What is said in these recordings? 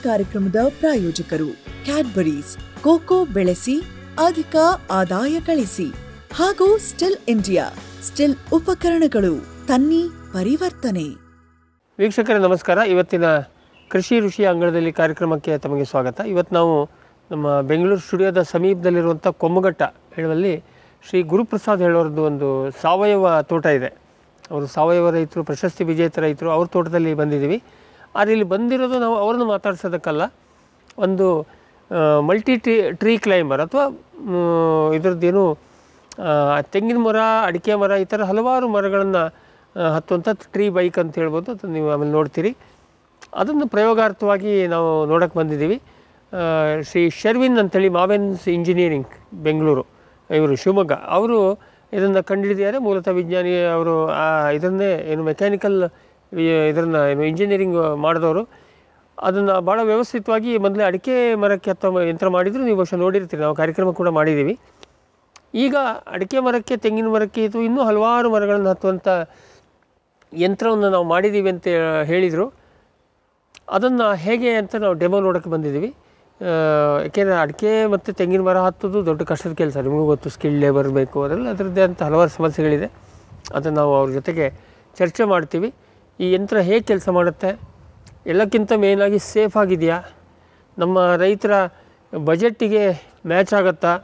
ಕಾರ್ಯಕ್ರಮದ ಪ್ರಾಯೋಜಕರು Cadbury's cocoa ಬೆಳೆಸಿ ಅಧಿಕ ಆದಾಯ ಗಳಿಸಿ ಹಾಗೂ ಸ್ಟಿಲ್ ಇಂಡಿಯಾ ಸ್ಟಿಲ್ ಉಪಕರಣಗಳು ತನ್ನಿ ಪರಿವರ್ತನೆ ವೀಕ್ಷಕರೇ ನಮಸ್ಕಾರ ಇವತ್ತಿನ ಕೃಷಿ ಋಷಿ ಅಂಗಳದಲ್ಲಿ ಕಾರ್ಯಕ್ರಮಕ್ಕೆ ತಮಗೆ ಸ್ವಾಗತ ಇವತ್ತು ನಾವು ನಮ್ಮ ಬೆಂಗಳೂರು ಸ್ಟುಡಿಯೋದ ಸಮೀಪದಲ್ಲಿರುವಂಥ ಕೊಮ್ಮಘಟ್ಟ ಹೇಳುವಲ್ಲಿ ಶ್ರೀ ಗುರುಪ್ರಸಾದ್ ಹೇಳೋರದ್ದು ಒಂದು ಸಾವಯವ ತೋಟ ಇದೆ ಅವರು ಸಾವಯವ ರೈತರು ಪ್ರಶಸ್ತಿ ವಿಜೇತ ರೈತರು ಅವ್ರ ತೋಟದಲ್ಲಿ ಬಂದಿದ್ದೀವಿ ಆದರೆ ಇಲ್ಲಿ ಬಂದಿರೋದು ನಾವು ಅವ್ರನ್ನ ಮಾತಾಡ್ಸೋದಕ್ಕಲ್ಲ ಒಂದು ಮಲ್ಟಿ ಟ್ರೀ ಟ್ರೀ ಕ್ಲೈಂಬರ್ ಅಥವಾ ಇದರದ್ದೇನು ತೆಂಗಿನ ಮರ ಅಡಿಕೆ ಮರ ಈ ಥರ ಹಲವಾರು ಮರಗಳನ್ನು ಹತ್ತುವಂಥ ಟ್ರೀ ಬೈಕ್ ಅಂತ ಹೇಳ್ಬೋದು ಅದನ್ನು ನೀವು ಆಮೇಲೆ ನೋಡ್ತೀರಿ ಅದನ್ನು ಪ್ರಯೋಗಾರ್ಥವಾಗಿ ನಾವು ನೋಡೋಕ್ಕೆ ಬಂದಿದ್ದೀವಿ ಆ, ಶ್ರೀ ಶರ್ವಿನ್ ಅಂತೇಳಿ ಮಾವೆನ್ಸ್ ಇಂಜಿನಿಯರಿಂಗ್ ಬೆಂಗಳೂರು ಇವರು ಶಿವಮೊಗ್ಗ ಅವರು ಇದನ್ನು ಕಂಡುಹಿಡಿದಿದ್ದಾರೆ ಮೂಲತಃ ವಿಜ್ಞಾನಿ ಅವರು ಆ ಇದನ್ನೇ ಏನು ಮೆಕ್ಯಾನಿಕಲ್ ಇದನ್ನು ಏನು ಇಂಜಿನಿಯರಿಂಗ್ ಮಾಡಿದವರು ಅದನ್ನು ಭಾಳ ವ್ಯವಸ್ಥಿತವಾಗಿ ಮೊದಲೇ ಅಡಿಕೆ ಮರಕ್ಕೆ ಹತ್ತೋ ಯಂತ್ರ ಮಾಡಿದ್ರು ನೀವು ಬಹುಶಃ ನೋಡಿರ್ತೀರಿ ನಾವು ಕಾರ್ಯಕ್ರಮ ಕೂಡ ಮಾಡಿದ್ದೀವಿ ಈಗ ಅಡಿಕೆ ಮರಕ್ಕೆ ತೆಂಗಿನ ಮರಕ್ಕೆ ಇದು ಇನ್ನೂ ಹಲವಾರು ಮರಗಳನ್ನು ಹತ್ತುವಂಥ ಯಂತ್ರವನ್ನು ನಾವು ಮಾಡಿದ್ದೀವಿ ಅಂತ ಹೇಳಿದರು ಅದನ್ನು ಹೇಗೆ ಅಂತ ನಾವು ಡೆಮೋ ನೋಡೋಕ್ಕೆ ಬಂದಿದ್ದೀವಿ ಯಾಕೆಂದರೆ ಅಡಿಕೆ ಮತ್ತು ತೆಂಗಿನ ಮರ ಹತ್ತೋದು ದೊಡ್ಡ ಕಷ್ಟದ ಕೆಲಸ ನಿಮಗೂ ಗೊತ್ತು ಸ್ಕಿಲ್ ಲೇಬರ್ ಬೇಕು ಅದರಲ್ಲಿ ಅದರದ್ದೇ ಅಂತ ಹಲವಾರು ಸಮಸ್ಯೆಗಳಿದೆ ಅದನ್ನು ನಾವು ಅವ್ರ ಜೊತೆಗೆ ಚರ್ಚೆ ಮಾಡ್ತೀವಿ ಈ ಯಂತ್ರ ಹೇಗೆ ಕೆಲಸ ಮಾಡುತ್ತೆ ಎಲ್ಲಕ್ಕಿಂತ ಮೇಯ್ನಾಗಿ ಸೇಫ್ ಆಗಿದೆಯಾ ನಮ್ಮ ರೈತರ ಬಜೆಟ್ಟಿಗೆ ಮ್ಯಾಚ್ ಆಗುತ್ತಾ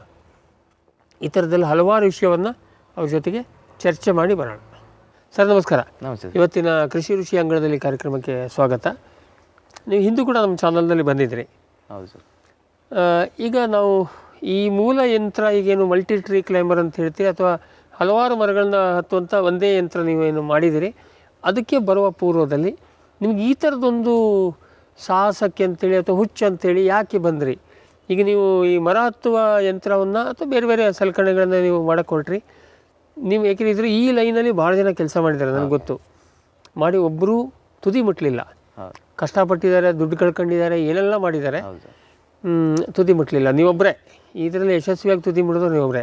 ಈ ಥರದಲ್ಲಿ ಹಲವಾರು ವಿಷಯವನ್ನು ಅವ್ರ ಜೊತೆಗೆ ಚರ್ಚೆ ಮಾಡಿ ಬರೋಣ ಸರ್ ನಮಸ್ಕಾರ ನಮಸ್ತೆ ಇವತ್ತಿನ ಕೃಷಿ ಋಷಿ ಅಂಗಳದಲ್ಲಿ ಕಾರ್ಯಕ್ರಮಕ್ಕೆ ಸ್ವಾಗತ ನೀವು ಹಿಂದೂ ಕೂಡ ನಮ್ಮ ಚಾನಲ್ನಲ್ಲಿ ಬಂದಿದ್ರಿ ಹೌದು ಸರ್ ಆ, ಈಗ ನಾವು ಈ ಮೂಲ ಯಂತ್ರ ಈಗೇನು ಮಲ್ಟಿ ಟ್ರೀ ಕ್ಲೈಂಬರ್ ಅಂತ ಹೇಳ್ತೀರಿ ಅಥವಾ ಹಲವಾರು ಮರಗಳನ್ನ ಹತ್ತುವಂಥ ಒಂದೇ ಯಂತ್ರ ನೀವು ಏನು ಮಾಡಿದಿರಿ ಅದಕ್ಕೆ ಬರುವ ಪೂರ್ವದಲ್ಲಿ ನಿಮ್ಗೆ ಈ ಥರದೊಂದು ಸಾಹಸಕ್ಕೆ ಅಂತೇಳಿ ಅಥವಾ ಹುಚ್ಚು ಅಂತೇಳಿ ಯಾಕೆ ಬಂದ್ರಿ ಈಗ ನೀವು ಈ ಮರ ಹತ್ತುವ ಯಂತ್ರವನ್ನು ಅಥವಾ ಬೇರೆ ಬೇರೆ ಸಲಕರಣೆಗಳನ್ನು ನೀವು ಮಾಡಕ್ಕೆ ಹೊರಟ್ರಿ ನೀವು ಯಾಕೆಂದ್ರೆ ಇದ್ರ ಈ ಲೈನಲ್ಲಿ ಭಾಳ ಜನ ಕೆಲಸ ಮಾಡಿದ್ದಾರೆ ನನಗೆ ಗೊತ್ತು ಮಾಡಿ ಒಬ್ಬರೂ ತುದಿ ಮುಟ್ಟಲಿಲ್ಲ ಹೌದು ಕಷ್ಟಪಟ್ಟಿದ್ದಾರೆ ದುಡ್ಡು ಕಳ್ಕೊಂಡಿದ್ದಾರೆ ಏನೆಲ್ಲ ಮಾಡಿದ್ದಾರೆ ಹೌದು ಸರ್ ಹ್ಮ್, ತುದಿ ಮುಟ್ಟಲಿಲ್ಲ ನೀವೊಬ್ಬರೇ ಇದರಲ್ಲಿ ಯಶಸ್ವಿಯಾಗಿ ತುದಿ ಮುಡಿದ್ರು ನೀವೊಬ್ಬರೇ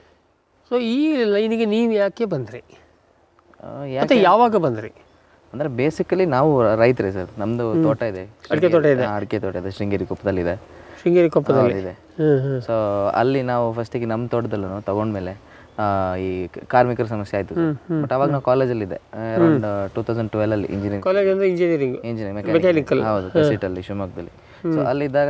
ಸೊ ಈ ಲೈನಿಗೆ ನೀವು ಯಾಕೆ ಬಂದ್ರಿ ಆ, ಮತ್ತೆ ಯಾಕೆ ಯಾವಾಗ ಬಂದ್ರಿ ಅಂದರೆ ಬೇಸಿಕಲಿ ನಾವು ರೈತರೇ ಸರ್ ನಮ್ಮದು ತೋಟ ಇದೆ ಅಡಿಕೆ ತೋಟ ಇದೆ? ಹಾ, ಅಡಿಕೆ ತೋಟ ಇದೆ ಶೃಂಗೇರಿ ಕೊಪ್ಪದಲ್ಲಿದೆ ಶೃಂಗೇರಿ ಕೊಪ್ಪದಲ್ಲಿ ಇದೆ ಹ್ಮ್ ಹ್ಮ್ ಸೊ ಅಲ್ಲಿ ನಾವು ಫಸ್ಟಿಗೆ ನಮ್ಮ ತೋಟದಲ್ಲೂ ತಗೊಂಡ್ಮೇಲೆ ಆ, ಈ ಕ- ಕಾರ್ಮಿಕರ ಸಮಸ್ಯೆ ಆಯಿತು ಬಟ್ ಅವಾಗ ನಾವು ಕಾಲೇಜಲ್ಲಿದೆ ಅರೌಂಡ್ ಟೂ ತೌಸಂಡ್ ಟ್ವೆಲಲ್ಲಿ ಇಂಜಿನಿಯರಿಂಗ್ ಕಾಲೇಜ್ ಅಂದ್ರೆ ಇಂಜಿನಿಯರಿಂಗ್ ಇಂಜಿನಿಯರಿಂಗ್ Mechanical. ಹೌದು ಕಸೀಟಲ್ಲಿ ಶಿವಮೊಗ್ಗದಲ್ಲಿ ಸೊ ಅಲ್ಲಿದ್ದಾಗ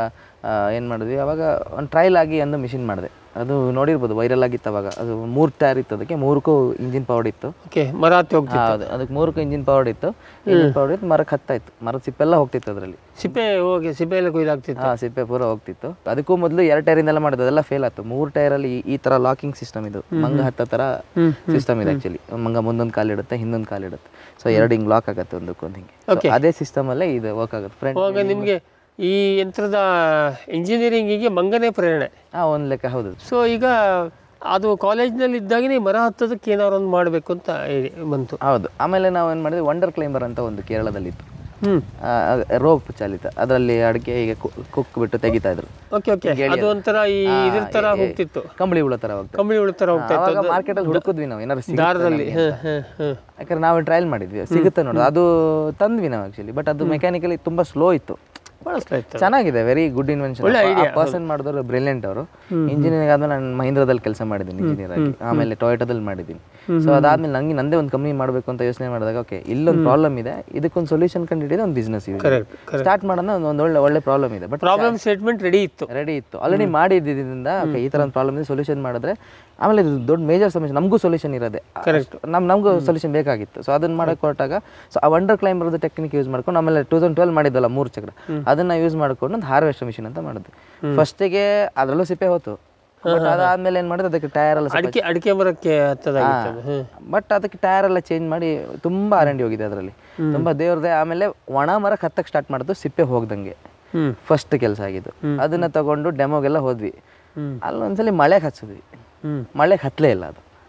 ಏನು ಮಾಡಿದ್ವಿ ಅವಾಗ ಒಂದು ಟ್ರಯಲ್ ಆಗಿ ಒಂದು ಮಿಷಿನ್ ಮಾಡಿದೆ ಅದು ನೋಡಿರ್ಬೋದು ವೈರಲ್ ಆಗಿತ್ತು ಅವಾಗ ಅದು ಮೂರು ಟೈರ್ ಇತ್ತು ಅದಕ್ಕೆ ಮೂರಕ್ಕೂ ಇಂಜಿನ್ ಪವರ್ ಇತ್ತು ಓಕೆ ಮರ ಹತ್ತಿ ಹೋಗ್ತಿತ್ತು ಹೌದು ಅದಕ್ಕೆ ಮೂರಕ್ಕೂ ಇಂಜಿನ್ ಪವರ್ ಇತ್ತು ಇಂಜಿನ್ ಪವರ್ ಇತ್ತು ಮರಕ್ಕೆ ಹತ್ತಾಯ್ತು ಮರದ ಸಿಪ್ಪೆಲ್ಲ ಹೋಗ್ತಿತ್ತು ಅದರಲ್ಲಿ ಸಿಪ್ಪೆ ಹೋಗಿ ಸಿಪ್ಪೆ ಎಲ್ಲ ಕೊಯ್ದಾಗ್ತಿತ್ತು ಹಾಂ ಸಿಪ್ಪೆ ಪೂರ ಹೋಗ್ತಿತ್ತು ಅದಕ್ಕೂ ಮೊದಲು ಎರಡು ಟೈರಿಂದೆಲ್ಲ ಮಾಡಿದ್ದು ಅದೆಲ್ಲ ಫೇಲ್ ಆಯ್ತು ಮೂರು ಟೈರಲ್ಲಿ ಈ ಥರ ಲಾಕಿಂಗ್ ಸಿಸ್ಟಮ್ ಇದು ಮಂಗ ಹತ್ತ ಥರ ಸಿಸ್ಟಮ್ ಇದೆ ಆ್ಯಕ್ಚುಲಿ ಮಂಗ ಮುಂದೊಂದು ಕಾಲಿಡುತ್ತೆ ಹಿಂದೊಂದು ಕಾಲಿಡುತ್ತೆ ಸೊ ಎರಡು ಹಿಂಗೆ ಲಾಕ್ ಆಗುತ್ತೆ ಒಂದಕ್ಕೊಂದು ಹಿಂಗೆ So, ಅದೇ ಸಿಸ್ಟಮಲ್ಲೇ ಇದು ವರ್ಕ್ ಆಗುತ್ತೆ ಫ್ರಂಟ್ ಅವಾಗ ನಿಮಗೆ ಈ ಯಂತ್ರದ ಇಂಜಿನಿಯರಿಂಗಿಗೆ ಮಂಗನೇ ಪ್ರೇರಣೆ ಹಾಂ ಒಂದು ಲೆಕ್ಕ ಹೌದು ಸೊ ಈಗ ಅದು ಕಾಲೇಜ್ನಲ್ಲಿ ಇದ್ದಾಗನೇ ಮರ ಹತ್ತೋದಕ್ಕೆ ಏನಾದ್ರು ಒಂದು ಮಾಡಬೇಕು ಅಂತ ಹೇಳಿ ಬಂತು ಹೌದು ಆಮೇಲೆ ನಾವು ಏನು ಮಾಡಿದ್ವಿ ವಂಡರ್ ಕ್ಲೈಂಬರ್ ಅಂತ ಒಂದು ಕೇರಳದಲ್ಲಿತ್ತು ಹ್ಮ್ ರೋಪ್ ಚಾಲಿತ ಅದರಲ್ಲಿ ಅಡಿಕೆ ಹೀಗೆ ಕುಕ್ ಬಿಟ್ಟು ತೆಗಿತಾ ಇದ್ರು ಓಕೆ ಓಕೆ ಅದು ಒಂಥರ ಈ ಇದ್ರ ತರ ಹೋಗ್ತಿತ್ತು ಕಂಬಳಿ ಹುಳ ಥರ ಹೋಗ್ತದೆ ಕಂಬಳಿ ಉಳಿತಾರ ಹೋಗ್ತಾ ಇತ್ತು ಅವಾಗ ಮಾರ್ಕೆಟಲ್ಲಿ ಹುಡುಕಿದ್ವಿ ನಾವು ಏನಾದ್ರು ಸಿಗುತ್ತೆ ದಾರದಲ್ಲಿ ನಮ್ಗೆ ಹ್ಮ್ ಅಂತ. ಹ್ಮ್ ಹ್ಮ್ ಯಾಕಂದ್ರೆ ನಾವು ಟ್ರಯಲ್ ಮಾಡಿದ್ವಿ ಸಿಗುತ್ತೆ ನೋಡೋದು ಅದು ತಂದ್ವಿ ನಾವು ಆಕ್ಚುಲಿ ಬಟ್ ಅದು ಮೆಕ್ಯಾನಿಕಲಿ ತುಂಬಾ ಸ್ಲೋ ಇತ್ತು ಭಾಳ ಇಷ್ಟ ಆಯ್ತು ಚೆನ್ನಾಗಿದೆ ವೆರಿ ಗುಡ್ ಇನ್ವೆನ್ಷನ್ ಪರ್ಸನ್ ಮಾಡಿದವರು ಬ್ರಿಲಿಯಂಟ್ ಅವರು ಇಂಜಿನಿಯರಿಂಗ್ ಆದ್ಮೇಲೆ ನಾನು ಮಹೀಂದ್ರದಲ್ಲಿ ಕೆಲಸ ಮಾಡಿದ್ದೀನಿ ಇಂಜಿನಿಯರ್ ಆಗಿ ಆಮೇಲೆ ಟೊಯೋಟೋದಲ್ಲಿ ಮಾಡಿದ್ದೀನಿ ಸೊ ಅದಾದ್ಮೇಲೆ ನಂಗೆ ನಂದೇ ಒಂದು ಕಂಪ್ನಿ ಮಾಡಬೇಕು ಅಂತ ಯೋಚನೆ ಮಾಡಿದಾಗ ಓಕೆ ಇಲ್ಲೊಂದು ಪ್ರಾಬ್ಲಮ್ ಇದೆ ಇದಕ್ಕೊಂದು ಸೊಲ್ಯೂಷನ್ ಕಂಡಿಡಿದ ಒಂದು ಬಿಸ್ನೆಸ್ ಇದೆ ಕರೆಕ್ಟ್ ಕರೆಕ್ಟ್ ಸ್ಟಾರ್ಟ್ ಮಾಡೋಣ ಒಂದು ಒಳ್ಳೆ ಒಳ್ಳೆ ಪ್ರಾಬ್ಲಮ್ ಇದೆ ಬಟ್ ಪ್ರಾಬ್ಲಮ್ ಸ್ಟೇಟ್ಮೆಂಟ್ ರೆಡಿ ಇತ್ತು ರೆಡಿ ಇತ್ತು ಆಲ್ರೆಡಿ ಮಾಡಿದ್ದರಿಂದ ಓಕೆ ಈ ಥರ ಒಂದು ಪ್ರಾಬ್ಲಮ್ ಇದೆ ಸೊಲ್ಯೂಷನ್ ಮಾಡಿದ್ರೆ ಆಮೇಲೆ ಇದು ದೊಡ್ಡ ಮೇಜರ್ ಸಮಸ್ಯೆ ನಮಗೂ ಸೊಲ್ಯೂಷನ್ ಇರೋದೆ Correct. ನಮ್ ನಮಗೂ ಸೊಲ್ಯೂಷನ್ ಬೇಕಾಗಿತ್ತು ಸೊ ಅದನ್ನ ಮಾಡಕ್ಕೆ ಹೊರಟಾಗ ಸೊ ಆ ವಂಡರ್ ಕ್ಲೈಂಬರ್ದು ಟೆಕ್ನಿಕ್ ಯೂಸ್ ಮಾಡ್ಕೊಂಡು ಆಮೇಲೆ ಟೂ ತೌಸಂಡ್ ಟ್ವೆಲ್ ಮಾಡಿದ್ವಲ್ಲ ಮೂರು ಚಕ್ರ ಅದನ್ನ ಯೂಸ್ ಮಾಡ್ಕೊಂಡು ಒಂದು ಹಾರ್ವೆಸ್ಟ್ ಮಿಷಿನ್ ಅಂತ ಮಾಡಿದ್ವಿ ಫಸ್ಟಿಗೆ ಅದರಲ್ಲೂ ಸಿಪ್ಪೆ ಹೋತು ಬಟ್ ಅದಾದ್ಮೇಲೆ ಏನು ಮಾಡಿದ್ರೆ ಅದಕ್ಕೆ ಟೈರ್ ಎಲ್ಲ ಸ್ವಲ್ಪ ಅಡಿಕೆ ಅಡಿಕೆ ಮರಕ್ಕೆ ಹತ್ತದಾಗಿತ್ತು ಅದು ಹ್ಮ್ ಬಟ್ ಅದಕ್ಕೆ ಟೈರ್ ಎಲ್ಲ ಚೇಂಜ್ ಮಾಡಿ ತುಂಬಾ ಆರಂಡಿ ಹೋಗಿದೆ ಅದರಲ್ಲಿ ತುಂಬಾ ದೇವ್ರದೇ ಆಮೇಲೆ ಒಣ ಮರಕ್ಕೆ ಹತ್ತಕ್ಕೆ ಸ್ಟಾರ್ಟ್ ಮಾಡಿದ್ದು ಸಿಪ್ಪೆ ಹೋಗ್ದಂಗೆ ಹ್ಮ್ ಫಸ್ಟ್ ಕೆಲಸ ಆಗಿದ್ದು ಅದನ್ನ ತಗೊಂಡು ಡೆಮೋಗೆಲ್ಲ ಹೋದ್ವಿ ಹ್ಮ್. ಅಲ್ಲಿ ಒಂದ್ಸಲಿ ಮಳೆಗೆ ಹಚ್ಚಿದ್ವಿ ಹ್ಮ್ ಮಳೆಗೆ ಹತ್ತಲೇ ಇಲ್ಲ ಅದು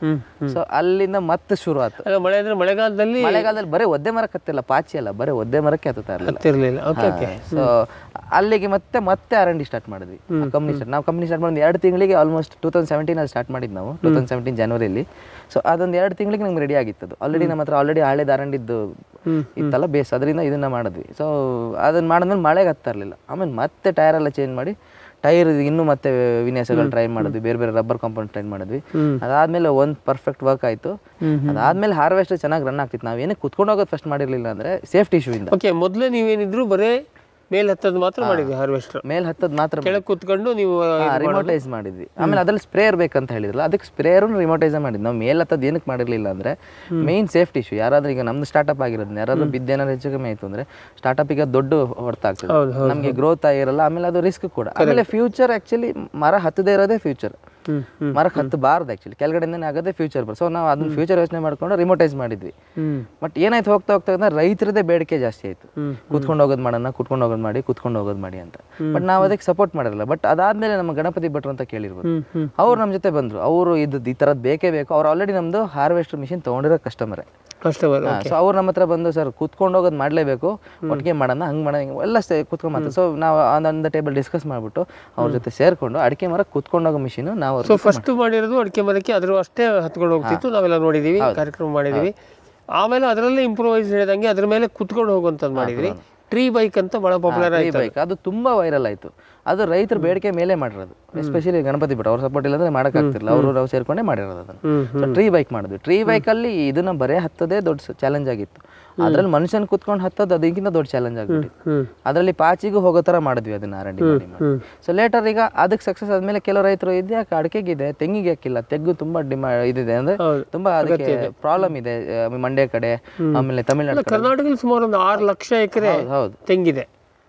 ಹ್ಮ್ ಸೊ ಅಲ್ಲಿಂದ ಮತ್ತೆ ಶುರು ಆಯ್ತು ಅಲ್ಲ ಮಳೆ ಅಂದ್ರೆ ಮಳೆಗಾಲದಲ್ಲಿ ಮಳೆಗಾಲದಲ್ಲಿ ಬರೀ ಒದ್ದೆ ಮರಕ್ಕೆ ಹತ್ತಿಲ್ಲ ಪಾಚಿ ಅಲ್ಲ ಬರೀ ಒದ್ದೆ ಮರಕ್ಕೆ ಹತ್ತುತ್ತಾ ಇರಲಿಲ್ಲ ಹತ್ತಿರ್ಲಿಲ್ಲ ಓಕೆ ಓಕೆ ಸೊ ಅಲ್ಲಿಗೆ ಮತ್ತೆ ಮತ್ತೆ ಆರ್ ಎನ್ ಡಿ ಸ್ಟಾರ್ಟ್ ಮಾಡಿದ್ವಿ ಕಂಪ್ನಿ ಸ್ಟಾರ್ಟ್ ನಾವು ಕಂಪ್ನಿ ಸ್ಟಾರ್ಟ್ ಮಾಡಿದ ಎರಡು ತಿಂಗಳಿಗೆ ಆಲ್ಮೋಸ್ಟ್ ಟೂ ತೌಸಂಡ್ ಸೆವೆಂಟೀನ್ ಅಲ್ಲಿ ಸ್ಟಾರ್ಟ್ ಮಾಡಿದ್ದು ನಾವು ಟೂ ತೌಸಂಡ್ ಸೆವೆಂಟೀನ್ ಜನವರಿಲಿ ಸೊ ಅದೊಂದು ಎರಡು ತಿಂಗಳಿಗೆ ನಮ್ಗೆ ರೆಡಿ ಆಗಿತ್ತು ಆಲ್ರೆಡಿ ನಮ್ಮ ಹತ್ರ ಆಲ್ರೆಡಿ ಹಳೇದು ಆರ್ ಎನ್ ಡಿದ್ದು ಇತ್ತಲ್ಲ ಬೇಸ್ ಅದರಿಂದ ಇದನ್ನ ಮಾಡಿದ್ವಿ ಸೊ ಅದನ್ನ ಮಾಡಿದ್ಮೇಲೆ ಮಳೆಗೆ ಹತ್ತಾ ಇರಲಿಲ್ಲ ಆಮೇಲೆ ಮತ್ತೆ ಟೈರ್ ಎಲ್ಲ ಚೇಂಜ್ ಮಾಡಿ ಟೈರ್ ಇನ್ನೂ ಮತ್ತೆ ವಿನ್ಯಾಸಗಳು ಟ್ರೈ ಮಾಡಿದ್ವಿ ಬೇರೆ ಬೇರೆ ರಬ್ಬರ್ ಕಾಂಪೌಂಡ್ ಟ್ರೈ ಮಾಡಿದ್ವಿ ಅದಾದ್ಮೇಲೆ ಒಂದು ಪರ್ಫೆಕ್ಟ್ ವರ್ಕ್ ಆಯ್ತು ಅದಾದ್ಮೇಲೆ ಹಾರ್ವೆಸ್ಟ್ ಚೆನ್ನಾಗಿ ರನ್ ಆಗ್ತಿತ್ತು ನಾವು ಏನಕ್ಕೆ ಕುತ್ಕೊಂಡು ಹೋಗೋದು ಫಸ್ಟ್ ಮಾಡಿರಲಿಲ್ಲ ಅಂದ್ರೆ ಸೇಫ್ಟಿ ಇಶ್ಯೂ ಇಂದ ಓಕೆ ಮೊದಲೇ ನೀವೇನಿದ್ರು ಬರೇ ಮೇಲ್ ಹತ್ತದ್ ಮಾತ್ರ ಮಾಡಿದ್ವಿ ಹಾರ್ವೆಸ್ಟರ್ ಮೇಲ್ ಹತ್ತದ್ ಮಾತ್ರ ಕೆಳಗೆ ಕೂತ್ಕೊಂಡು ನೀವು ರಿಮೋಟೈಸ್ ಮಾಡಿದ್ವಿ ಆಮೇಲೆ ಅದ್ರಲ್ಲಿ ಸ್ಪ್ರೇಯರ್ ಬೇಕಂತ ಹೇಳಿದ್ರಲ್ಲ ಅದಕ್ಕೆ ಸ್ಪ್ರೇಯರ್ ರಿಮೋಟೈಸ್ ಮಾಡಿದ್ವಿ ನಾವು ಮೇಲ್ ಹತ್ತದ್ ಏನಕ್ಕೆ ಮಾಡಿರ್ಲಿಲ್ಲ ಅಂದ್ರೆ ಮೇನ್ ಸೇಫ್ಟಿ ಇಶ್ಯೂ ಯಾರಾದ್ರೂ ಈಗ ನಮ್ದು ಸ್ಟಾರ್ಟ್ಅಪ್ ಆಗಿರೋದು ಯಾರಾದ್ರೂ ಬಿದ್ದೇನಾದ್ರು ಹೆಚ್ಚು ಕಮ್ಮಿ ಆಯ್ತು ಅಂದ್ರೆ ಸ್ಟಾರ್ಟ್ಅಪ್ ಈಗ ದೊಡ್ಡ ಹೊಡ್ತಾ ಆಗ್ತದೆ ಹೌದು, ಹೌದು, ನಮಗೆ ಗ್ರೋತ್ ಆಗಿರಲ್ಲ ಆಮೇಲೆ ಅದು ರಿಸ್ಕ್ ಕೂಡ ಆಮೇಲೆ ಫ್ಯೂಚರ್ ಆಕ್ಚುಲಿ ಮರ ಹತ್ತದೇ ಇರೋದೇ ಫ್ಯೂಚರ್ ಹ್ಮ್ ಹ್ಮ್ ಮರಕ್ಕೆ ಹತ್ತಬಾರ್ದು ಆಕ್ಚುಲಿ ಕೆಳಗಡೆಯಿಂದನೇ ಆಗೋದೇ ಫ್ಯೂಚರ್ ಬರ್ ಸೊ ನಾವು ಅದನ್ನ ಫ್ಯೂಚರ್ ಯೋಚನೆ ಮಾಡ್ಕೊಂಡು ರಿಮೋಟೈಸ್ ಮಾಡಿದ್ವಿ ಹ್ಮ್ ಬಟ್ ಏನಾಯ್ತು ಹೋಗ್ತಾ ಹೋಗ್ತಾ ಅಂದ್ರೆ ರೈತರದೇ ಬೇಡಿಕೆ ಜಾಸ್ತಿ ಆಯ್ತು ಹ್ಮ್. ಕುತ್ಕೊಂಡು ಹೋಗೋದು ಮಾಡೋಣ ಕುತ್ಕೊಂಡು ಹೋಗೋದು ಮಾಡಿ ಕುತ್ಕೊಂಡು ಹೋಗೋದು ಮಾಡಿ ಅಂತ ಬಟ್ ನಾವು ಅದಕ್ಕೆ ಸಪೋರ್ಟ್ ಮಾಡಿರಲ್ಲ ಬಟ್ ಅದಾದ್ಮೇಲೆ ನಮ್ಮ ಗಣಪತಿ ಭಟ್ರು ಅಂತ ಕೇಳಿರ್ಬೋದು ಹ್ಮ್ ಹ್ಮ್ ಅವ್ರು ನಮ್ಮ ಜೊತೆ ಬಂದ್ರು ಅವರು ಇದು ಈ ಥರದ್ದು ಬೇಕೇ ಬೇಕು ಅವ್ರು ಆಲ್ರೆಡಿ ನಮ್ದು ಹಾರ್ವೆಸ್ಟರ್ ಮಿಷಿನ್ ತೊಗೊಂಡಿರೋ ಕಸ್ಟಮರ್ ಕಸ್ಟಮರ್ ಸೊ ಅವ್ರು ನಮ್ಮ ಹತ್ರ ಬಂದು ಸರ್ ಕುತ್ಕೊಂಡು ಹೋಗೋದು ಮಾಡಲೇಬೇಕು ಒಟ್ಟಿಗೆ ಮಾಡೋಣ ಹಂಗೆ ಮಾಡೋಣ ಹಿಂಗೆ ಎಲ್ಲ ಸೇ ಕುತ್ಕೊಂಡು ಮಾತು ಸೊ ನಾವು ಒಂದು ಟೇಬಲ್ ಡಿಸ್ಕಸ್ ಮಾಡಿಬಿಟ್ಟು ಅವ್ರ ಜೊತೆ ಸೇರಿಕೊಂಡು ಅಡಿಕೆ ಮರ ಕುತ್ಕೊಂಡು ಹೋಗೋ ಮಿಷಿನು ನಾವು ಸೊ ಫಸ್ಟ್ ಮಾಡಿರೋದು ಅಡಿಕೆ ಮರಕ್ಕೆ ಅದ್ರ ಅಷ್ಟೇ ಹತ್ಕೊಂಡು ಹೋಗ್ತಿತ್ತು ನಾವೆಲ್ಲ ನೋಡಿದೀವಿ ಕಾರ್ಯಕ್ರಮ ಮಾಡಿದೀವಿ ಆಮೇಲೆ ಅದರಲ್ಲೇ ಇಂಪ್ರೂವೈಸ್ ಹೇಳಿದಂಗೆ ಅದ್ರ ಮೇಲೆ ಕುತ್ಕೊಂಡು ಹೋಗುವಂಥದ್ದು ಮಾಡಿದ್ವಿ ಟ್ರೀ ಬೈಕ್ ಅಂತ ಬಹಳ ಪಾಪ್ಯುಲರ್ ಆಯ್ತು ಬೈಕ್ ಅದು ತುಂಬಾ ವೈರಲ್ ಆಯ್ತು ಅದು ರೈತರ ಬೇಡಿಕೆ ಮೇಲೆ ಮಾಡಿರೋದು ಎಸ್ಪೆಷಲಿ ಗಣಪತಿ ಭಟ್ ಅವ್ರ ಸಪೋರ್ಟ್ ಇಲ್ಲಂದ್ರೆ ಮಾಡೋಕ್ಕಾಗ್ತಿಲ್ಲ ಅವರು ನಾವು ಸೇರ್ಕೊಂಡೇ ಮಾಡಿರೋದು ಅದನ್ನು ಹ್ಮ್ ಟ್ರೀ ಬೈಕ್ ಮಾಡಿದ್ವಿ ಟ್ರೀ ಬೈಕಲ್ಲಿ ಇದನ್ನ ಬರೇ ಹತ್ತೋದೇ ದೊಡ್ಡ ಚಾಲೆಂಜ್ ಆಗಿತ್ತು ಅದ್ರಲ್ಲಿ ಮನುಷ್ಯನ್ ಕುತ್ಕೊಂಡು ಹತ್ತೋದು ಅದಕ್ಕಿಂತ ದೊಡ್ಡ ಚಾಲೆಂಜ್ ಆಗ್ಬಿಟ್ಟಿತ್ತು ಹ್ಮ್ ಅದರಲ್ಲಿ ಪಾಚಿಗೂ ಹೋಗೋ ಥರ ಮಾಡಿದ್ವಿ ಅದನ್ನ ಆರ್ ಡಿ ಮಾಡಿ ಹ್ಮ್ ಸೊ ಲೇಟರ್ ಈಗ ಅದಕ್ಕೆ ಸಕ್ಸಸ್ ಆದ್ಮೇಲೆ ಕೆಲವು ರೈತರು ಇದು ಯಾಕೆ ಅಡಿಕೆಗಿದೆ ತೆಂಗಿಗೆ ಯಾಕಿಲ್ಲ ತೆಗ್ಗು ತುಂಬಾ ಡಿಮಾ ಇದಿದೆ ಅಂದ್ರೆ ಹೌದು. ತುಂಬಾ ಅದಕ್ಕೆ ಪ್ರಾಬ್ಲಮ್ ಇದೆ ಆ, ಮಂಡ್ಯ ಕಡೆ ಆಮೇಲೆ ತಮಿಳ್ನಾಡು ಕಡೆ ಕರ್ನಾಟಕದಲ್ಲಿ ಸುಮಾರು ಒಂದು ಆರು ಲಕ್ಷ ಎಕರೆ ಹೌದು, ಹೌದು ತೆಂಗಿದೆ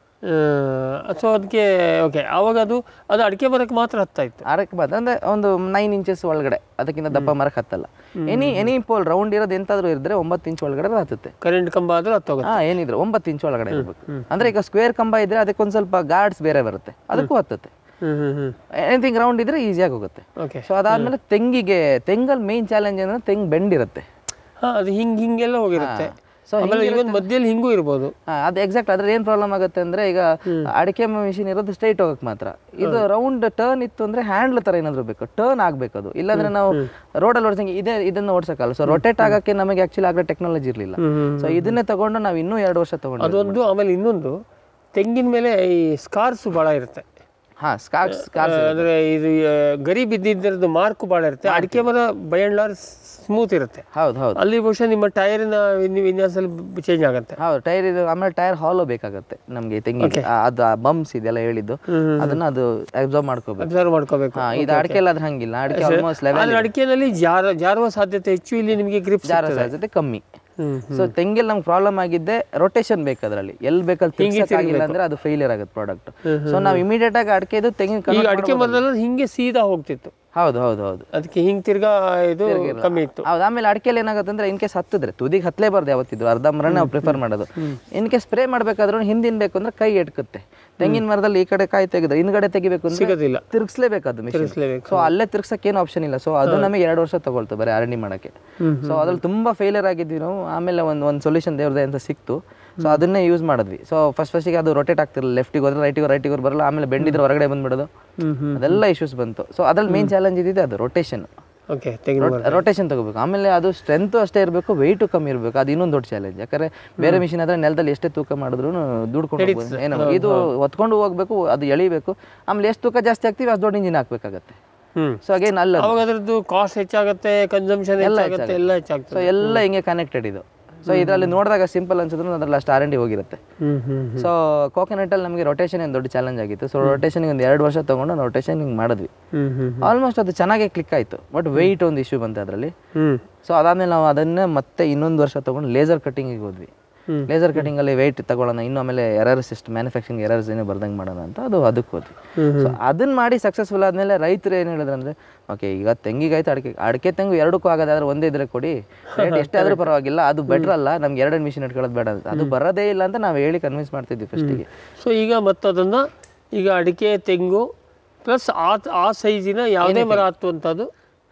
ಸೊ ಅದಕ್ಕೆ ಓಕೆ ಆವಾಗ ಅದು ಅದು ಅಡಿಕೆ ಮರಕ್ಕೆ ಮಾತ್ರ ಹತ್ತಾ ಇತ್ತು ಆರಕ್ಕೆ ಬಾದ್ ಅಂದ್ರೆ ಒಂದು ನೈನ್ ಇಂಚಸ್ ಒಳಗಡೆ ಅದಕ್ಕಿಂತ ದಪ್ಪ ಮರಕ್ಕೆ ಹತ್ತಲ್ಲ ಎನಿ ಎನಿ ಪೋಲ್ ರೌಂಡ್ ಇರೋದು ಎಂತಾದ್ರೂ ಇದ್ರೆ ಒಂಬತ್ತು ಇಂಚ್ ಒಳಗಡೆ ಅದು ಹತ್ತುತ್ತೆ ಕರೆಂಟ್ ಕಂಬ ಆದ್ರೆ ಹತ್ತೋಗುತ್ತೆ ಹಾ ಏನಿದ್ರು ಒಂಬತ್ತು ಇಂಚ್ ಒಳಗಡೆ ಇರ್ಬೇಕು ಅಂದ್ರೆ ಈಗ ಸ್ಕ್ವೇರ್ ಕಂಬ ಇದ್ರೆ ಅದಕ್ಕೊಂದ್ ಸ್ವಲ್ಪ ಗಾರ್ಡ್ಸ್ ಬೇರೆ ಬರುತ್ತೆ ಅದಕ್ಕೂ ಹತ್ತುತ್ತೆ ಹ್ಮ್ ಹ್ಮ್ ಹ್ಮ್ ಎನಿಥಿಂಗ್ ರೌಂಡ್ ಇದ್ರೆ ಈಸಿಯಾಗಿ ಹೋಗುತ್ತೆ ಓಕೆ ಸೊ ಅದಾದ್ಮೇಲೆ ತೆಂಗಿಗೆ ತೆಂಗಲ್ ಮೇನ್ ಚಾಲೆಂಜ್ ಅಂದ್ರೆ ತೆಂಗ್ ಬೆಂಡ್ ಇರುತ್ತೆ ಹಾ ಅದು ಹಿಂಗ್ ಹಿಂಗೆಲ್ಲ ಹೋಗಿರುತ್ತೆ ಸೊ ಆಮೇಲೆ ಇವನ್ ಮಧ್ಯದಲ್ಲಿ ಹಿಂಗೂ ಇರ್ಬೋದು ಅದು ಎಕ್ಸಾಕ್ಟ್ ಅದ್ರ ಏನ್ ಪ್ರಾಬ್ಲಮ್ ಆಗುತ್ತೆ ಅಂದ್ರೆ ಈಗ ಅಡಿಕೆ ಮಿಷಿನ್ ಇರೋದು ಸ್ಟ್ರೈಟ್ ಹೋಗಕ್ ಮಾತ್ರ ಇದು ರೌಂಡ್ ಟರ್ನ್ ಇತ್ತು ಅಂದ್ರೆ ಹ್ಯಾಂಡ್ಲ್ ತರ ಏನಾದ್ರು ಬೇಕು ಟರ್ನ್ ಆಗ್ಬೇಕು ಅದು ಇಲ್ಲಾಂದ್ರೆ ನಾವು ರೋಡಲ್ಲಿ ಓಡಿಸಂಗೆ ಇದೇ ಇದನ್ನ ಓಡಿಸಕ್ಕಲ್ಲ ಸೊ ರೊಟೇಟ್ ಆಗಕ್ಕೆ ನಮಗೆ ಆಕ್ಚುಲಿ ಆಗೋ ಟೆಕ್ನಾಲಜಿ ಇರಲಿಲ್ಲ ಸೊ ಇದನ್ನೇ ತಗೊಂಡು ನಾವು ಇನ್ನೂ ಎರಡು ವರ್ಷ ತಗೊಂಡು ಅದೊಂದು ಆಮೇಲೆ ಇನ್ನೊಂದು ತೆಂಗಿನ ಮೇಲೆ ಈ ಸ್ಕಾರ್ಸ್ ಭಾಳ ಇರುತ್ತೆ ಹಾ ಸ್ಕಾರ್ಸ್ ಸ್ಕಾರ್ಸ್ ಅಂದ್ರೆ ಇದು ಆ, ಗರಿ ಬಿದ್ದಿದ್ದರದ್ದು ಮಾರ್ಕ್ ಭಾಳ ಇರುತ್ತೆ ಅಡಿಕೆ ಮರ ಬೈ ಅಂಡ್ ಲಾರ್ಜ್ ಸ್ಮೂತ್ ಇರುತ್ತೆ ಹೌದು ಹೌದು ಅಲ್ಲಿ ಬಹುಶಃ ನಿಮ್ಮ ಟೈರಿನ ವಿನ್ಯಾಸದಲ್ಲಿ ಚೇಂಜ್ ಆಗುತ್ತೆ ಹೌದು ಟೈರ್ ಇದು ಆಮೇಲೆ ಟೈರ್ ಹಾಲೋ ಬೇಕಾಗತ್ತೆ ನಮ್ಗೆ ತೆಂಗಿಗೆ ಆ- ಅದು ಬಂಪ್ಸ್ ಇದೆಲ್ಲ ಹೇಳಿದ್ದು ಅದನ್ನ ಅದು ಅಬ್ಸರ್ವ್ ಮಾಡ್ಕೋಬೇಕು ಅಬ್ಸರ್ವ್ ಮಾಡ್ಕೋಬೇಕು ಹಾ ಇದು ಅಡಿಕೆ ಎಲ್ಲ ಅದ್ರ ಹಂಗಿಲ್ಲ ಅಡಿಕೆ ಆಲ್ಮೋಸ್ಟ್ ಲೆವೆಲ್ ಆದ್ರೆ ಅಡಿಕೆನಲ್ಲಿ ಜಾರ ಜಾರುವ ಸಾಧ್ಯತೆ ಹೆಚ್ಚು ಇಲ್ಲಿ ನಿಮಗೆ ಗ್ರಿಪ್ ಜಾರ ಸಾಧ್ಯತೆ ಕಮ್ಮಿ ಹ್ಮ್ ಸೊ ತೆಂಗಿಲ್ ನಮ್ಗೆ ಪ್ರಾಬ್ಲಮ್ ಆಗಿದ್ದೆ ರೊಟೇಷನ್ ಬೇಕು ಅದರಲ್ಲಿ ಎಲ್ಲಿ ಬೇಕಲ್ಲಿ ತಿರ್ಗಿಲ್ಲ ಅಂದ್ರೆ ಅದು ಫೇಲಿಯರ್ ಆಗುತ್ತೆ ಪ್ರಾಡಕ್ಟ್ ಸೊ ನಾವು ಇಮಿಡಿಯೇಟ್ ಆಗಿ ಅಡಿಕೆದು ತೆಂಗಿನ ಈಗ convert ಅಡಿಕೆ ಮರದಲ್ಲಿ ಹಿಂಗೆ ಸೀದಾ ಹೋಗ್ತಿತ್ತು ಹೌದು ಹೌದು ಹೌದು ಅದಕ್ಕೆ ಹಿಂಗ್ ತಿರ್ಗಾ ಇದು ಕಮ್ಮಿ ಇತ್ತು ಹೌದು ಆಮೇಲೆ ಅಡಿಕೆಲಿ ಏನಾಗುತ್ತೆ ಅಂದ್ರೆ ಇನ್ ಕೇಸ್ ಹತ್ತಿದ್ರೆ ತುದಿಗೆ ಹತ್ತಲೇಬಾರ್ದು ಯಾವತ್ತಿದ್ರು ಅರ್ಧ ಮರ ನಾವು ಪ್ರಿಫರ್ ಮಾಡೋದು ಇನ್ ಕೇಸ್ ಸ್ಪ್ರೇ ಮಾಡ್ಬೇಕಾದ್ರೂ ಹಿಂದಿನ ಬೇಕು ಅಂದ್ರೆ ಕೈ ಎಟ್ಕುತ್ತೆ ತೆಂಗಿನ ಮರದಲ್ಲಿ ಈ ಕಡೆ ಕಾಯಿ ತೆಗೆದ್ರೆ ಹಿಂದ್ಗಡೆ ತೆಗಿಬೇಕು ಅಂದ್ರೆ ಸಿಗೋದಿಲ್ಲ ತಿರ್ಗಿಸ್ಲೇಬೇಕು ಅದು ಮಿಷಿನ್ ತಿರ್ಗಿಸ್ಲೇಬೇಕು. ಸೊ ಅಲ್ಲೇ ತಿರ್ಗ್ಸಕ್ಕೆ ಏನು ಆಪ್ಷನ್ ಇಲ್ಲ ಸೊ ಅದು ನಮಗೆ ಎರಡು ವರ್ಷ ತಗೊಳ್ತು ಬರೀ ಅರಣಿ ಮಾಡಕ್ಕೆ ಸೊ ಅದ್ರಲ್ಲಿ ತುಂಬಾ ಫೇಲಿಯರ್ ಆಗಿದ್ವಿ ನಾವು ಆಮೇಲೆ ಒಂದು ಒಂದು ಸೊಲ್ಯೂಷನ್ ದೇವ್ರದೇ ಅಂತ ಸಿಕ್ತು ಸೊ ಅದನ್ನೇ ಯೂಸ್ ಮಾಡಿದ್ವಿ ಸೊ ಫಸ್ಟ್ ಫಸ್ಟಿಗೆ ಅದು ರೊಟೇಟ್ ಆಗ್ತಿರಲಿಲ್ಲ ಲೆಫ್ಟಿಗೆ ಹೋದ್ರೆ ರೈಟಿಗೆ ರೈಟಿಗೆ ಬರಲ್ಲ ಆಮೇಲೆ ಬೆಂಡಿದ್ರೆ ಹೊರಗಡೆ ಬಂದ್ಬಿಡೋದು ಹ್ಮ್ ಹ್ಮ್ ಅದೆಲ್ಲ ಇಶ್ಯೂಸ್ ಬಂತು ಸೊ ಅದ್ರಲ್ಲಿ ಮೇನ್ ಚಾಲೆಂಜ್ ಇದ್ದಿದೆ ಅದು ರೊಟೇಷನ್ ಓಕೆ ತೆಂಗಿನ ಮರ ರೊಟೇಷನ್ ತಗೋಬೇಕು ಆಮೇಲೆ ಅದು ಸ್ಟ್ರೆಂತ್ ಅಷ್ಟೇ ಇರಬೇಕು ವೆಯ್ಟು ಕಮ್ಮಿ ಇರಬೇಕು ಅದು ಇನ್ನೊಂದು ದೊಡ್ಡ ಚಾಲೆಂಜ್ ಯಾಕಂದ್ರೆ ಬೇರೆ ಮಿಷಿನ್ ಆದ್ರೆ ನೆಲದಲ್ಲಿ ಎಷ್ಟೇ ತೂಕ ಮಾಡಿದ್ರು ದುಡ್ಕೊಂಡು ಹೋಗ್ಬೋದು ಏನೋ ಇದು ಹೊತ್ಕೊಂಡು ಹೋಗ್ಬೇಕು ಅದು ಎಳಿಬೇಕು ಆಮೇಲೆ ಎಷ್ಟು ತೂಕ ಜಾಸ್ತಿ ಆಗ್ತೀವಿ ಅಷ್ಟು ದೊಡ್ಡ ಇಂಜಿನ್ ಹಾಕ್ಬೇಕಾಗತ್ತೆ ಹ್ಮ್ ಸೊ ಅಗೇನ್ ಅಲ್ಲ ಅವಾಗ ಅದ್ರದ್ದು ಕಾಸ್ಟ್ ಹೆಚ್ಚಾಗುತ್ತೆ ಕನ್ಸಂಪ್ಷನ್ ಹೆಚ್ಚಾಗುತ್ತೆ ಎಲ್ಲ ಸೊ ಹೆಚ್ಚಾಗ್ತದೆ ಎಲ್ಲ ಹಿಂಗೆ ಕನೆಕ್ಟೆಡ್ ಇದು ಸೊ ಇದರಲ್ಲಿ ನೋಡಿದಾಗ ಸಿಂಪಲ್ ಅನ್ಸಿದ್ರು ಅದ್ರಲ್ಲಿ ಅಷ್ಟು ಆರ್ ಡಿ ಹೋಗಿರುತ್ತೆ ಹ್ಮ್ ಹ್ಮ್ ಸೊ ಕೋಕೋನಟಲ್ಲಿ ನಮಗೆ ರೊಟೇಷನ್ ಏನು ದೊಡ್ಡ ಚಾಲೆಂಜ್ ಆಗಿತ್ತು ಸೊ ರೊಟೇಷನ್ಗೆ ಒಂದು ಎರಡು ವರ್ಷ ತೊಗೊಂಡು ನಾವು ರೊಟೇಷನ್ ಹಿಂಗೆ ಮಾಡಿದ್ವಿ ಹ್ಮ್ ಹ್ಮ್ ಆಲ್ಮೋಸ್ಟ್ ಅದು ಚೆನ್ನಾಗೇ ಕ್ಲಿಕ್ ಆಯಿತು ಬಟ್ ವೆಯ್ಟ್ ಒಂದು ಇಶ್ಯೂ ಬಂತು ಅದರಲ್ಲಿ ಹ್ಮ್ ಸೊ ಅದಾದ್ಮೇಲೆ ನಾವು ಅದನ್ನೇ ಮತ್ತೆ ಇನ್ನೊಂದು ವರ್ಷ ತೊಗೊಂಡು ಲೇಸರ್ ಕಟ್ಟಿಂಗಿಗೆ ಹೋದ್ವಿ ಹ್ಮ್. ಲೇಸರ್ ಕಟ್ಟಿಂಗಲ್ಲಿ ವೆಯ್ಟ್ ತಗೊಳ್ಳೋಣ ಇನ್ನು ಆಮೇಲೆ ಎರರ್ಸ್ ಎಷ್ಟು ಮ್ಯಾನುಫ್ಯಾಕ್ಚರಿಂಗ್ ಎರರ್ಸ್ ಏನೋ ಬರ್ದಂಗೆ ಮಾಡೋಣ ಅಂತ ಅದು ಅದಕ್ಕೆ ಹೋದ್ವಿ ಸೊ ಅದನ್ನ ಮಾಡಿ ಸಕ್ಸಸ್ಫುಲ್ ಆದಮೇಲೆ ರೈತರು ಏನು ಹೇಳಿದ್ರು ಅಂದರೆ ಓಕೆ ಈಗ ತೆಂಗಿಗಾಯ್ತು ಅಡಿಕೆ ಅಡಿಕೆ ತೆಂಗು ಎರಡಕ್ಕೂ ಆಗೋದಾದ್ರೆ ಒಂದೇ ಇದ್ರೆ ಕೊಡಿ ರೇಟ್ ಎಷ್ಟೇ ಆದರೂ ಪರವಾಗಿಲ್ಲ ಅದು ಬೆಟ್ರ್ ಅಲ್ಲ ನಮ್ಗೆ ಎರಡು ಮಿಷಿನ್ ಇಟ್ಕೊಳ್ಳೋದು ಬೇಡ ಅಂತ ಅದು ಬರೋದೇ ಇಲ್ಲ ಅಂತ ನಾವು ಹೇಳಿ ಕನ್ವಿನ್ಸ್ ಮಾಡ್ತಿದ್ವಿ ಫಸ್ಟಿಗೆ ಸೊ ಈಗ ಮತ್ತದನ್ನ ಈಗ ಅಡಿಕೆ ತೆಂಗು ಪ್ಲಸ್ ಆ ಆ ಸೈಜಿನ ಯಾವುದೇ ಮರ ಹತ್ತುವಂಥದ್ದು ಹಾಂ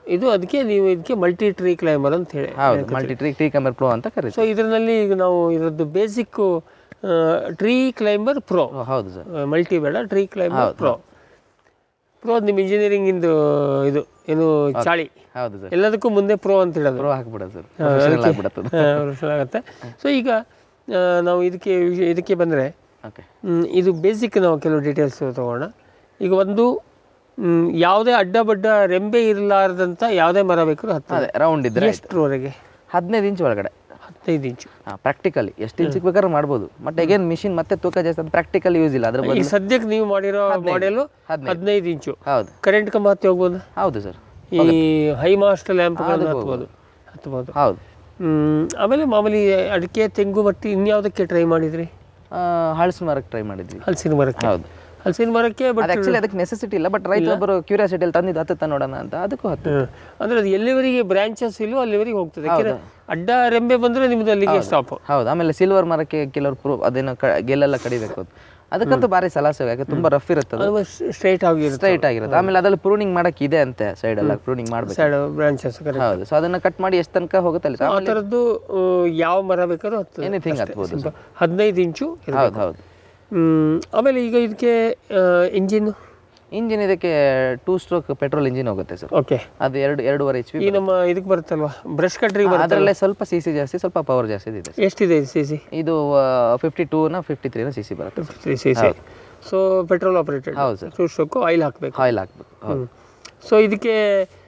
ಇದು ಅದಕ್ಕೆ ನೀವು ಇದಕ್ಕೆ ಮಲ್ಟಿ ಟ್ರೀ ಕ್ಲೈಂಬರ್ ಅಂತ ಹೇಳಿ ಹೌದು multi tree tree climber pro ಅಂತ ಕರೀತಾರೆ ಸೊ ಇದರಲ್ಲಿ ಈಗ ನಾವು ಇರೋದು ಬೇಸಿಕ್ಕು ಟ್ರೀ ಕ್ಲೈಂಬರ್ ಪ್ರೋ ಓ, ಹೌದು ಸರ್ ಮಲ್ಟಿ ಬೇಡ ಟ್ರೀ ಕ್ಲೈಂಬರ್ ಪ್ರೋ ಪ್ರೋ ನಿಮ್ಮ ಇಂಜಿನಿಯರಿಂಗ್ ಇಂದು ಇದು ಏನು ಚಾಳಿ ಹೌದು ಸರ್ ಎಲ್ಲದಕ್ಕೂ ಮುಂದೆ ಪ್ರೋ ಅಂತ ಹೇಳೋದು ಪ್ರೋ ಹಾಕ್ಬಿಡೋದು ಸರ್ ಪ್ರೊಫೆಷನಲ್ ಆಗ್ಬಿಡತ್ತದು ಆಗುತ್ತೆ ಸೊ ಈಗ ಆ, ನಾವು ಇದಕ್ಕೆ ವಿಷಯ- ಇದಕ್ಕೆ ಬಂದರೆ ಓಕೆ ಇದು ಬೇಸಿಕ್ ನಾವು ಕೆಲವು ಡೀಟೇಲ್ಸ್ ತಗೋಣ ಈಗ ಒಂದು ಮ್, ಯಾವುದೇ ಅಡ್ಡ ಬಡ್ಡ ರೆಂಬೆ ಇರಲಾರ್ದಂಥ ಯಾವುದೇ ಮರ ಬೇಕಾದ್ರೂ ಹತ್ತು ಅದೇ ರೌಂಡ್ ಇದ್ರೆ ಎಷ್ಟರವರೆಗೆ ಹದಿನೈದು ಇಂಚ್ ಒಳಗಡೆ ಹದಿನೈದು ಇಂಚು ಹಾಂ ಪ್ರಾಕ್ಟಿಕಲಿ ಎಷ್ಟು ಇಂಚ್ ಬೇಕಾದ್ರೂ ಮಾಡ್ಬೋದು ಬಟ್ ಅಗೇನ್ ಮಿಷಿನ್ ಮತ್ತೆ ತೂಕ ಜಾಸ್ತಿ ಅದು ಪ್ರಾಕ್ಟಿಕಲ್ ಯೂಸ್ ಇಲ್ಲ ಅದ್ರ ಈಗ ಬದಲು ಸದ್ಯಕ್ಕೆ ನೀವು ಮಾಡಿರೋ ಮಾಡೆಲು ಹದಿನೈದು. ಹದಿನೈದು ಇಂಚು ಹೌದು ಕರೆಂಟ್ ಕಂಬ ಹತ್ತಿ ಹೋಗ್ಬೋದು ಹೌದು ಸರ್ ಈ ಹೈ ಮಾಸ್ಟ್ ಲ್ಯಾಂಪ್ಗಳನ್ನು ಹತ್ಬೋದು ಹತ್ಬೋದು ಹೌದು ಹ್ಮ್, ಆಮೇಲೆ ಮಾಮೂಲಿ ಅಡಿಕೆ ತೆಂಗು ಮಟ್ಟಿ ಇನ್ಯಾವುದಕ್ಕೆ ಟ್ರೈ ಮಾಡಿದ್ರಿ ಹಳಸು ಮರಕ್ಕೆ ಟ್ರೈ ಮಾಡಿದ್ವಿ ಹಲಸಿನ ಮರಕ್ಕೆ ಹೌದು ಹಲಸಿನ ಮರಕ್ಕೆ ಬಟ್ ಅದು ಆಕ್ಚುಲಿ ಅದಕ್ಕೆ ನೆಸೆಸಿಟಿ ಇಲ್ಲ ಬಟ್ ರೈತ ಒಬ್ಬರು ಕ್ಯೂರಿಯಾಸಿಟಿಯಲ್ಲಿ ತಂದಿದ್ದು ಹತ್ತುತ್ತ ನೋಡೋಣ ಅಂತ ಅದಕ್ಕೂ ಹತ್ತು ಅಂದ್ರೆ ಅದು ಎಲ್ಲಿವರೆಗೆ ಬ್ರಾಂಚಸ್ ಇಲ್ಲೋ ಅಲ್ಲಿವರೆಗೆ ಹೋಗ್ತದೆ ಯಾಕೆಂದ್ರೆ ಅಡ್ಡ ರೆಂಬೆ ಬಂದ್ರೆ ನಿಮ್ದು ಅಲ್ಲಿಗೆ ಸ್ಟಾಪ್ ಹೌದು ಆಮೇಲೆ ಸಿಲ್ವರ್ ಮರಕ್ಕೆ ಕೆಲವರು ಪ್ರೂಫ್ ಅದೇನೋ ಕ ಗೆಲ್ಲೆಲ್ಲ ಕಡಿಬೇಕು ಅದು ಅದಕ್ಕಂತೂ ಭಾರಿ ಸಲಹೆ ಯಾಕೆ ತುಂಬಾ ರಫ್ ಇರುತ್ತೆ ಅದು ಸ್ಟ್ರೈಟ್ ಆಗಿರುತ್ತೆ ಸ್ಟ್ರೈಟ್ ಆಗಿರುತ್ತೆ ಆಮೇಲೆ ಅದ್ರಲ್ಲಿ ಪ್ರೂನಿಂಗ್ ಮಾಡಕ್ಕೆ ಇದೆ ಅಂತೆ ಸೈಡ್ ಎಲ್ಲ ಪ್ರೂನಿಂಗ್ ಮಾಡ್ಬೇಕು ಸೈಡ್ ಬ್ರಾಂಚಸ್ ಕರೆಕ್ಟ್ ಹೌದು ಸೊ ಅದನ್ನ ಕಟ್ ಮಾಡಿ ಎಷ್ಟು ತನಕ ಹೋಗುತ್ತೆ ಅಲ್ಲಿ ಆ ಥರದ್ದು ಆ, ಯಾವ ಮರ ಬೇಕಾದ್ರೂ ಹತ್ತು ಎನಿಥಿಂಗ್ ಹತ್ಬೋದು ಹದಿನೈದು ಇಂಚು ಇರ್ಬೇಕು. ಹೌದು ಹೌದು ಹ್ಮ್, ಆಮೇಲೆ ಈಗ ಇದಕ್ಕೆ ಇಂಜಿನ್ ಇಂಜಿನ್ ಇದಕ್ಕೆ ಟೂ ಸ್ಟ್ರೋಕ್ ಪೆಟ್ರೋಲ್ ಇಂಜಿನ್ ಹೋಗುತ್ತೆ ಸರ್ ಓಕೆ ಅದು ಎರಡು ಎರಡೂವರೆ ಎಚ್ ಪಿ ಈ ನಮ್ಮ ಇದಕ್ಕೆ ಬರುತ್ತಲ್ವಾ ಬ್ರಷ್ ಕಟ್ರಿಗೆ ಬರುತ್ತೆ ಅದರಲ್ಲೇ ಸ್ವಲ್ಪ ಸಿ ಸಿ ಜಾಸ್ತಿ ಸ್ವಲ್ಪ ಪವರ್ ಜಾಸ್ತಿ ಇದೆ sir. ಎಷ್ಟಿದೆ ಸಿ ಸಿ ಇದು ಫಿಫ್ಟಿ ಟೂನ ಫಿಫ್ಟಿ ತ್ರೀನ ಸಿ ಸಿ ಬರುತ್ತೆ three C C so petrol operated ಹೌದು ಸರ್ ಟೂ ಸ್ಟ್ರೋಕು ಆಯಿಲ್ ಹಾಕಬೇಕು ಆಯಿಲ್ ಹಾಕ್ಬೇಕು ಹೌದು ಸೊ ಇದಕ್ಕೆ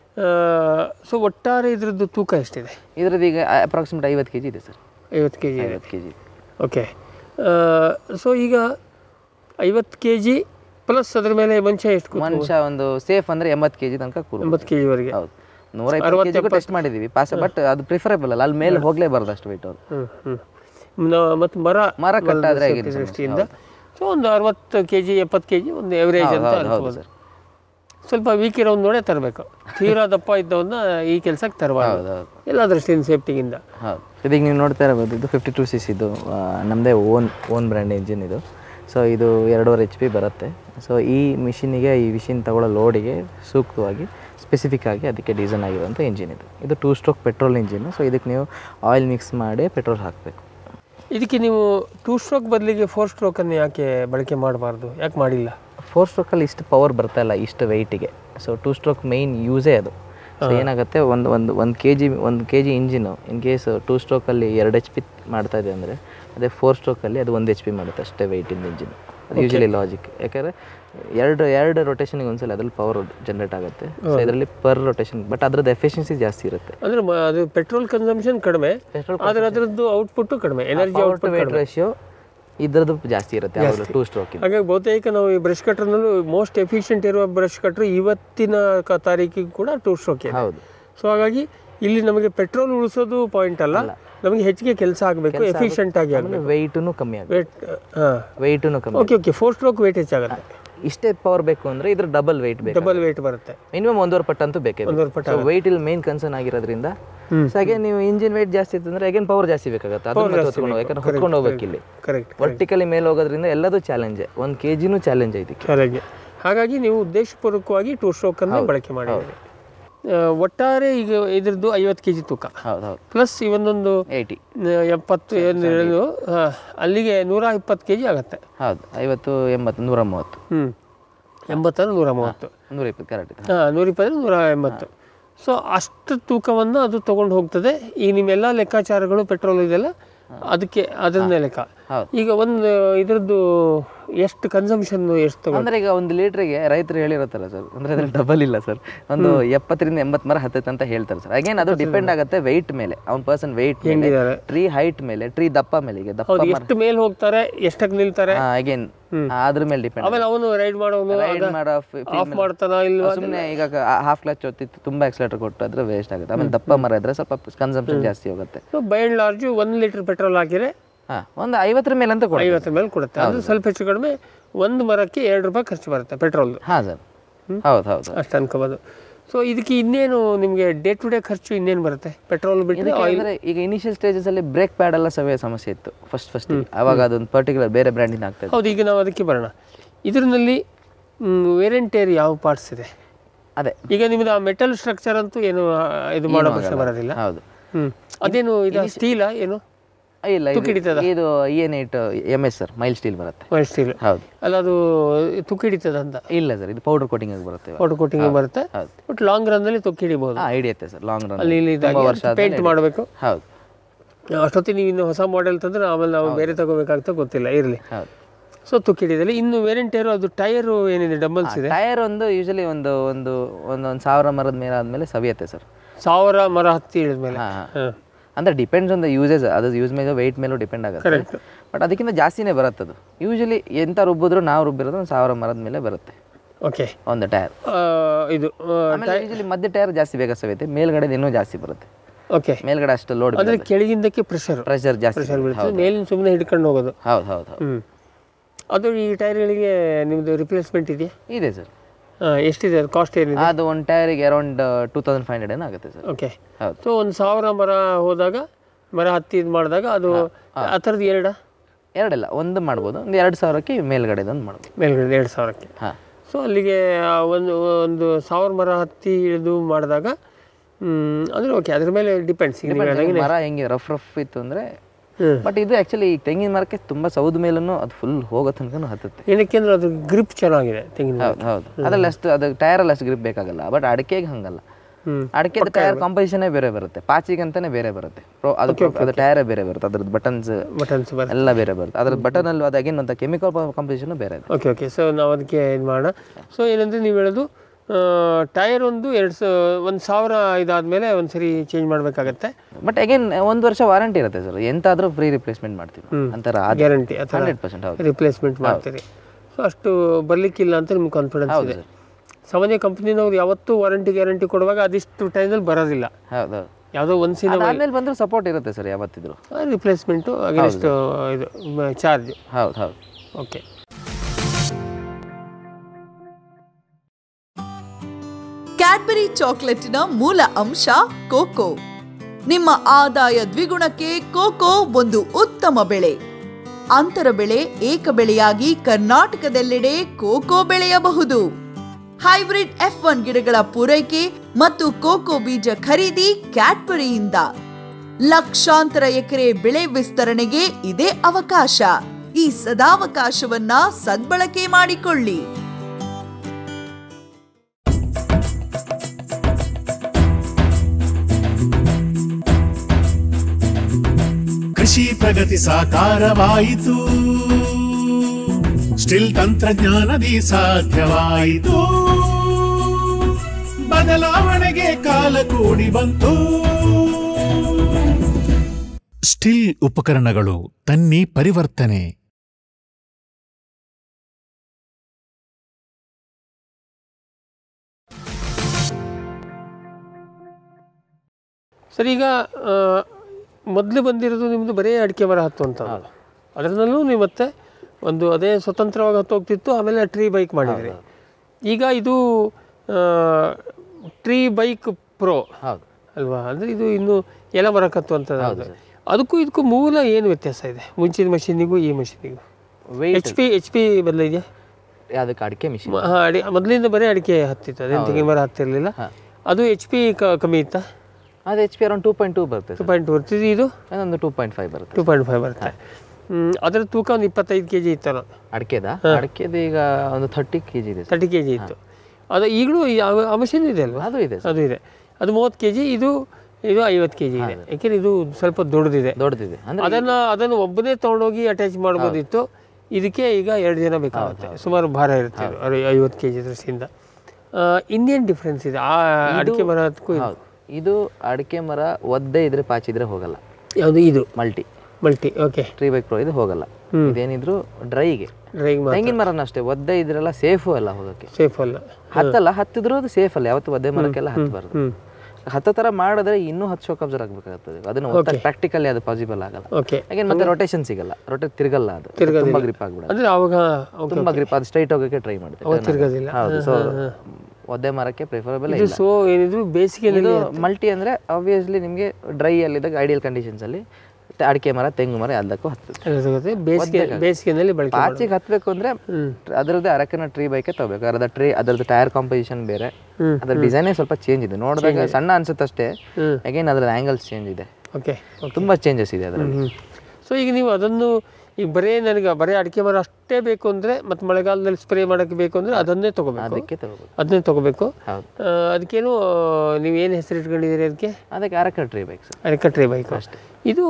ಸೊ ಒಟ್ಟಾರೆ ಇದ್ರದ್ದು ತೂಕ ಎಷ್ಟಿದೆ ಇದ್ರದ್ದು ಈಗ ಅಪ್ರಾಕ್ಸಿಮೇಟ್ ಐವತ್ತು ಕೆ ಜಿ ಇದೆ ಸರ್ ಐವತ್ತು ಕೆ ಜಿ ಇದೆ ಐವತ್ತು ಕೆ ಜಿ ಓಕೆ ಸೊ ಈಗ ಐವತ್ತು ಕೆ ಜಿ ಪ್ಲಸ್ ಅದ್ರ ಮೇಲೆ ಮನುಷ್ಯ ಎಷ್ಟು ಕೂತು ಮನುಷ್ಯ ಒಂದು ಸೇಫ್ ಅಂದ್ರೆ ಎಂಬತ್ತು ಕೆ ಜಿ ತನಕ ಕೂರು ಎಂಬತ್ತು ಕೆ ಜಿವರೆಗೆ ಹೌದು ನೂರ ಇಪ್ಪತ್ತು ಕೆ ಟೆಸ್ಟ್ ಮಾಡಿದ್ದೀವಿ ಪಾಸ್ ಬಟ್ ಅದು ಪ್ರಿಫರೇಬಲ್ ಅಲ್ಲ ಅಲ್ಲಿ ಮೇಲೆ ಹೋಗ್ಲೇಬಾರ್ದು ಅಷ್ಟು ವೆಯ್ಟ್ ಅವ್ರು ಹ್ಞೂ ಹ್ಞೂ ಮತ್ತು ಮರ ಮರ ಕಟ್ಟಾದ್ರೆ ಸೇಫ್ಟಿ ಆಗಿನ ದೃಷ್ಟಿಯಿಂದ ಸೊ ಒಂದು ಅರವತ್ತು ಕೆ ಜಿ ಎಪ್ಪತ್ತು ಕೆ ಜಿ ಒಂದು ಎವರೇಜ್ ಅಂತ ಹೌದು ಅನ್ಬೋದು ಸರ್ ಸ್ವಲ್ಪ ವೀಕ್ ಇರೋನ್ ನೋಡೇ ತರಬೇಕು ತೀರಾ ದಪ್ಪ ಇದ್ದವನ್ನ ಈ ಕೆಲಸಕ್ಕೆ ತರಬಾರ್ದು ಹೌದು ಹೌದು ಎಲ್ಲ ದೃಷ್ಟಿಯಿಂದ ಸೇಫ್ಟಿಗಿಂದ ಹೌದು ಇದೀಗ ನೀವು ನೋಡ್ತಾ ಇರ್ಬೋದು ಇದು ಫಿಫ್ಟಿ ಟು ಸಿ ಸಿದು ನಮ್ಮದೇ ಓನ್ ಓನ್ ಬ್ರ್ಯಾಂಡ್ ಇಂಜಿನ್ ಇದು ಸೊ ಇದು ಎರಡೂವರೆ ಎಚ್ ಪಿ ಬರುತ್ತೆ ಸೊ ಈ ಮಿಷಿನಿಗೆ ಈ ಮಿಷಿನ್ ತಗೊಳ್ಳೋ ಲೋಡಿಗೆ ಸೂಕ್ತವಾಗಿ ಸ್ಪೆಸಿಫಿಕ್ ಆಗಿ ಅದಕ್ಕೆ ಡಿಸೈನ್ ಆಗಿರುವಂಥ ಇಂಜಿನ್ ಇದು ಇದು two stroke petrol engine so ಇದಕ್ಕೆ ನೀವು ಆಯಿಲ್ ಮಿಕ್ಸ್ ಮಾಡಿ ಪೆಟ್ರೋಲ್ ಹಾಕಬೇಕು ಇದಕ್ಕೆ ನೀವು ಟೂ ಸ್ಟ್ರೋಕ್ ಬದಲಿಗೆ ಫೋರ್ ಸ್ಟ್ರೋಕನ್ನು ಯಾಕೆ ಬಳಕೆ ಮಾಡಬಾರ್ದು ಯಾಕೆ ಮಾಡಿಲ್ಲ ಫೋರ್ ಸ್ಟ್ರೋಕಲ್ಲಿ ಇಷ್ಟು ಪವರ್ ಬರ್ತಾ ಇಲ್ಲ ಇಷ್ಟು ವೆಯ್ಟಿಗೆ ಸೊ ಟೂ ಸ್ಟ್ರೋಕ್ ಮೈನ್ ಯೂಸೇ ಅದು ಸೊ ಏನಾಗುತ್ತೆ ಒಂದು ಒಂದು ಒಂದು ಕೆ ಜಿ ಒಂದು K G engine in case two ಸ್ಟ್ರೋಕಲ್ಲಿ ಎರಡು ಎಚ್ ಪಿ ಮಾಡ್ತಾ ಇದೆ ಅಂದರೆ ಅದೇ ಫೋರ್ ಸ್ಟ್ರೋಕಲ್ಲಿ ಅದು ಒಂದು ಎಚ್ ಪಿ ಮಾಡುತ್ತೆ ಅಷ್ಟೇ ವೆಯ್ಟಿಂದ ಇಂಜಿನ್ ಅದು ಯೂಶಲಿ ಲಾಜಿಕ್ ಯಾಕಂದರೆ ಎರಡು ಎರಡು ರೊಟೇಷನ್ಗೆ ಒಂದ್ಸಲ ಅದ್ರಲ್ಲಿ ಪವರ್ ಜನರೇಟ್ ಆಗುತ್ತೆ ಸೊ ಇದರಲ್ಲಿ ಪರ್ ರೊಟೇಷನ್ ಬಟ್ ಅದ್ರದ್ದು ಎಫಿಷಿಯನ್ಸಿ ಜಾಸ್ತಿ ಇರುತ್ತೆ ಅಂದ್ರೆ ಮ- ಅದು ಪೆಟ್ರೋಲ್ ಕನ್ಸಂಪ್ಷನ್ ಕಡಿಮೆ ಪೆಟ್ರೋಲ್ ಆದ್ರೆ ಅದರದ್ದು ಔಟ್ಪುಟ್ ಕಡಿಮೆ energy power to weight ratio ಇದ್ರದ್ದು ಜಾಸ್ತಿ ಇರುತ್ತೆ ಯಾವಾಗಲೂ ಟೂ ಸ್ಟ್ರೋಕಿಂದ ಹಾಗಾಗಿ ಬಹುತೇಕ ನಾವು ಈ ಬ್ರಷ್ ಕಟ್ರನಲ್ಲೂ ಮೋಸ್ಟ್ ಎಫಿಷಿಯಂಟ್ ಇರುವ ಬ್ರಷ್ ಕಟ್ರ್ ಇವತ್ತಿನ ಕ- ತಾರೀಕಿಗೆ ಕೂಡ ಟೂ ಸ್ಟ್ರೋಕ್ ಇದೆ ಹೌದು ಸೊ ಹಾಗಾಗಿ ಇಲ್ಲಿ ನಮಗೆ ಪೆಟ್ರೋಲ್ ಉಳಿಸೋದು ಪಾಯಿಂಟ್ ಅಲ್ಲ ನಮಗೆ ಹೆಚ್ಚಿಗೆ ಕೆಲಸ ಆಗಬೇಕು ಎಫಿಷಿಯಂಟ್ ಆಗಿ ಆಗಬೇಕು ಆಮೇಲೆ ವೆಯ್ಟೂ ಕಮ್ಮಿ ಆಗುತ್ತೆ ವೇಟ್ ಹಾಂ ವೆಯ್ಟೂ ಕಮ್ಮಿ okay okay four stroke weight ಹೆಚ್ಚಾಗುತ್ತೆ ಇಷ್ಟೇ ಪವರ್ ಬೇಕು ಅಂದರೆ ಇದ್ರ ಡಬಲ್ ವೆಯ್ಟ್ ಬೇಕು ಡಬಲ್ ವೇಟ್ ಬರುತ್ತೆ ಮಿನಿಮಮ್ ಒಂದೂವರೆ ಪಟ್ಟು ಅಂತೂ ಬೇಕೇ ಒಂದೂವರೆ ಪಟ್ಟು ಸೊ ವೆಯ್ಟ್ ಇಲ್ಲಿ ಮೇನ್ ಕನ್ಸರ್ನ್ ಆಗಿರೋದ್ರಿಂದ ಹ್ಮ್. ಸೊ ಅಗೇನ್ ನೀವು ಇಂಜಿನ್ ವೆಯ್ಟ್ ಜಾಸ್ತಿ ಇತ್ತಂದ್ರೆ ಅಗೇನ್ ಪವರ್ ಜಾಸ್ತಿ ಬೇಕಾಗುತ್ತೆ ಅದನ್ನ ಮತ್ತೆ ಹೊತ್ಕೊಂಡು ಹೋಗಿ ಯಾಕಂದ್ರೆ ಹೊತ್ಕೊಂಡು ಹೋಗ್ಬೇಕು ಇಲ್ಲಿ ಕರೆಕ್ಟ್ ವರ್ಟಿಕಲಿ ಮೇಲೆ ಹೋಗೋದ್ರಿಂದ ಎಲ್ಲದೂ ಚಾಲೆಂಜ್ ಒಂದು ಕೆ ಜಿನೂ ಚಾಲೆಂಜ್ ಇದಕ್ಕೆ ಸರಿಯಾಗಿ ಹಾಗಾಗಿ ನೀವು ಉದ್ದೇಶಪೂರ್ವಕವಾಗಿ ಟೂ ಸ್ಟ್ರೋಕನ್ನು ಬಳಕೆ ಮಾಡಿದ್ದೀರಿ ಆ, ಒಟ್ಟಾರೆ ಈಗ ಇದ್ರದ್ದು ಐವತ್ತು ಕೆ ಜಿ ತೂಕ ಹೌದು ಹೌದು ಪ್ಲಸ್ ಇವೊಂದೊಂದು ಏಯ್ಟಿ ಆ, ಎಪ್ಪತ್ತು ಏನು ಹೇಳೋದು ಆ, ಅಲ್ಲಿಗೆ ನೂರ ಇಪ್ಪತ್ತು ಕೆ ಜಿ ಆಗುತ್ತೆ ಹೌದು ಐವತ್ತು ಎಂಬತ್ತು ನೂರ ಮೂವತ್ತು ಹ್ಞೂ ಎಂಬತ್ತರಿಂದ ನೂರ ಮೂವತ್ತು ನೂರ ಇಪ್ಪತ್ತು ಕರೆಕ್ಟ್ ಹಾಂ ನೂರ ಇಪ್ಪತ್ತರಿಂದ ನೂರ ಎಂಬತ್ತು ಸೊ ಅಷ್ಟು ತೂಕವನ್ನು ಅದು ತೊಗೊಂಡು ಹೋಗ್ತದೆ ಈಗ ನಿಮ್ಮೆಲ್ಲ ಲೆಕ್ಕಾಚಾರಗಳು ಪೆಟ್ರೋಲ್ ಇದೆಲ್ಲ ಅದಕ್ಕೆ ಅದನ್ನೇ ಲೆಕ್ಕ ಹೌದು. ಈಗ ಒಂದು ಇದ್ರದ್ದು ಎಷ್ಟು ಕನ್ಸಂಪ್ಷನ್ ಎಷ್ಟು ತಗೊಂಡು ಅಂದ್ರೆ ಈಗ ಒಂದು ಲೀಟ್ರಿಗೆ ರೈತರು ಹೇಳಿರುತ್ತಲ್ಲ ಸರ್ ಅಂದ್ರೆ ಅದ್ರಲ್ಲಿ ಡಬಲ್ ಇಲ್ಲ ಸರ್ ಒಂದು ಎಪ್ಪತ್ತರಿಂದ ಎಂಬತ್ತು ಮರ ಹತ್ತೈತೆ ಅಂತ ಹೇಳ್ತಾರೆ ಸರ್ ಅಗೇನ್ ಅದು ಡಿಪೆಂಡ್ ಆಗುತ್ತೆ ವೆಯ್ಟ್ ಮೇಲೆ ಅವ್ನ ಪರ್ಸನ್ ವೆಯ್ಟ್ ಮೇಲೆ ಹೆಂಗಿದ್ದಾರೆ ಟ್ರೀ ಹೈಟ್ ಮೇಲೆ ಟ್ರೀ ದಪ್ಪ ಮೇಲೆ ಈಗ ದಪ್ಪ ಹೌದು ಎಷ್ಟು ಮೇಲೆ ಹೋಗ್ತಾರೆ ಎಷ್ಟಕ್ಕೆ ನಿಲ್ತಾರೆ ಅಗೇನ್ ಅದ್ರ ಮೇಲೆ ಡಿಪೆಂಡ್ ಆಮೇಲೆ ಅವನು ರೈಡ್ ಮಾಡೋನು ರೈಡ್ ಮಾಡೋ ಆಫ್ ಮಾಡ್ತಾನ ಇಲ್ವಾ ಸುಮ್ಮನೆ ಈಗ ಹಾಫ್ ಕ್ಲಚ್ ಹೊತ್ತಿತ್ತು ತುಂಬಾ ಎಕ್ಸಲೇಟರ್ ಕೊಟ್ಟು ಆದ್ರೆ ವೇಸ್ಟ್ ಆಗುತ್ತೆ ಆಮೇಲೆ ದಪ್ಪ ಮರ ಇದ್ರೆ ಸ್ವಲ್ಪ ಕನ್ಸಂಪ್ಷನ್ ಜಾಸ್ತಿ ಹೋಗುತ್ತೆ ಸೊ ಬೈ ಅಂಡ್ ಲಾರ್ಜು ಒಂದು ಲೀಟರ್ ಪೆಟ್ರೋಲ್ ಹಾಕಿದ್ರೆ ಹಾ ಒಂದು ಐವತ್ತರ ಮೇಲೆ ಅಂತ ಕೊಡಿ ಐವತ್ತರ ಮೇಲೆ ಕೊಡುತ್ತೆ ಅದು ಸ್ವಲ್ಪ ಹೆಚ್ಚು ಕಡಿಮೆ ಒಂದು ಮರಕ್ಕೆ ಎರಡು ರೂಪಾಯಿ ಖರ್ಚು ಬರುತ್ತೆ ಪೆಟ್ರೋಲ್ ಹಾ ಸರ್ ಹೌದು ಹೌದು ಅಷ್ಟು ಅನ್ಕೋಬೋದು ಸೊ ಇದಕ್ಕೆ ಇನ್ನೇನು ನಿಮಗೆ ಡೇ ಟು ಡೇ ಖರ್ಚು ಇನ್ನೇನು ಬರುತ್ತೆ ಪೆಟ್ರೋಲ್ ಬಿಟ್ಟರೆ ಇದಕ್ಕೆ ಅಂದ್ರೆ ಈಗ ಇನಿಷಿಯಲ್ ಸ್ಟೇಜಸ್ ಅಲ್ಲಿ ಬ್ರೇಕ್ ಪ್ಯಾಡ್ ಎಲ್ಲ ಸವೇ ಸಮಸ್ಯೆ ಇತ್ತು ಫಸ್ಟ್ ಫಸ್ಟ್ ಅವಾಗ ಅದೊಂದು ಪರ್ಟಿಕ್ಯುಲರ್ ಬೇರೆ ಬ್ರ್ಯಾಂಡಿನ ಆಗ್ತದೆ ಹೌದು ಈಗ ನಾವು ಅದಕ್ಕೆ ಬರೋಣ ಇದರಲ್ಲಿ ವೇರಿಯಂಟೇರ್ ಯಾವ ಪಾರ್ಟ್ಸ್ ಇದೆ ಅದೇ ಈಗ ನಿಮ್ದು ಆ ಮೆಟಲ್ ಸ್ಟ್ರಕ್ಚರ್ ಅಂತೂ ಏನು ಆ, ಇದು ಮಾಡೋ ಪ್ರಶ್ನೆ ಬರೋದಿಲ್ಲ ಹೌದು ಹ್ಮ್ ಅದೇನು ಇದು ಸ್ಟೀಲಾ ಏನು ಇಲ್ಲ ಇದು- ಹಿಡಿತದ? ಇದು ಏನ್ ಏಟ್ M S sir mild steel ಬರುತ್ತೆ ಸ್ಟೀಲ್ ಹೌದು ಅಲ್ಲ ಅದು ತುಕ್ಕು ಹಿಡಿತದ ಅಂತ ಇಲ್ಲ ಸರ್ ಇದು ಪೌಡರ್ ಕೋಟಿಂಗ್ ಆಗಿ ಬರುತ್ತೆ ಇವಾಗ. ಫೋಟೋ ಕೋಟಿಂಗ್ ಬರುತ್ತೆ ಹೌದು. ಬಟ್ ಲಾಂಗ್ ರನ್ನಲ್ಲಿ ತುಕ್ಕು ಹಿಡಿಬೋದು ಹಾ ಹಿಡಿಯುತ್ತೆ ಸರ್ ಲಾಂಗ್ ರನ್ ಅಲ್ಲಿ ಇಲ್ಲಿ ತುಂಬಾ ವರ್ಷ ಪೇಂಟ್ ಮಾಡಬೇಕು ಹೌದು ಅಷ್ಟೊತ್ತಿಗೆ ನೀವು ಇನ್ನು ಹೊಸ ಮಾಡೆಲ್ ತಂದ್ರೆ ಆಮೇಲೆ ನಾವು ಬೇರೆ ತಗೋಬೇಕಾಗ್ತಾ ಗೊತ್ತಿಲ್ಲ ಇರಲಿ ಹೌದು ಸೊ ತುಕ್ಕು ಹಿಡಿದಲ್ಲಿ ಇನ್ನು ವೇರಿಯಂಟ್ ಟೈರು ಅದು ಟೈರು ಏನಿದೆ ಡಂಬಲ್ಸ್ ಇದೆ ಟೈರ್ ಒಂದು ಯೂಶಲಿ ಒಂದು ಒಂದು ಒಂದೊಂದು ಸಾವಿರ ಮರದ ಮೇಲೆ ಆದ್ಮೇಲೆ ಸವಿಯತ್ತೆ ಸರ್ ಸಾವಿರ ಮರ ಹತ್ತಿ ಇಳಿದ್ಮೇಲೆ ಹಾ ಹಾ ಹಾಂ ಅಂದ್ರೆ ಡಿಪೆಂಡ್ಸ್ ಆನ್ ದ ಯೂಸೇಜ್ ಅದು ಯೂಸ್ ಮೇಲೆ ವೆಯ್ಟ್ ಮೇಲೂ ಡಿಪೆಂಡ್ ಆಗುತ್ತೆ ಕರೆಕ್ಟ್ ಬಟ್ ಅದಕ್ಕಿಂತ ಜಾಸ್ತಿನೇ ಬರುತ್ತೆ ಅದು ಯೂಶಲಿ ಎಂತ ರುಬ್ಬಿದ್ರು ನಾವು ರುಬ್ಬಿರೋದು ಒಂದು ಸಾವಿರ ಮರದ ಮೇಲೆ ಬರುತ್ತೆ ಓಕೆ ಒಂದು ಟೈರ್ ಇದು ಆಮೇಲೆ ಯೂಶಲಿ ಮಧ್ಯ ಟೈರ್ ಜಾಸ್ತಿ ಬೇಗ ಸವಿಯುತ್ತೆ ಮೇಲ್ಗಡೆ ಇನ್ನೂ ಜಾಸ್ತಿ ಬರುತ್ತೆ ಓಕೆ ಮೇಲ್ಗಡೆ ಅಷ್ಟು ಲೋಡ್ ಅಂದ್ರೆ ಕೆಳಗಿಂದಕ್ಕೆ ಪ್ರೆಷರ್ ಪ್ರೆಷರ್ ಜಾಸ್ತಿ ಪ್ರೆಷರ್ ಬೀಳ್ತದೆ ಮೇಲಿನ ಸುಮ್ಮನೆ ಹಿಡ್ಕೊಂಡು ಹೋಗೋದು ಹೌದು ಹೌದು ಹೌದು ಹ್ಞೂ ಅದು ಈ ಟೈರ್ಗಳಿಗೆ ನಿಮ್ಮದು ರಿಪ್ಲೇಸ್ಮೆಂಟ್ ಇದೆಯಾ ಇದೆ ಸರ್ ಹಾಂ ಎಷ್ಟಿದೆ ಅದು ಕಾಸ್ಟ್ ಏನಿದೆ ಅದು ಒಂದು ಟೈರಿಗೆ around two thousand five hundred ಏನೋ ಆಗುತ್ತೆ ಸರ್ ಓಕೆ ಹೌದು ಸೊ ಒಂದು ಸಾವಿರ ಮರ ಹೋದಾಗ ಮರ ಹತ್ತಿ ಇದು ಮಾಡಿದಾಗ ಅದು ಆ ಥರದ್ದು ಎರಡ ಎರಡಿಲ್ಲ ಒಂದು ಮಾಡ್ಬೋದು ಒಂದು ಎರಡು ಸಾವಿರಕ್ಕೆ ಮೇಲ್ಗಡೆದೊಂದು ಮಾಡ್ಬೋದು ಮೇಲ್ಗಡೆ ಎರಡು ಸಾವಿರಕ್ಕೆ ಹಾಂ ಸೊ ಅಲ್ಲಿಗೆ ಆ ಒಂದು ಒಂದು ಸಾವಿರ ಮರ ಹತ್ತಿ ಇಳಿದು ಮಾಡಿದಾಗ ಅಂದರೆ ಓಕೆ ಅದ್ರ ಮೇಲೆ ಡಿಪೆಂಡ್ಸ್ ಈಗ ನೀವು ಹೇಳ್ದಂಗೆ ಮರ ಹೆಂಗೆ ರಫ್ ರಫ್ ಇತ್ತು ಅಂದರೆ ಹ್ಮ್. ಬಟ್ ಇದು ಆ್ಯಕ್ಚುಲಿ ತೆಂಗಿನ ಮರಕ್ಕೆ ತುಂಬ ಸೌದ ಮೇಲೂ ಅದು ಫುಲ್ ಹೋಗೋ ತನಕ ಹತ್ತುತ್ತೆ ಏನಕ್ಕೆ ಅಂದ್ರೆ ಅದು ಗ್ರಿಪ್ ಚೆನ್ನಾಗಿದೆ ತೆಂಗಿನ ಹೌದು ಹೌದು ಅದ್ರಲ್ಲಿ ಅಷ್ಟು ಅದು ಟೈರಲ್ಲಿ ಅಷ್ಟು ಗ್ರಿಪ್ ಬೇಕಾಗಲ್ಲ ಬಟ್ ಅಡಿಕೆಗೆ ಹಂಗಲ್ಲ ಹ್ಞೂ ಅಡಿಕೆ ಟೈರ್ ಕಂಪೋಸಿಷನೇ ಬೇರೆ ಬರುತ್ತೆ ಪಾಚಿಗಂತಾನೆ ಬೇರೆ ಬರುತ್ತೆ ಪ್ರೋ ಅದು ಅದು ಟೈರೇ ಬೇರೆ ಬರುತ್ತೆ ಅದ್ರದ್ದು ಬಟನ್ಸ್ ಬಟನ್ಸ್ ಬರ್ ಎಲ್ಲ ಬೇರೆ ಬರುತ್ತೆ ಅದ್ರ ಬಟನ್ ಅಲ್ಲಿ ಅದು ಅಗೇನ್ ಅಂತ ಕೆಮಿಕಲ್ ಕಂಪೋಸಿಷನ್ ಬೇರೆ ಇದೆ ಓಕೆ ಓಕೆ ಸೊ ನಾವು ಅದಕ್ಕೆ ಇದು ಮಾಡೋಣ ಸೊ ಏನಂದರೆ ನೀವು ಹೇಳೋದು ಟೈರ್ ಒಂದು ಎರಡು ಸ ಒಂದು ಸಾವಿರ ಇದಾದಮೇಲೆ ಒಂದು ಸರಿ ಚೇಂಜ್ ಮಾಡಬೇಕಾಗತ್ತೆ ಬಟ್ ಅಗೇನ್ ಒಂದು ವರ್ಷ ವಾರಂಟಿ ಇರುತ್ತೆ ಸರ್ ಎಂತಾದ್ರೂ ಫ್ರೀ ರಿಪ್ಲೇಸ್ಮೆಂಟ್ ಮಾಡ್ತೀವಿ ಅಂತರ ಗ್ಯಾರಂಟಿ ಆ ಥರ ಹಂಡ್ರೆಡ್ ಪರ್ಸೆಂಟ್ ಹೌದು ರಿಪ್ಲೇಸ್ಮೆಂಟ್ ಮಾಡ್ತೀರಿ ಸೊ ಅಷ್ಟು ಬರಲಿಕ್ಕಿಲ್ಲ ಅಂತ ನಿಮ್ಗೆ ಕಾನ್ಫಿಡೆನ್ಸ್ ಇದೆ ಸರ್. ಸಾಮಾನ್ಯ ಕಂಪ್ನಿನವ್ರು ಯಾವತ್ತೂ ವಾರಂಟಿ ಗ್ಯಾರಂಟಿ ಕೊಡುವಾಗ ಅದಿಷ್ಟು ಟೈಮಲ್ಲಿ ಬರೋದಿಲ್ಲ ಹೌದು ಹೌದು ಯಾವುದೋ ಒಂದು ಸಿನ ಅದಾದ್ಮೇಲೆ ಬಂದರೂ ಸಪೋರ್ಟ್ ಇರುತ್ತೆ ಸರ್ ಯಾವತ್ತಿದ್ರು ರಿಪ್ಲೇಸ್ಮೆಂಟು ಅಗೇನ್ಸ್ಟ್ ಇದು ಚಾರ್ಜ್ ಹೌದು ಹೌದು ಓಕೆ ಕ್ಯಾಡ್ಬರಿ ಚಾಕೊಲೇಟಿನ ಮೂಲ ಅಂಶ ಕೋಕೋ ನಿಮ್ಮ ಆದಾಯ ದ್ವಿಗುಣಕ್ಕೆ ಕೋಕೋ ಒಂದು ಉತ್ತಮ ಬೆಳೆ ಅಂತರ ಬೆಳೆ ಏಕ ಬೆಳೆಯಾಗಿ ಕರ್ನಾಟಕದೆಲ್ಲೆಡೆ ಕೋಕೋ ಬೆಳೆಯಬಹುದು ಹೈಬ್ರಿಡ್ ಎಫ್ ಒನ್ ಗಿಡಗಳ ಪೂರೈಕೆ ಮತ್ತು ಕೋಕೋ ಬೀಜ ಖರೀದಿ ಕ್ಯಾಡ್ಬರಿಯಿಂದ ಲಕ್ಷಾಂತರ ಎಕರೆ ಬೆಳೆ ವಿಸ್ತರಣೆಗೆ ಇದೇ ಅವಕಾಶ ಈ ಸದಾವಕಾಶವನ್ನ ಸದ್ಬಳಕೆ ಮಾಡಿಕೊಳ್ಳಿ ಕೃಷಿ ಪ್ರಗತಿ ಸಾಕಾರವಾಯಿತು ಸ್ಟಿಲ್ ತಂತ್ರಜ್ಞಾನದಿ ಸಾಧ್ಯವಾಯಿತು ಬದಲಾವಣೆಗೆ ಕಾಲ ಕೂಡಿ ಬಂತು ಸ್ಟಿಲ್ ಉಪಕರಣಗಳು ತನ್ನಿ ಪರಿವರ್ತನೆ ಸರ್ ಈಗ ಮೊದಲು ಬಂದಿರೋದು ನಿಮ್ಮದು ಬರೀ ಅಡಿಕೆ ಮರ ಹತ್ತು ಅಂತ ಅದರಲ್ಲೂ ನೀವು ಮತ್ತೆ ಒಂದು ಅದೇ ಸ್ವತಂತ್ರವಾಗಿ ಹತ್ತು ಹೋಗ್ತಿತ್ತು ಆಮೇಲೆ ಟ್ರೀ ಬೈಕ್ ಮಾಡಿದ್ರಿ ಈಗ ಇದು ಟ್ರೀ ಬೈಕ್ ಪ್ರೋ ಹೌದು ಅಲ್ವಾ ಅಂದರೆ ಇದು ಇನ್ನು ಎಲೆ ಮರ ಕತ್ತು ಅಂತ ಅದಕ್ಕೂ ಇದಕ್ಕೂ ಮೂಲ ಏನು ವ್ಯತ್ಯಾಸ ಇದೆ ಮುಂಚಿನ ಮಷೀನಿಗೂ ಈ ಮಷೀನಿಗೂ weight H P H P ಬದಲಿದೆಯಾ ಅದಕ್ಕೆ ಅಡಿಕೆ ಮಿಷಿನ್ ಹಾಂ ಅಡಿ ಮೊದಲಿಂದ ಬರೀ ಅಡಿಕೆ ಹತ್ತಿತ್ತು ಅದೇನು ತೆಂಗಿನ ಮರ ಹತ್ತಿರಲಿಲ್ಲ ಅದು ಎಚ್ ಪಿ ಕಮ್ಮಿ ಇತ್ತಾ ಅದು H P around two point two ಬರುತ್ತೆ ಟು ಸರ್ ಪಾಯಿಂಟ್ ಬರ್ತಿದ್ದು ಇದು ಅದೊಂದು ಟೂ ಪಾಯಿಂಟ್ ಫೈವ್ ಬರುತ್ತೆ ಟೂ ಪಾಯಿಂಟ್ ಫೈವ್ ಬರುತ್ತೆ ಹ್ಮ್, ಅದರ ತೂಕ ಒಂದು ಇಪ್ಪತ್ತೈದು ಕೆ ಜಿ ಇತ್ತಲ್ಲ ಅಡಿಕೆದ ಅಡಿಕೆದು ಈಗ ಒಂದು ಥರ್ಟಿ ಕೆ ಜಿ ಇದೆ ಸರ್ ತರ್ಟಿ ಕೆ ಜಿ ಇತ್ತು ಅದು ಈಗಲೂ ಈ ಆ- ಆ ಮಷೀನ್ ಇದೆ ಅಲ್ವಾ ಅದು ಇದೆ ಸರ್ ಅದು ಇದೆ ಅದು ಮೂವತ್ತು ಕೆ ಜಿ ಇದು ಇದು ಐವತ್ತು ಕೆ ಜಿ ಇದೆ ಯಾಕೆಂದ್ರೆ ಇದು ಸ್ವಲ್ಪ ದೊಡ್ಡದಿದೆ ದೊಡ್ಡದಿದೆ ಅಂದ್ರೆ ಅದನ್ನು ಅದನ್ನು ಒಬ್ಬನೇ ತೊಗೊಂಡೋಗಿ ಅಟ್ಯಾಚ್ ಮಾಡ್ಬೋದಿತ್ತು ಇದಕ್ಕೆ ಈಗ ಎರಡು ಜನ ಬೇಕಾಗುತ್ತೆ ಸುಮಾರು ಭಾರ ಇರುತ್ತೆ ಇದು, ಅರೆ ಐವತ್ತು ಕೆ ಜಿ ದೃಷ್ಟಿಯಿಂದ ಇನ್ನೇನು ಡಿಫ್ರೆನ್ಸ್ ಇದೆ ಆ ಅಡಿಕೆ ಮರಕ್ಕೂ ಇದು. ಹೌದು ಇದು ಅಡಿಕೆ ಮರ ಒದ್ದೆ ಇದ್ರೆ ಪಾಚಿದ್ರೆ ಹೋಗಲ್ಲ ಯಾವುದು ಇದು multi multi okay tree bike pro ಇದು ಹೋಗಲ್ಲ ಇದೇನಿದ್ರು ಡ್ರೈಗೆ ಡ್ರೈವಿಂಗ್ ಮಾಡಿ ತೆಂಗಿನ ಮರನ ಅಷ್ಟೇ ಒದ್ದೆ ಇದ್ರೆಲ್ಲ ಸೇಫು ಅಲ್ಲ ಹೋಗೋಕ್ಕೆ ಸೇಫ್ ಅಲ್ಲ ಹತ್ತಲ್ಲ ಹತ್ತಿದ್ರು ಅದು ಸೇಫ್ ಅಲ್ಲ ಯಾವತ್ತು ಒದ್ದೆ ಮರಕ್ಕೆಲ್ಲ ಹತ್ತಬಾರ್ದು ಹ್ಞೂ ಹತ್ತ ತರ ಮಾಡಿದ್ರೆ ಇನ್ನೂ ಹತ್ತು ಶೋಕ್ ಅಬ್ಸರ್ವ್ ಆಗ್ಬೇಕಾಗ್ತದೆ ಅದನ್ನ ಪ್ರಾಕ್ಟಿಕಲಿ ಅದು ಪಾಸಿಬಲ್ ಆಗಲ್ಲ ಓಕೆ ಹಾಗೆ ಮತ್ತೆ ರೊಟೇಷನ್ ಸಿಗಲ್ಲ ರೊಟೇಟ್ ತಿರ್ಗಲ್ಲ ಅದು ತುಂಬಾ ಗ್ರಿಪ್ ಆಗ್ಬಿಡುತ್ತೆ ಅಂದರೆ ಅವಾಗ ಓಕೆ ತುಂಬಾ ಗ್ರಿಪ್ ಅದು ಸ್ಟ್ರೈಟ್ ಹೋಗೋಕೆ ಟ್ರೈ ಮಾಡುತ್ತೆ ತಿರ್ಗೋದಿಲ್ಲ ಹೌದು ಸೊ ಒದ್ದೆ ಮರಕ್ಕೆ ಪ್ರಿಫರಬಲ್ ಇದು ಇಲ್ಲ ಸೊ ಏನಿದ್ರು ಬೇಸಿಗೆನಲ್ಲಿ ಇದು ಮಲ್ಟಿ ಅಂದ್ರೆ ಆಬ್ವಿಯಸ್ಲಿ ನಿಮಗೆ ಡ್ರೈ ಅಲ್ಲಿದ್ದಾಗ ಐಡಿಯಲ್ ಕಂಡೀಷನ್ಸ್ ಅಲ್ಲಿ ಮತ್ತೆ ಅಡಿಕೆ ಮರ ತೆಂಗು ಮರ ಎಲ್ಲದಕ್ಕೂ ಹತ್ತುತ್ತೆ ಎಲ್ಲ ಸಿಗುತ್ತೆ ಬೇಸಿಗೆ ಬೇಸಿಗೆನಲ್ಲಿ ಬಳಕೆ ಮಾಡೋದು. ಪಾಚಿಗೆ ಹತ್ತಬೇಕು ಅಂದ್ರೆ ಅದರದ್ದೇ ಅರಕನ ಟ್ರೀ ಬೈಕೆ ತಗೋಬೇಕು ಅದ್ರ ಟ್ರೀ ಅದರದ್ದು ಟೈರ್ ಕಾಂಪೋಸಿಷನ್ ಬೇರೆ ಅದ್ರ ಡಿಸೈನೇ ಸ್ವಲ್ಪ ಚೇಂಜ್ ಇದೆ ನೋಡಿದಾಗ ಸಣ್ಣ ಅನ್ಸುತ್ತೆ ಅಷ್ಟೇ ಅಗೇನ್ ಅದ್ರ ಆಂಗಲ್ಸ್ ಚೇಂಜ್ ಇದೆ ಓಕೆ ತುಂಬಾ ಚೇಂಜಸ್ ಇದೆ ಅದರಲ್ಲಿ ಹ್ಞೂ ಸೊ ಈಗ ನೀವು ಅದನ್ನು ಈಗ ಬರೇ ನನಗೆ ಬರೀ ಅಡಿಕೆ ಮರ ಅಷ್ಟೇ ಬೇಕು ಅಂದರೆ ಮತ್ತು ಮಳೆಗಾಲದಲ್ಲಿ ಸ್ಪ್ರೇ ಮಾಡೋಕ್ಕೆ ಬೇಕು ಅಂದರೆ ಅದನ್ನೇ ತೊಗೋಬೇಕು ಅದಕ್ಕೆ ತಗೋಬೇಕು ಅದನ್ನೇ ತೊಗೋಬೇಕು ಹೌದು ಆ, ಅದಕ್ಕೇನು ನೀವು ಏನು ಹೆಸರು ಇಟ್ಕೊಂಡಿದ್ದೀರಿ ಅದಕ್ಕೆ ಅದಕ್ಕೆ ಅರಕ ಟ್ರೀ ಬೈಕ್ ಸರ್ ಅಡಿಕೆ ಟ್ರೀ ಬೈಕ್ ಇದು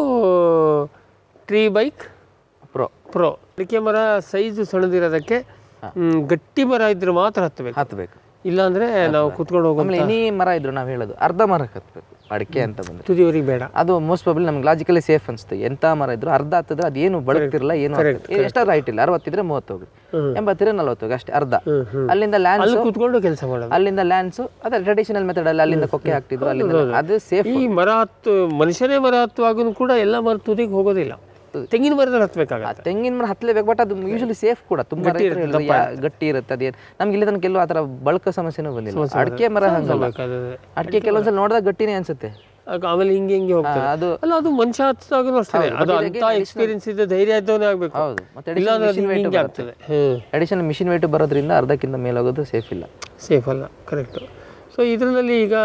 ಟ್ರೀ ಬೈಕ್ ಪ್ರೋ ಪ್ರೋ ಅಡಿಕೆ ಮರ ಸೈಜು ಸಣ್ಣದಿರೋದಕ್ಕೆ ಹ್ಮ್, ಗಟ್ಟಿ ಮರ ಇದ್ರೆ ಮಾತ್ರ ಹತ್ತಬೇಕು ಹತ್ತಬೇಕು ಇಲ್ಲಾಂದ್ರೆ ನಾವು ಕುತ್ಕೊಂಡು ಹೋಗೋ ಆಮೇಲೆ ಎನಿ ಮರ ಇದ್ರು ನಾವು ಹೇಳೋದು ಅರ್ಧ ಮರ ಹತ್ಬೇಕು ಅಡಿಕೆ ಅಂತ ಬಂದ್ರೆ ತುದಿಯವರಿಗೆ ಬೇಡ ಅದು ಮೋಸ್ಟ್ ಪ್ರಾಬ್ಲಿ ನಮ್ಗೆ ಲಾಜಿಕಲಿ ಸೇಫ್ ಅನ್ಸುತ್ತೆ ಎಂತ ಮರ ಇದ್ರು ಅರ್ಧ ಹತ್ತಿದ್ರೆ ಅದೇನು ಬಳಕ್ತಿರಲ್ಲ ಏನು ಎಷ್ಟಾದ್ರೂ ಹೈಟ್ ಇಲ್ಲ ಅರವತ್ತಿದ್ರೆ ಮೂವತ್ತು ಹೋಗಿ ಎಂಬತ್ತಿದ್ರೆ ನಲ್ವತ್ತು ಹೋಗಿ ಅಷ್ಟೇ ಅರ್ಧ ಅಲ್ಲಿಂದ ಲ್ಯಾಂಡ್ಸ್ ಅಲ್ಲಿ ಕುತ್ಕೊಂಡು ಕೆಲಸ ಮಾಡೋದು ಅಲ್ಲಿಂದ ಲ್ಯಾಂಡ್ಸ್ ಅದೇ ಟ್ರೆಡಿಷನಲ್ ಮೆಥಡ್ ಅಲ್ಲಿ ಅಲ್ಲಿಂದ ಕೊಕ್ಕೆ ಹಾಕ್ತಿದ್ರು ಅಲ್ಲಿಂದ ಅದು ಸೇಫ್ ಈ ಮರ ಹತ್ತು ಮನುಷ್ಯನೇ ಮರ ಹತ್ತುವಾಗೂ ಕೂಡ ಎಲ್ಲ ಮರ ತುದಿಗೆ ಹೋಗೋದಿಲ್ಲ ತೆಂಗಿನ ಮರದಲ್ಲಿ ಹತ್ಬೇಕಾಗತ್ತೆ ತೆಂಗಿನ ಮರ ಹತ್ತಲೇಬೇಕು ಬಟ್ ಅದು ಯೂಶಲಿ ಸೇಫ್ ಕೂಡ ತುಂಬಾ ರೈತರು ಹೇಳಿದ್ರು, ಯಾ- ಗಟ್ಟಿ ಇರುತ್ತೆ ಅದೇನು ನಮ್ಗೆ ಇಲ್ಲಿ ತನಕ ಕೆಲವು ಆ ಥರ ಬಳಕ ಸಮಸ್ಯೆನೂ ಬಂದಿಲ್ಲ ಅಡಿಕೆ ಮರ ಹಂಗಲ್ಲ ಬೇಕಾದ್ರೆ ಅಡಿಕೆ ಕೆಲವೊಂದ್ಸಲ ನೋಡಿದಾಗ ಗಟ್ಟಿನೇ ಅನ್ಸುತ್ತೆ ಆಗ ಆಮೇಲೆ ಹಿಂಗೆ ಹಿಂಗೆ ಹೋಗ್ತದೆ ಆ, ಅದು ಅಲ್ಲ ಅದು ಮನುಷ್ಯ ಹತ್ತಿದಾಗೂ ಅಷ್ಟೇ ಅದು ಅಂತ ಎಕ್ಸ್ಪೀರಿಯನ್ಸ್ ಇದೆ ಧೈರ್ಯ ಇದ್ದವನೇ ಆಗ್ಬೇಕು ಹೌದು ಮತ್ತೆ ಇಲ್ಲ ಅಂದ್ರೆ ಅದು ಹಿಂಗೆ ಆಗ್ತದೆ ಹ್ಮ್ ಅಡಿಷನಲ್ ಮಿಷಿನ್ ವೇಟ್ ಬರೋದ್ರಿಂದ ಅರ್ಧಕ್ಕಿಂತ ಮೇಲಾಗೋದು ಸೇಫ್ ಇಲ್ಲ ಸೇಫ್ ಅಲ್ಲ ಕರೆಕ್ಟು ಸೊ ಇದರಲ್ಲಿ ಈಗ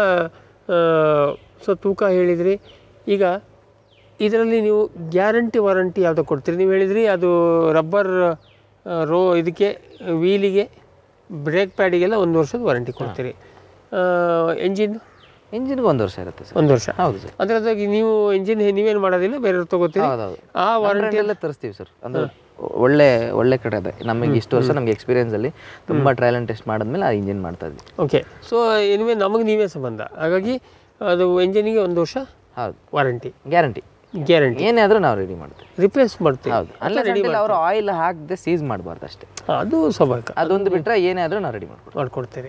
ಸೊ ತೂಕ ಹೇಳಿದ್ರಿ ಈಗ ಇದರಲ್ಲಿ ನೀವು ಗ್ಯಾರಂಟಿ ವಾರಂಟಿ ಯಾವುದು ಕೊಡ್ತೀರಿ ನೀವು ಹೇಳಿದ್ರಿ ಅದು ರಬ್ಬರ್ ರೋ ಇದಕ್ಕೆ ವೀಲಿಗೆ ಬ್ರೇಕ್ ಪ್ಯಾಡಿಗೆಲ್ಲ ಒಂದು ವರ್ಷದ ವಾರಂಟಿ ಕೊಡ್ತೀರಿ ಎಂಜಿನ್ ಇಂಜಿನ್ಗೆ ಒಂದು ವರ್ಷ ಇರುತ್ತೆ ಸರ್ ಒಂದು ವರ್ಷ ಹೌದು ಸರ್ ಅಂದ್ರೆ ಅದಾಗಿ ನೀವು ಎಂಜಿನ್ ನೀವೇನು ಮಾಡೋದಿಲ್ಲ ಬೇರೆಯವ್ರು ತಗೋತೀರಿ ಹೌದೌದು ಆ ವಾರಂಟಿ ಎಲ್ಲ ತರಿಸ್ತೀವಿ ಸರ್ ಅಂದ್ರೆ ಒಳ್ಳೆ ಒಳ್ಳೆ ಕಡೆ ಇದೆ ನಮಗೆ ಇಷ್ಟು ವರ್ಷ ನಮಗೆ ಎಕ್ಸ್ಪೀರಿಯನ್ಸ್ ಅಲ್ಲಿ ತುಂಬಾ ಟ್ರಯಲ್ ಅಂಡ್ ಟೆಸ್ಟ್ ಮಾಡಿದ್ಮೇಲೆ ಆ ಇಂಜಿನ್ ಮಾಡ್ತಾ ಇದ್ವಿ ಓಕೆ ಸೊ ಎನಿವೆ ನಮಗೆ ನೀವೇ ಸಂಬಂಧ ಹಾಗಾಗಿ ಅದು ಎಂಜಿನಿಗೆ ಒಂದು ವರ್ಷ ಹೌದು ವಾರಂಟಿ ಗ್ಯಾರಂಟಿ ಗ್ಯಾರಂಟಿ ಏನೇ ಆದ್ರೂ ನಾವು ರೆಡಿ ಮಾಡ್ತೀವಿ ರಿಪ್ಲೇಸ್ ಮಾಡ್ತೀವಿ ಹೌದು ಅಲ್ಲ ಅವರು ಆಯಿಲ್ ಹಾಕದೆ ಸೀಸ್ ಮಾಡಬಾರ್ದು ಅಷ್ಟೇ ಅದು ಸ್ವಾಭಾವಿಕ ಅದೊಂದು ಬಿಟ್ರೆ ಏನೇ ಆದ್ರೂ ನಾವು ರೆಡಿ ಮಾಡ್ಕೊಡ್ತೀವಿ ಮಾಡ್ಕೊಡ್ತೀರಿ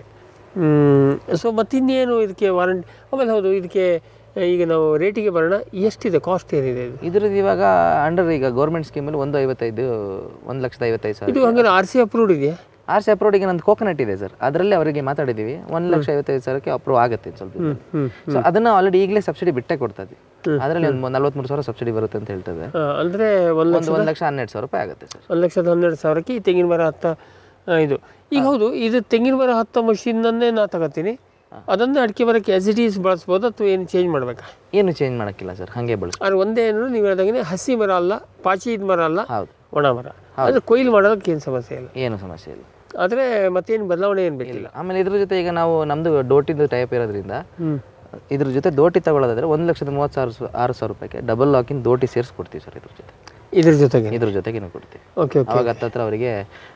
ಸೊ ಮತ್ತಿನ್ನೇನು ಇದಕ್ಕೆ ವಾರಂಟಿ ಆಮೇಲೆ ಹೌದು ಇದಕ್ಕೆ ಈಗ ನಾವು ರೇಟಿಗೆ ಬರೋಣ ಎಷ್ಟಿದೆ ಕಾಸ್ಟ್ ಏನಿದೆ ಇದು ಇದ್ರದ್ದು ಇವಾಗ ಅಂಡರ್ ಈಗ ಗೌರ್ಮೆಂಟ್ ಸ್ಕೀಮಲ್ಲಿ ಒಂದು ಐವತ್ತೈದು ಒಂದು ಲಕ್ಷದ ಐವತ್ತೈದು ಸಾವಿರ ಇದು ಹಂಗಾರೆ ಆರ್ ಸಿ ಅಪ್ರೂವ್ಡ್ ಇದೆಯಾ ಆರ್ ಸಿ ಅಪ್ರೋಡಿಗೆ ನಂದು ಕೋಕೋನಟ್ ಇದೆ ಸರ್ ಅದರಲ್ಲಿ ಅವರಿಗೆ ಮಾತಾಡಿದ್ದೀವಿ ಒಂದು ಲಕ್ಷ ಐವತ್ತೈದು ಸಾವಿರಕ್ಕೆ ಅಪ್ರೂವ್ ಆಗುತ್ತೆ ಇನ್ನು ಸ್ವಲ್ಪ ಹ್ಮ್ ಸೊ ಅದನ್ನ ಆಲ್ರೆಡಿ ಈಗಲೇ ಸಬ್ಸಿಡಿ ಬಿಟ್ಟೆ ಕೊಡ್ತಾ ಇದ್ವಿ ಅದರಲ್ಲಿ ಒಂದು ನಲ್ವತ್ಮೂರು ಸಾವಿರ ಸಬ್ಸಿಡಿ ಬರುತ್ತೆ ಅಂತ ಹೇಳ್ತದೆ ಆ, ಅಂದ್ರೆ ಒಂದು ಲಕ್ಷ ಒಂದು ಒಂದು ಲಕ್ಷ ಹನ್ನೆರಡು ಸಾವಿರ ರೂಪಾಯಿ ಆಗುತ್ತೆ ಸರ್ ಒಂದು ಲಕ್ಷದ ಹನ್ನೆರಡು ಸಾವಿರಕ್ಕೆ ಈ ತೆಂಗಿನ ಮರ ಹತ್ತ ಆ, ಇದು ಈಗ ಹೌದು ಇದು ತೆಂಗಿನ ಮರ ಹತ್ತ ಮಷಿನ್ನನ್ನೇ ನಾ ತಗೋತೀನಿ ಅದನ್ನೇ ಅಡಿಕೆ ಮರಕ್ಕೆ ಆಸ್ ಇಟ್ ಈಸ್ ಬಳಸ್ಬೋದು ಅಥವಾ ಏನು ಚೇಂಜ್ ಮಾಡಬೇಕಾ ಏನು ಚೇಂಜ್ ಮಾಡೋಕ್ಕಿಲ್ಲ ಸರ್ ಹಾಗೆ ಬಳಸಿ ಆದ್ರೆ ಒಂದೇ ಏನು ನೀವು ಹೇಳ್ದಂಗೆ ಹಸಿ ಮರ ಅಲ್ಲ ಪಾಚಿ ಇದ್ ಮರ ಅಲ್ಲ ಹೌದು ಒಣ ಮರ ಅದು ಕೊಯ್ಲು ಮಾಡೋದಕ್ಕೆ ಏನು ಸಮಸ್ಯೆ ಇಲ್ಲ ಏನು ಸಮಸ್ಯೆ ಇಲ್ಲ ಆದರೆ ಮತ್ತೇನು ಬದಲಾವಣೆ ಏನು ಬೇಕಿಲ್ಲ ಆಮೇಲೆ ಇದ್ರ ಜೊತೆ ಈಗ ನಾವು ನಮ್ದು ಡೋಟಿಂದು ಟೈಪ್ ಇರೋದ್ರಿಂದ ಹ್ಮ್ ಇದ್ರ ಜೊತೆ ದೋಟಿ ತಗೊಳ್ಳೋದಾದ್ರೆ ಒಂದು ಲಕ್ಷದ ಮೂವತ್ತು ಸಾವಿರ ಸ- ಆರು ಸಾವಿರ ರೂಪಾಯಿಗೆ ಡಬಲ್ ಲಾಕಿನ್ ದೋಟಿ ಸೇರಿಸ್ಕೊಡ್ತೀವಿ ಸರ್ ಇದ್ರ ಜೊತೆ ಇದ್ರ ಜೊತೆಗೆ ಇದ್ರ ಜೊತೆಗೇನು ಕೊಡ್ತೀವಿ ಓಕೆ ಓಕೆ ಅವಾಗ ಹತ್ತತ್ರ ಅವರಿಗೆ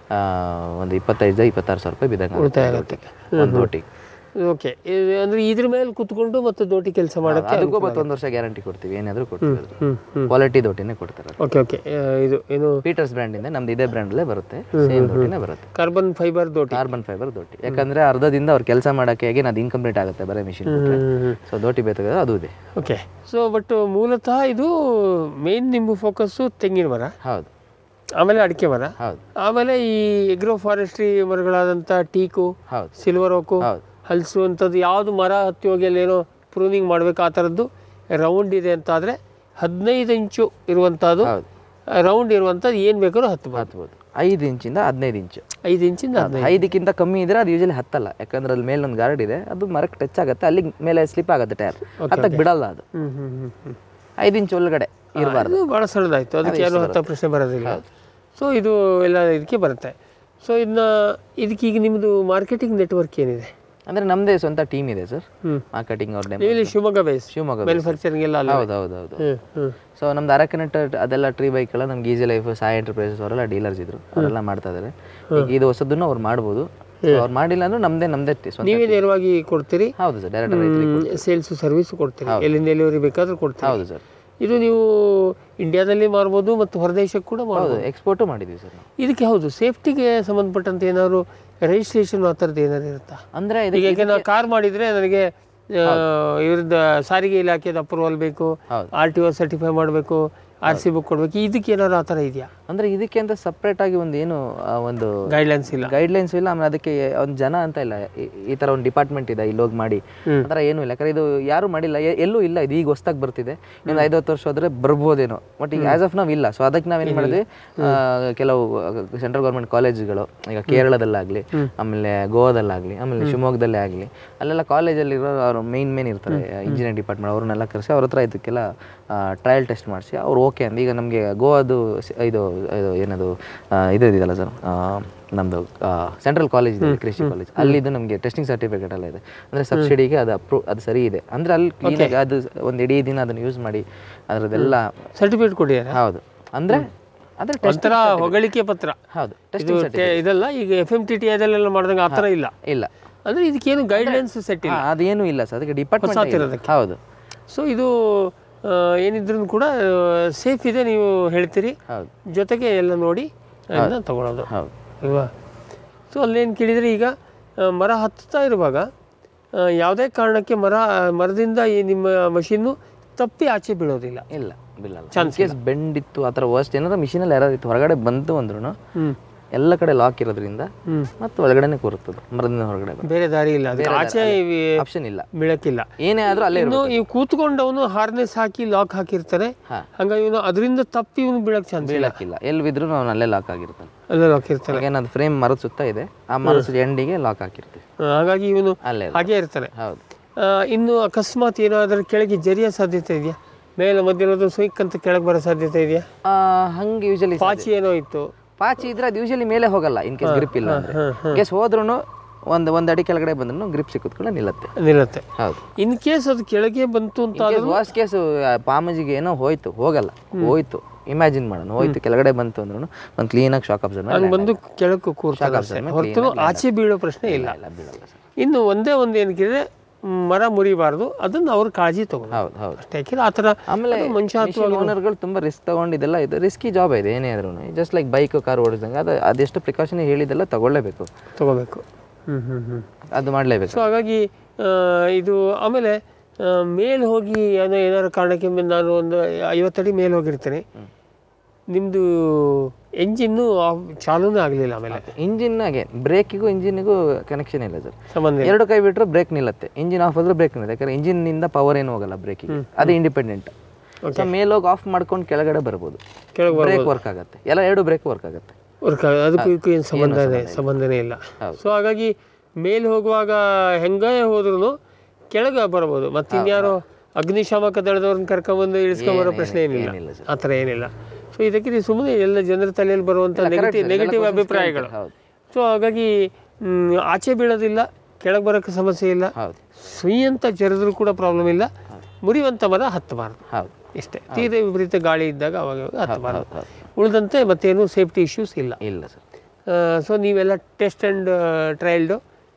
ಒಂದು ಇಪ್ಪತ್ತೈದು ಇಪ್ಪತ್ತಾರು ಸಾವಿರ ರೂಪಾಯಿ ಬಿದ್ದಂಗೆ ಉಳಿತಾಯ ಆಗುತ್ತೆ ಒಂದು ದೋಟಿ ಓಕೆ ಅಂದ್ರೆ ಇದ್ರ ಮೇಲೆ ಕುತ್ಕೊಂಡು ಮತ್ತೆ ದೋಟಿ ಕೆಲಸ ಮಾಡೋಕ್ಕೆ ಅದಕ್ಕೂ ಮತ್ತೊಂದು ವರ್ಷ ಗ್ಯಾರಂಟಿ ಕೊಡ್ತೀವಿ ಏನಾದರೂ ಕೊಡ್ತೀವಿ ಹ್ಮ್ ಹ್ಮ್ ಕ್ವಾಲಿಟಿ ದೋಟಿನೇ ಕೊಡ್ತಾರೆ ಓಕೆ ಓಕೆ ಇದು ಏನು ಪೀಟರ್ಸ್ ಬ್ರ್ಯಾಂಡಿಂದ ನಮ್ದು ಇದೇ ಬ್ರ್ಯಾಂಡಲ್ಲೇ ಬರುತ್ತೆ ಸೇಮ್ ದೋಟಿನೇ ಬರುತ್ತೆ ಕಾರ್ಬನ್ ಫೈಬರ್ ದೋಟಿ ಕಾರ್ಬನ್ ಫೈಬರ್ ದೋಟಿ ಯಾಕಂದ್ರೆ ಅರ್ಧದಿಂದ ಅವ್ರು ಕೆಲಸ ಮಾಡೋಕ್ಕೆ ಹೇಗೆ ಅದು ಇನ್ಕಂಪ್ಲೀಟ್ ಆಗುತ್ತೆ ಬರೀ ಮಿಷಿನ್ ಸೊ ದೋಟಿ ಬೇಕಾದ್ರೆ ಅದು ಇದೆ ಓಕೆ ಸೊ ಬಟ್ ಮೂಲತಃ ಇದು ಮೇನ್ ನಿಮ್ಮ ಫೋಕಸ್ಸು ತೆಂಗಿನ ಮರ ಹೌದು ಆಮೇಲೆ ಅಡಿಕೆ ಮರ ಹೌದು ಆಮೇಲೆ ಈ ಎಗ್ರೋ ಫಾರೆಸ್ಟ್ರಿ ಮರಗಳಾದಂಥ ಟೀಕು ಹೌದು ಸಿಲ್ವರ್ ಓಕು ಹೌದು ಹಲಸು ಅಂಥದ್ದು ಯಾವುದು ಮರ ಹತ್ತಿ ಹೋಗಿ ಅಲ್ಲೇನೋ ಪ್ರೂನಿಂಗ್ ಮಾಡಬೇಕು ಆ ಥರದ್ದು ರೌಂಡ್ ಇದೆ ಅಂತ ಆದರೆ ಹದಿನೈದು ಇಂಚು ಇರುವಂಥದ್ದು ಹೌದು ರೌಂಡ್ ಇರುವಂಥದ್ದು ಏನು ಬೇಕಾದ್ರೂ ಹತ್ಬೋದು ಹತ್ಬೋದು ಐದು ಇಂಚಿಂದ ಹದಿನೈದು ಇಂಚು ಐದು ಇಂಚಿಂದ ಹದಿನೈದು ಐದಕ್ಕಿಂತ ಕಮ್ಮಿ ಇದ್ರೆ ಅದು ಯೂಶಲಿ ಹತ್ತಲ್ಲ ಯಾಕಂದ್ರೆ ಅಲ್ಲಿ ಮೇಲೆ ಒಂದು ಗಾರ್ಡ್ ಇದೆ ಅದು ಮರಕ್ಕೆ ಟಚ್ ಆಗುತ್ತೆ ಅಲ್ಲಿ ಮೇಲೆ ಸ್ಲಿಪ್ ಆಗುತ್ತೆ ಟೈರ್ ಹತ್ತಕ್ಕೆ ಬಿಡಲ್ಲ ಅದು ಹ್ಞೂ ಹ್ಞೂ ಹ್ಞೂ ಹ್ಞೂ ಐದು ಇಂಚ್ ಒಳಗಡೆ ಇರಬಾರ್ದು ಇದು ಭಾಳ ಸಣ್ಣದಾಯಿತು ಅದಕ್ಕೆ ಏನು ಹತ್ತ ಪ್ರಶ್ನೆ ಬರೋದಿಲ್ಲ ಸೊ ಇದು ಎಲ್ಲ ಇದಕ್ಕೆ ಬರುತ್ತೆ ಸೊ ಇದನ್ನ ಇದಕ್ಕೆ ಈಗ ನಿಮ್ಮದು ಮಾರ್ಕೆಟಿಂಗ್ ನೆಟ್ವರ್ಕ್ ಏನಿದೆ ಅಂದ್ರೆ ನಮ್ದೇ ಸ್ವಂತ ಟೀಮ್ ಇದೆ ಸರ್ ಹ್ಞೂ ಮಾರ್ಕೆಟಿಂಗ್ ಅವ್ರ ನೀವು ಇಲ್ಲಿ ಶಿವಮೊಗ್ಗ ಬೇಸ್ ಶಿವಮೊಗ್ಗ ಮ್ಯಾನುಫ್ಯಾಕ್ಚರಿಂಗ್ ಎಲ್ಲ ಅಲ್ಲ ಹೌದು ಹೌದು ಹೌದು ಹ್ಞೂ ಹ್ಞೂ ಸೊ ನಮ್ದು ಅರಕನೆಟ್ ಅದೆಲ್ಲ ಟ್ರೀ ಬೈಕ್ ಎಲ್ಲ ನಮ್ಗೆ ಈಸಿ ಲೈಫ್ ಸಾಯಿ ಎಂಟರ್ಪ್ರೈಸಸ್ ಅವರೆಲ್ಲ ಡೀಲರ್ಸ್ ಇದ್ರು ಅವರೆಲ್ಲ ಮಾಡ್ತಾ ಇದಾರೆ ಈಗ ಇದು ಹೊಸದನ್ನು ಅವ್ರು ಮಾಡ್ಬೋದು ಅವ್ರು ಮಾಡಿಲ್ಲ ಅಂದ್ರೆ ನಮ್ದೇ ನಮ್ದೇ ಟಿ- ಸ್ವಂತ ನೀವೇ ನೇರವಾಗಿ ಕೊಡ್ತೀರಿ ಹೌದು ಸರ್ ಡೈರೆಕ್ಟ್ ರೈತರಿಗೆ ಸೇಲ್ಸ್ ಸರ್ವಿಸ್ ಕೊಡ್ತೀರಿ ಎಲ್ಲಿಂದ ಎಲ್ಲಿವರೆಗೆ ಬೇಕಾದ್ರೂ ಕೊಡ್ತೀರಿ ಹೌದು ಸರ್ ಇದು ನೀವು ಇಂಡಿಯಾದಲ್ಲಿ ಮಾರ್ಬೋದು ಮತ್ತು ಹೊರದೇಶಕ್ಕೆ ಕೂಡ ಮಾಡ್ಬೋದು ಹೌದು ಎಕ್ಸ್ಪೋರ್ಟು ಮಾಡಿದ್ವಿ ಸರ್ ನಾವು ಇದಕ್ಕೆ ಹೌದು ಸೇಫ್ಟಿಗೆ ಸಂಬಂಧಪಟ್ಟಂತೆ ಏನಾದ್ರು ರಿಜಿಸ್ಟ್ರೇಷನ್ ಆ ಥರದ್ದು ಏನಾದ್ರು ಇರುತ್ತಾ ಅಂದ್ರೆ ಈಗ ಇದಕ್ಕೆ ಯಾಕೆ ನಾನು ಕಾರ್ ಮಾಡಿದರೆ ನನಗೆ ಇವ್ರದ್ದು ಸಾರಿಗೆ ಇಲಾಖೆದ ಅಪ್ರೂವಲ್ ಬೇಕು ಹೌದು. ಆರ್ ಟಿ ಒ ಸರ್ಟಿಫೈ ಮಾಡಬೇಕು ಆರ್ ಸಿ ಬುಕ್ ಕೊಡ್ಬೇಕು ಇದಕ್ಕೆ ಏನಾದ್ರು ಆ ಥರ ಇದೆಯಾ ಅಂದ್ರೆ ಇದಕ್ಕೆ ಅಂತ ಸಪ್ರೇಟ್ ಆಗಿ ಒಂದು ಏನು ಆ, ಒಂದು ಗೈಡ್ಲೈನ್ಸ್ ಇಲ್ಲ ಗೈಡ್ಲೈನ್ಸ್ ಇಲ್ಲ ಆಮೇಲೆ ಅದಕ್ಕೆ ಒಂದು ಜನ ಅಂತ ಇಲ್ಲ ಈ- ಈ ತರ ಒಂದು ಡಿಪಾರ್ಟ್ಮೆಂಟ್ ಇದೆ ಇಲ್ಲಿ ಹೋಗಿ ಮಾಡಿ ಆ ಥರ ಏನೂ ಇಲ್ಲ ಯಾಕಂದ್ರೆ ಇದು ಯಾರು ಮಾಡಿಲ್ಲ ಎ- ಎಲ್ಲೂ ಇಲ್ಲ ಇದು ಈಗ ಹೊಸ್ದಾಗಿ ಬರ್ತಿದೆ ಇನ್ನೊಂದು ಐದು ಹತ್ತು ವರ್ಷ ಹೋದ್ರೆ ಬರ್ಬೋದೇನೋ ಬಟ್ ಈಗ ಆಸ್ ಆಫ್ ನಾವ್ ಇಲ್ಲ ಸೊ ಅದಕ್ಕೆ ನಾವೇನು ಮಾಡಿದ್ವಿ ಆ, ಕೆಲವು ಸೆಂಟ್ರಲ್ ಗೌರ್ಮೆಂಟ್ ಕಾಲೇಜ್ಗಳು ಈಗ ಕೇರಳದಲ್ಲಾಗ್ಲಿ ಆಮೇಲೆ ಗೋವಾದಲ್ಲಾಗ್ಲಿ ಆಮೇಲೆ ಶಿವಮೊಗ್ಗದಲ್ಲೇ ಆಗಲಿ ಅಲ್ಲೆಲ್ಲ ಕಾಲೇಜಲ್ಲಿ ಇರೋ ಅವರು ಮೇನ್ ಮೇನ್ ಇರ್ತಾರೆ ಇಂಜಿನಿಯರಿಂಗ್ ಡಿಪಾರ್ಟ್ಮೆಂಟ್ ಅವ್ರನ್ನೆಲ್ಲ ಕರೆಸಿ ಅವ್ರ ಹತ್ರ ಇದಕ್ಕೆಲ್ಲ ಟ್ರಯಲ್ ಟೆಸ್ಟ್ ಮಾಡಿಸಿ ಅವ್ರು ಓಕೆ ಅಂದ ಈಗ ನಮಗೆ ಗೋವಾದು ಸ- ಇದು ಇದು ಏನದು ಆ, ಇದು ಇದೆಯಲ್ಲ ಸರ್ ನಮ್ಮದು ಸೆಂಟ್ರಲ್ ಕಾಲೇಜ್ ಇದೆ ಕೃಷಿ ಕಾಲೇಜ್ ಅಲ್ಲಿದ್ದು ನಮಗೆ ಟೆಸ್ಟಿಂಗ್ ಸರ್ಟಿಫಿಕೇಟ್ ಎಲ್ಲ ಇದೆ ಅಂದರೆ ಸಬ್ಸಿಡಿಗೆ ಅದು ಅಪ್ರೂವ್ ಅದು ಸರಿ ಇದೆ ಅಂದರೆ ಅಲ್ಲಿ ಕ್ಲೀನಾಗಿ ಅದು ಒಂದು ಇಡೀ ದಿನ ಅದನ್ನು ಯೂಸ್ ಮಾಡಿ ಅದರದ್ದೆಲ್ಲ ಸರ್ಟಿಫಿಕೇಟ್ ಕೊಟ್ಟಿದ್ದಾರೆ ಹೌದು ಅಂದರೆ ಅಂದರೆ ಟೆಸ್ಟ್ ಒಂಥರ ಹೊಗಳಿಕೆ ಪತ್ರ ಹೌದು ಇದು ಟೆಸ್ಟಿಂಗ್ ಟೆ- ಇದಲ್ಲ ಈಗ ಎಫ್ ಎಂ ಟಿ ಟಿ ಅದಲ್ಲೆಲ್ಲ ಮಾಡಿದಂಗೆ ಆ ಥರ ಇಲ್ಲ ಇಲ್ಲ ಅಂದ್ರೆ ಇದಕ್ಕೇನು ಗೈಡ್ಲೈನ್ಸ್ ಸೆಟ್ ಇಲ್ಲ ಹಾ, ಅದೇನೂ ಇಲ್ಲ ಸರ್ ಅದಕ್ಕೆ ಡಿಪಾರ್ಟ್ಮೆಂಟ್ ಇರೋದಕ್ಕೆ. ಹೌದು ಸೊ ಇದು ಆ, ಏನಿದ್ರೂ ಕೂಡ ಸೇಫ್ ಇದೆ ನೀವು ಹೇಳ್ತೀರಿ ಹೌದು ಜೊತೆಗೆ ಎಲ್ಲ ನೋಡಿ ಅದನ್ನ ತಗೊಳ್ಳೋದು ಹೌದು ಅಲ್ವಾ ಸೊ ಅಲ್ಲೇನು ಕೇಳಿದರೆ ಈಗ ಆ, ಮರ ಹತ್ತುತ್ತಾ ಇರುವಾಗ ಆ, ಯಾವುದೇ ಕಾರಣಕ್ಕೆ ಮರ ಮರದಿಂದ ಈ ನಿಮ್ಮ ಮಷೀನು ತಪ್ಪಿ ಆಚೆ ಬೀಳೋದಿಲ್ಲ ಇಲ್ಲ ಬಿಲ್ಲಲ್ಲ ಕೇಸ್ ಬೆಂಡ್ ಇತ್ತು ಆ ಥರ ವರ್ಸ್ಟ್ ಏನಾದ್ರು ಮಿಷಿನಲ್ಲಿ ಯಾರು ಇತ್ತು ಹೊರಗಡೆ ಬಂತು ಅಂದ್ರೂ ಹ್ಮ್ ಎಲ್ಲ ಕಡೆ ಲಾಕ್ ಇರೋದ್ರಿಂದ ಹ್ಮ್. ಮತ್ತೆ ಒಳಗಡೆನೆ ಕೂರುತ್ತದೆ ಮರದಿಂದ ಹೊರಗಡೆ ಬೇರೆ ದಾರಿ ಇಲ್ಲ ಅದಕ್ಕೆ ಆಚೆ ಆಪ್ಷನ್ ಇಲ್ಲ ಬೀಳಕ್ಕಿಲ್ಲ ಏನೇ ಆದ್ರೂ ಅಲ್ಲೇ ಇನ್ನು ಇವ್ ಕೂತ್ಕೊಂಡವನು ಹಾರ್ನೆಸ್ ಹಾಕಿ ಲಾಕ್ ಹಾಕಿರ್ತಾನೆ ಹಾ. ಹಂಗಾಗಿ ಇವನು ಅದರಿಂದ ತಪ್ಪಿ ಇವನು ಬೀಳಕ್ ಚಾನ್ಸ್ ಇಲ್ಲ ಬೀಳಕ್ಕಿಲ್ಲ ಎಲ್ಲಿ ಬಿದ್ರೂ ಅವ್ನು ಅಲ್ಲೇ ಲಾಕ್ ಆಗಿರ್ತಾನೆ ಅಲ್ಲೇ ಲಾಕ್ ಇರ್ತಾನೆ ಈಗ ಏನದು ಫ್ರೇಮ್ ಮರದ ಸುತ್ತ ಇದೆ ಆ ಮರದ ಎಂಡಿಗೆ ಲಾಕ್ ಹಾಕಿರ್ತೀವಿ ಆ, ಹಾಗಾಗಿ ಇವನು ಅಲ್ಲೇ ಇಲ್ಲ. ಹಾಗೆ ಇರ್ತಾನೆ ಹೌದು ಆ, ಇನ್ನು ಅಕಸ್ಮಾತ್ ಏನಾದರೂ ಕೆಳಗೆ ಜರಿಯೋ ಸಾಧ್ಯತೆ ಇದೆಯಾ ಮೇಲೆ ಮಧ್ಯದ ಸುಯ್ಕ್ ಅಂತ ಕೆಳಗೆ ಬರೋ ಸಾಧ್ಯತೆ ಇದೆಯಾ ಆ, ಹಂಗೆ ಯೂಶಲಿ ಪಾಚಿ ಏನೋ ಇತ್ತು ಪಾಚಿ ಇದ್ರೆ ಅದು ಯೂಶಲಿ ಮೇಲೆ ಹೋಗಲ್ಲ ಇನ್ ಕೇಸ್ ಗ್ರಿಪ್ ಇಲ್ಲ ಅಂದ್ರೆ ಕೇಸ್ ಹೋದ್ರೂ ಒಂದು ಒಂದು ಅಡಿ ಕೆಳಗಡೆ ಬಂದ್ರೂ ಗ್ರಿಪ್ ಸಿಕ್ಕುತ್ಕೊಂಡು ನಿಲ್ಲತ್ತೆ ನಿಲ್ಲತ್ತೆ ಹೌದು ಇನ್ ಕೇಸ್ ಅದು ಕೆಳಗೆ ಬಂತು ಅಂತ ವಾಸ್ಟ್ ಕೇಸ್ ಪಾಮಜಿಗೆ ಏನೋ ಹೋಯ್ತು ಹೋಗಲ್ಲ ಹೋಯ್ತು ಇಮ್ಯಾಜಿನ್ ಮಾಡೋಣ ಹೋಯ್ತು ಕೆಳಗಡೆ ಬಂತು ಅಂದ್ರೂ ಒಂದು ಕ್ಲೀನಾಗಿ ಶಾಕ್ ಅಬ್ಸರ್ವ್ ಹಂಗೆ ಬಂದು ಕೆಳಕ್ಕೆ ಕೂರ್ತಾನೆ ಅಷ್ಟೇ. ಹೊರತು ಆಚೆ ಬೀಳೋ ಪ್ರಶ್ನೆ ಇಲ್ಲ ಇಲ್ಲ ಬೀಳಲ್ಲ ಸರ್ ಇನ್ನು ಒಂದೇ ಒಂದು ಏನಕ್ಕಿದ್ರೆ ಮರ ಮುರಿಬಾರ್ದು ಅದನ್ನ ಅವ್ರು ಕಾಳಜಿ ತಗೊಂಡು ಹೌದು ಹೌದು ಅಷ್ಟೇ ಯಾಕೆಂದ್ರೆ ಆ ಥರ ಆಮೇಲೆ ಅದು ಮನುಷ್ಯ ಓನರ್ಗಳು ತುಂಬಾ ರಿಸ್ಕ್ ತಗೊಂಡಿದ್ದೆಲ್ಲ ಇದು ರಿಸ್ಕಿ ಜಾಬ್ ಇದೆ ಏನೇ ಆದ್ರೂ ಜಸ್ಟ್ ಲೈಕ್ ಬೈಕ್ ಕಾರ್ ಓಡಿಸಿದಂಗೆ ಅದು ಅದೆಷ್ಟು ಪ್ರಿಕಾಷನ್ ಹೇಳಿದೆಲ್ಲ ತಗೊಳ್ಳೇಬೇಕು ತಗೋಬೇಕು ಹ್ಮ್ ಹ್ಮ್ ಹ್ಮ್ ಅದು ಮಾಡಲೇಬೇಕು ಸೊ ಹಾಗಾಗಿ ಆ, ಇದು ಆಮೇಲೆ ಮೇಲೆ ಹೋಗಿ ಏನೋ ಏನಾದ್ರು ಕಾರಣಕ್ಕೆ ಮ- ನಾನು ಒಂದು ಐವತ್ತಡಿ ಮೇಲೆ ಹೋಗಿರ್ತೇನೆ ನಿಮ್ಮದು ಎಂಜಿನ್ನು ಚಾಲೂನೇ ಆಗಲಿಲ್ಲ ಆಮೇಲೆ ಇಂಜಿನ್ ಹಾಗೆ ಬ್ರೇಕಿಗೂ ಇಂಜಿನಿಗೂ ಕನೆಕ್ಷನ್ ಇಲ್ಲ ಸರ್ ಸಂಬಂಧ ಇಲ್ಲ. ಎರಡು ಕೈ ಬಿಟ್ಟರೆ ಬ್ರೇಕ್ ನಿಲ್ಲತ್ತೆ ಇಂಜಿನ್ ಆಫ್ ಆದ್ರೆ ಬ್ರೇಕ್ ನಿಲ್ಲತ್ತೆ ಯಾಕಂದ್ರೆ ಇಂಜಿನ್ ನಿಂದ ಪವರ್ ಏನು ಹೋಗಲ್ಲ ಬ್ರೇಕಿಗೆ ಅದೇ ಇಂಡಿಪೆಂಡೆಂಟ್ ಸೊ ಮೇಲೋಗಿ ಆಫ್ ಮಾಡ್ಕೊಂಡು ಕೆಳಗಡೆ ಬರ್ಬೋದು ಕೆಳಗೆ ಬ್ರೇಕ್ ವರ್ಕ್ ಆಗುತ್ತೆ ಎಲ್ಲ ಎರಡು ಬ್ರೇಕ್ ವರ್ಕ್ ಆಗುತ್ತೆ ವರ್ಕ್ ಅದಕ್ಕೂ ಇದಕ್ಕೂ ಏನು ಸಂಬಂಧನೇ ಸಂಬಂಧನೇ ಇಲ್ಲ ಸೊ ಹಾಗಾಗಿ ಮೇಲೆ ಹೋಗುವಾಗ ಹೆಂಗೇ ಹೋದ್ರೂ ಕೆಳಗೆ ಬರ್ಬೋದು ಮತ್ತೆ ಇನ್ಯಾರೋ ಅಗ್ನಿಶಾಮಕ ದಳದವ್ರನ್ನ ಕರ್ಕೊಂಬಂದು ಇಳಿಸ್ಕೊಂಬರೋ ಪ್ರಶ್ನೆ ಏನಿಲ್ಲ ಏನಿಲ್ಲ ಸರ್. ಆ ಥರ ಏನಿಲ್ಲ ಸೊ ಇದಕ್ಕೆ ನೀವು ಸುಮ್ಮನೆ ಎಲ್ಲ ಜನರ ತಲೆಯಲ್ಲಿ ಬರುವಂಥ ನೆಗೆಟಿವ್ ನೆಗೆಟಿವ್ ಅಭಿಪ್ರಾಯಗಳು ಹೌದು ಸೊ ಹಾಗಾಗಿ ಮ್, ಆಚೆ ಬೀಳೋದಿಲ್ಲ ಕೆಳಗೆ ಬರೋಕ್ಕೆ ಸಮಸ್ಯೆ ಇಲ್ಲ ಹೌದು ಸುಯಿ ಅಂತ ಜರಿದ್ರೂ ಕೂಡ ಪ್ರಾಬ್ಲಮ್ ಇಲ್ಲ ಮುರಿಯುವಂಥ ಮರ ಹತ್ತಬಾರ್ದು ಹೌದು ಇಷ್ಟೇ ತೀರ ವಿಪರೀತ ಗಾಳಿ ಇದ್ದಾಗ ಅವಾಗ ಅವಾಗ ಹತ್ತಬಾರ್ದು ಉಳಿದಂತೆ ಮತ್ತೇನು ಸೇಫ್ಟಿ ಇಶ್ಯೂಸ್ ಇಲ್ಲ ಇಲ್ಲ ಸರ್ ಸೊ ನೀವೆಲ್ಲ ಟೆಸ್ಟ್ ಆ್ಯಂಡ್ ಟ್ರಯಲ್ಡು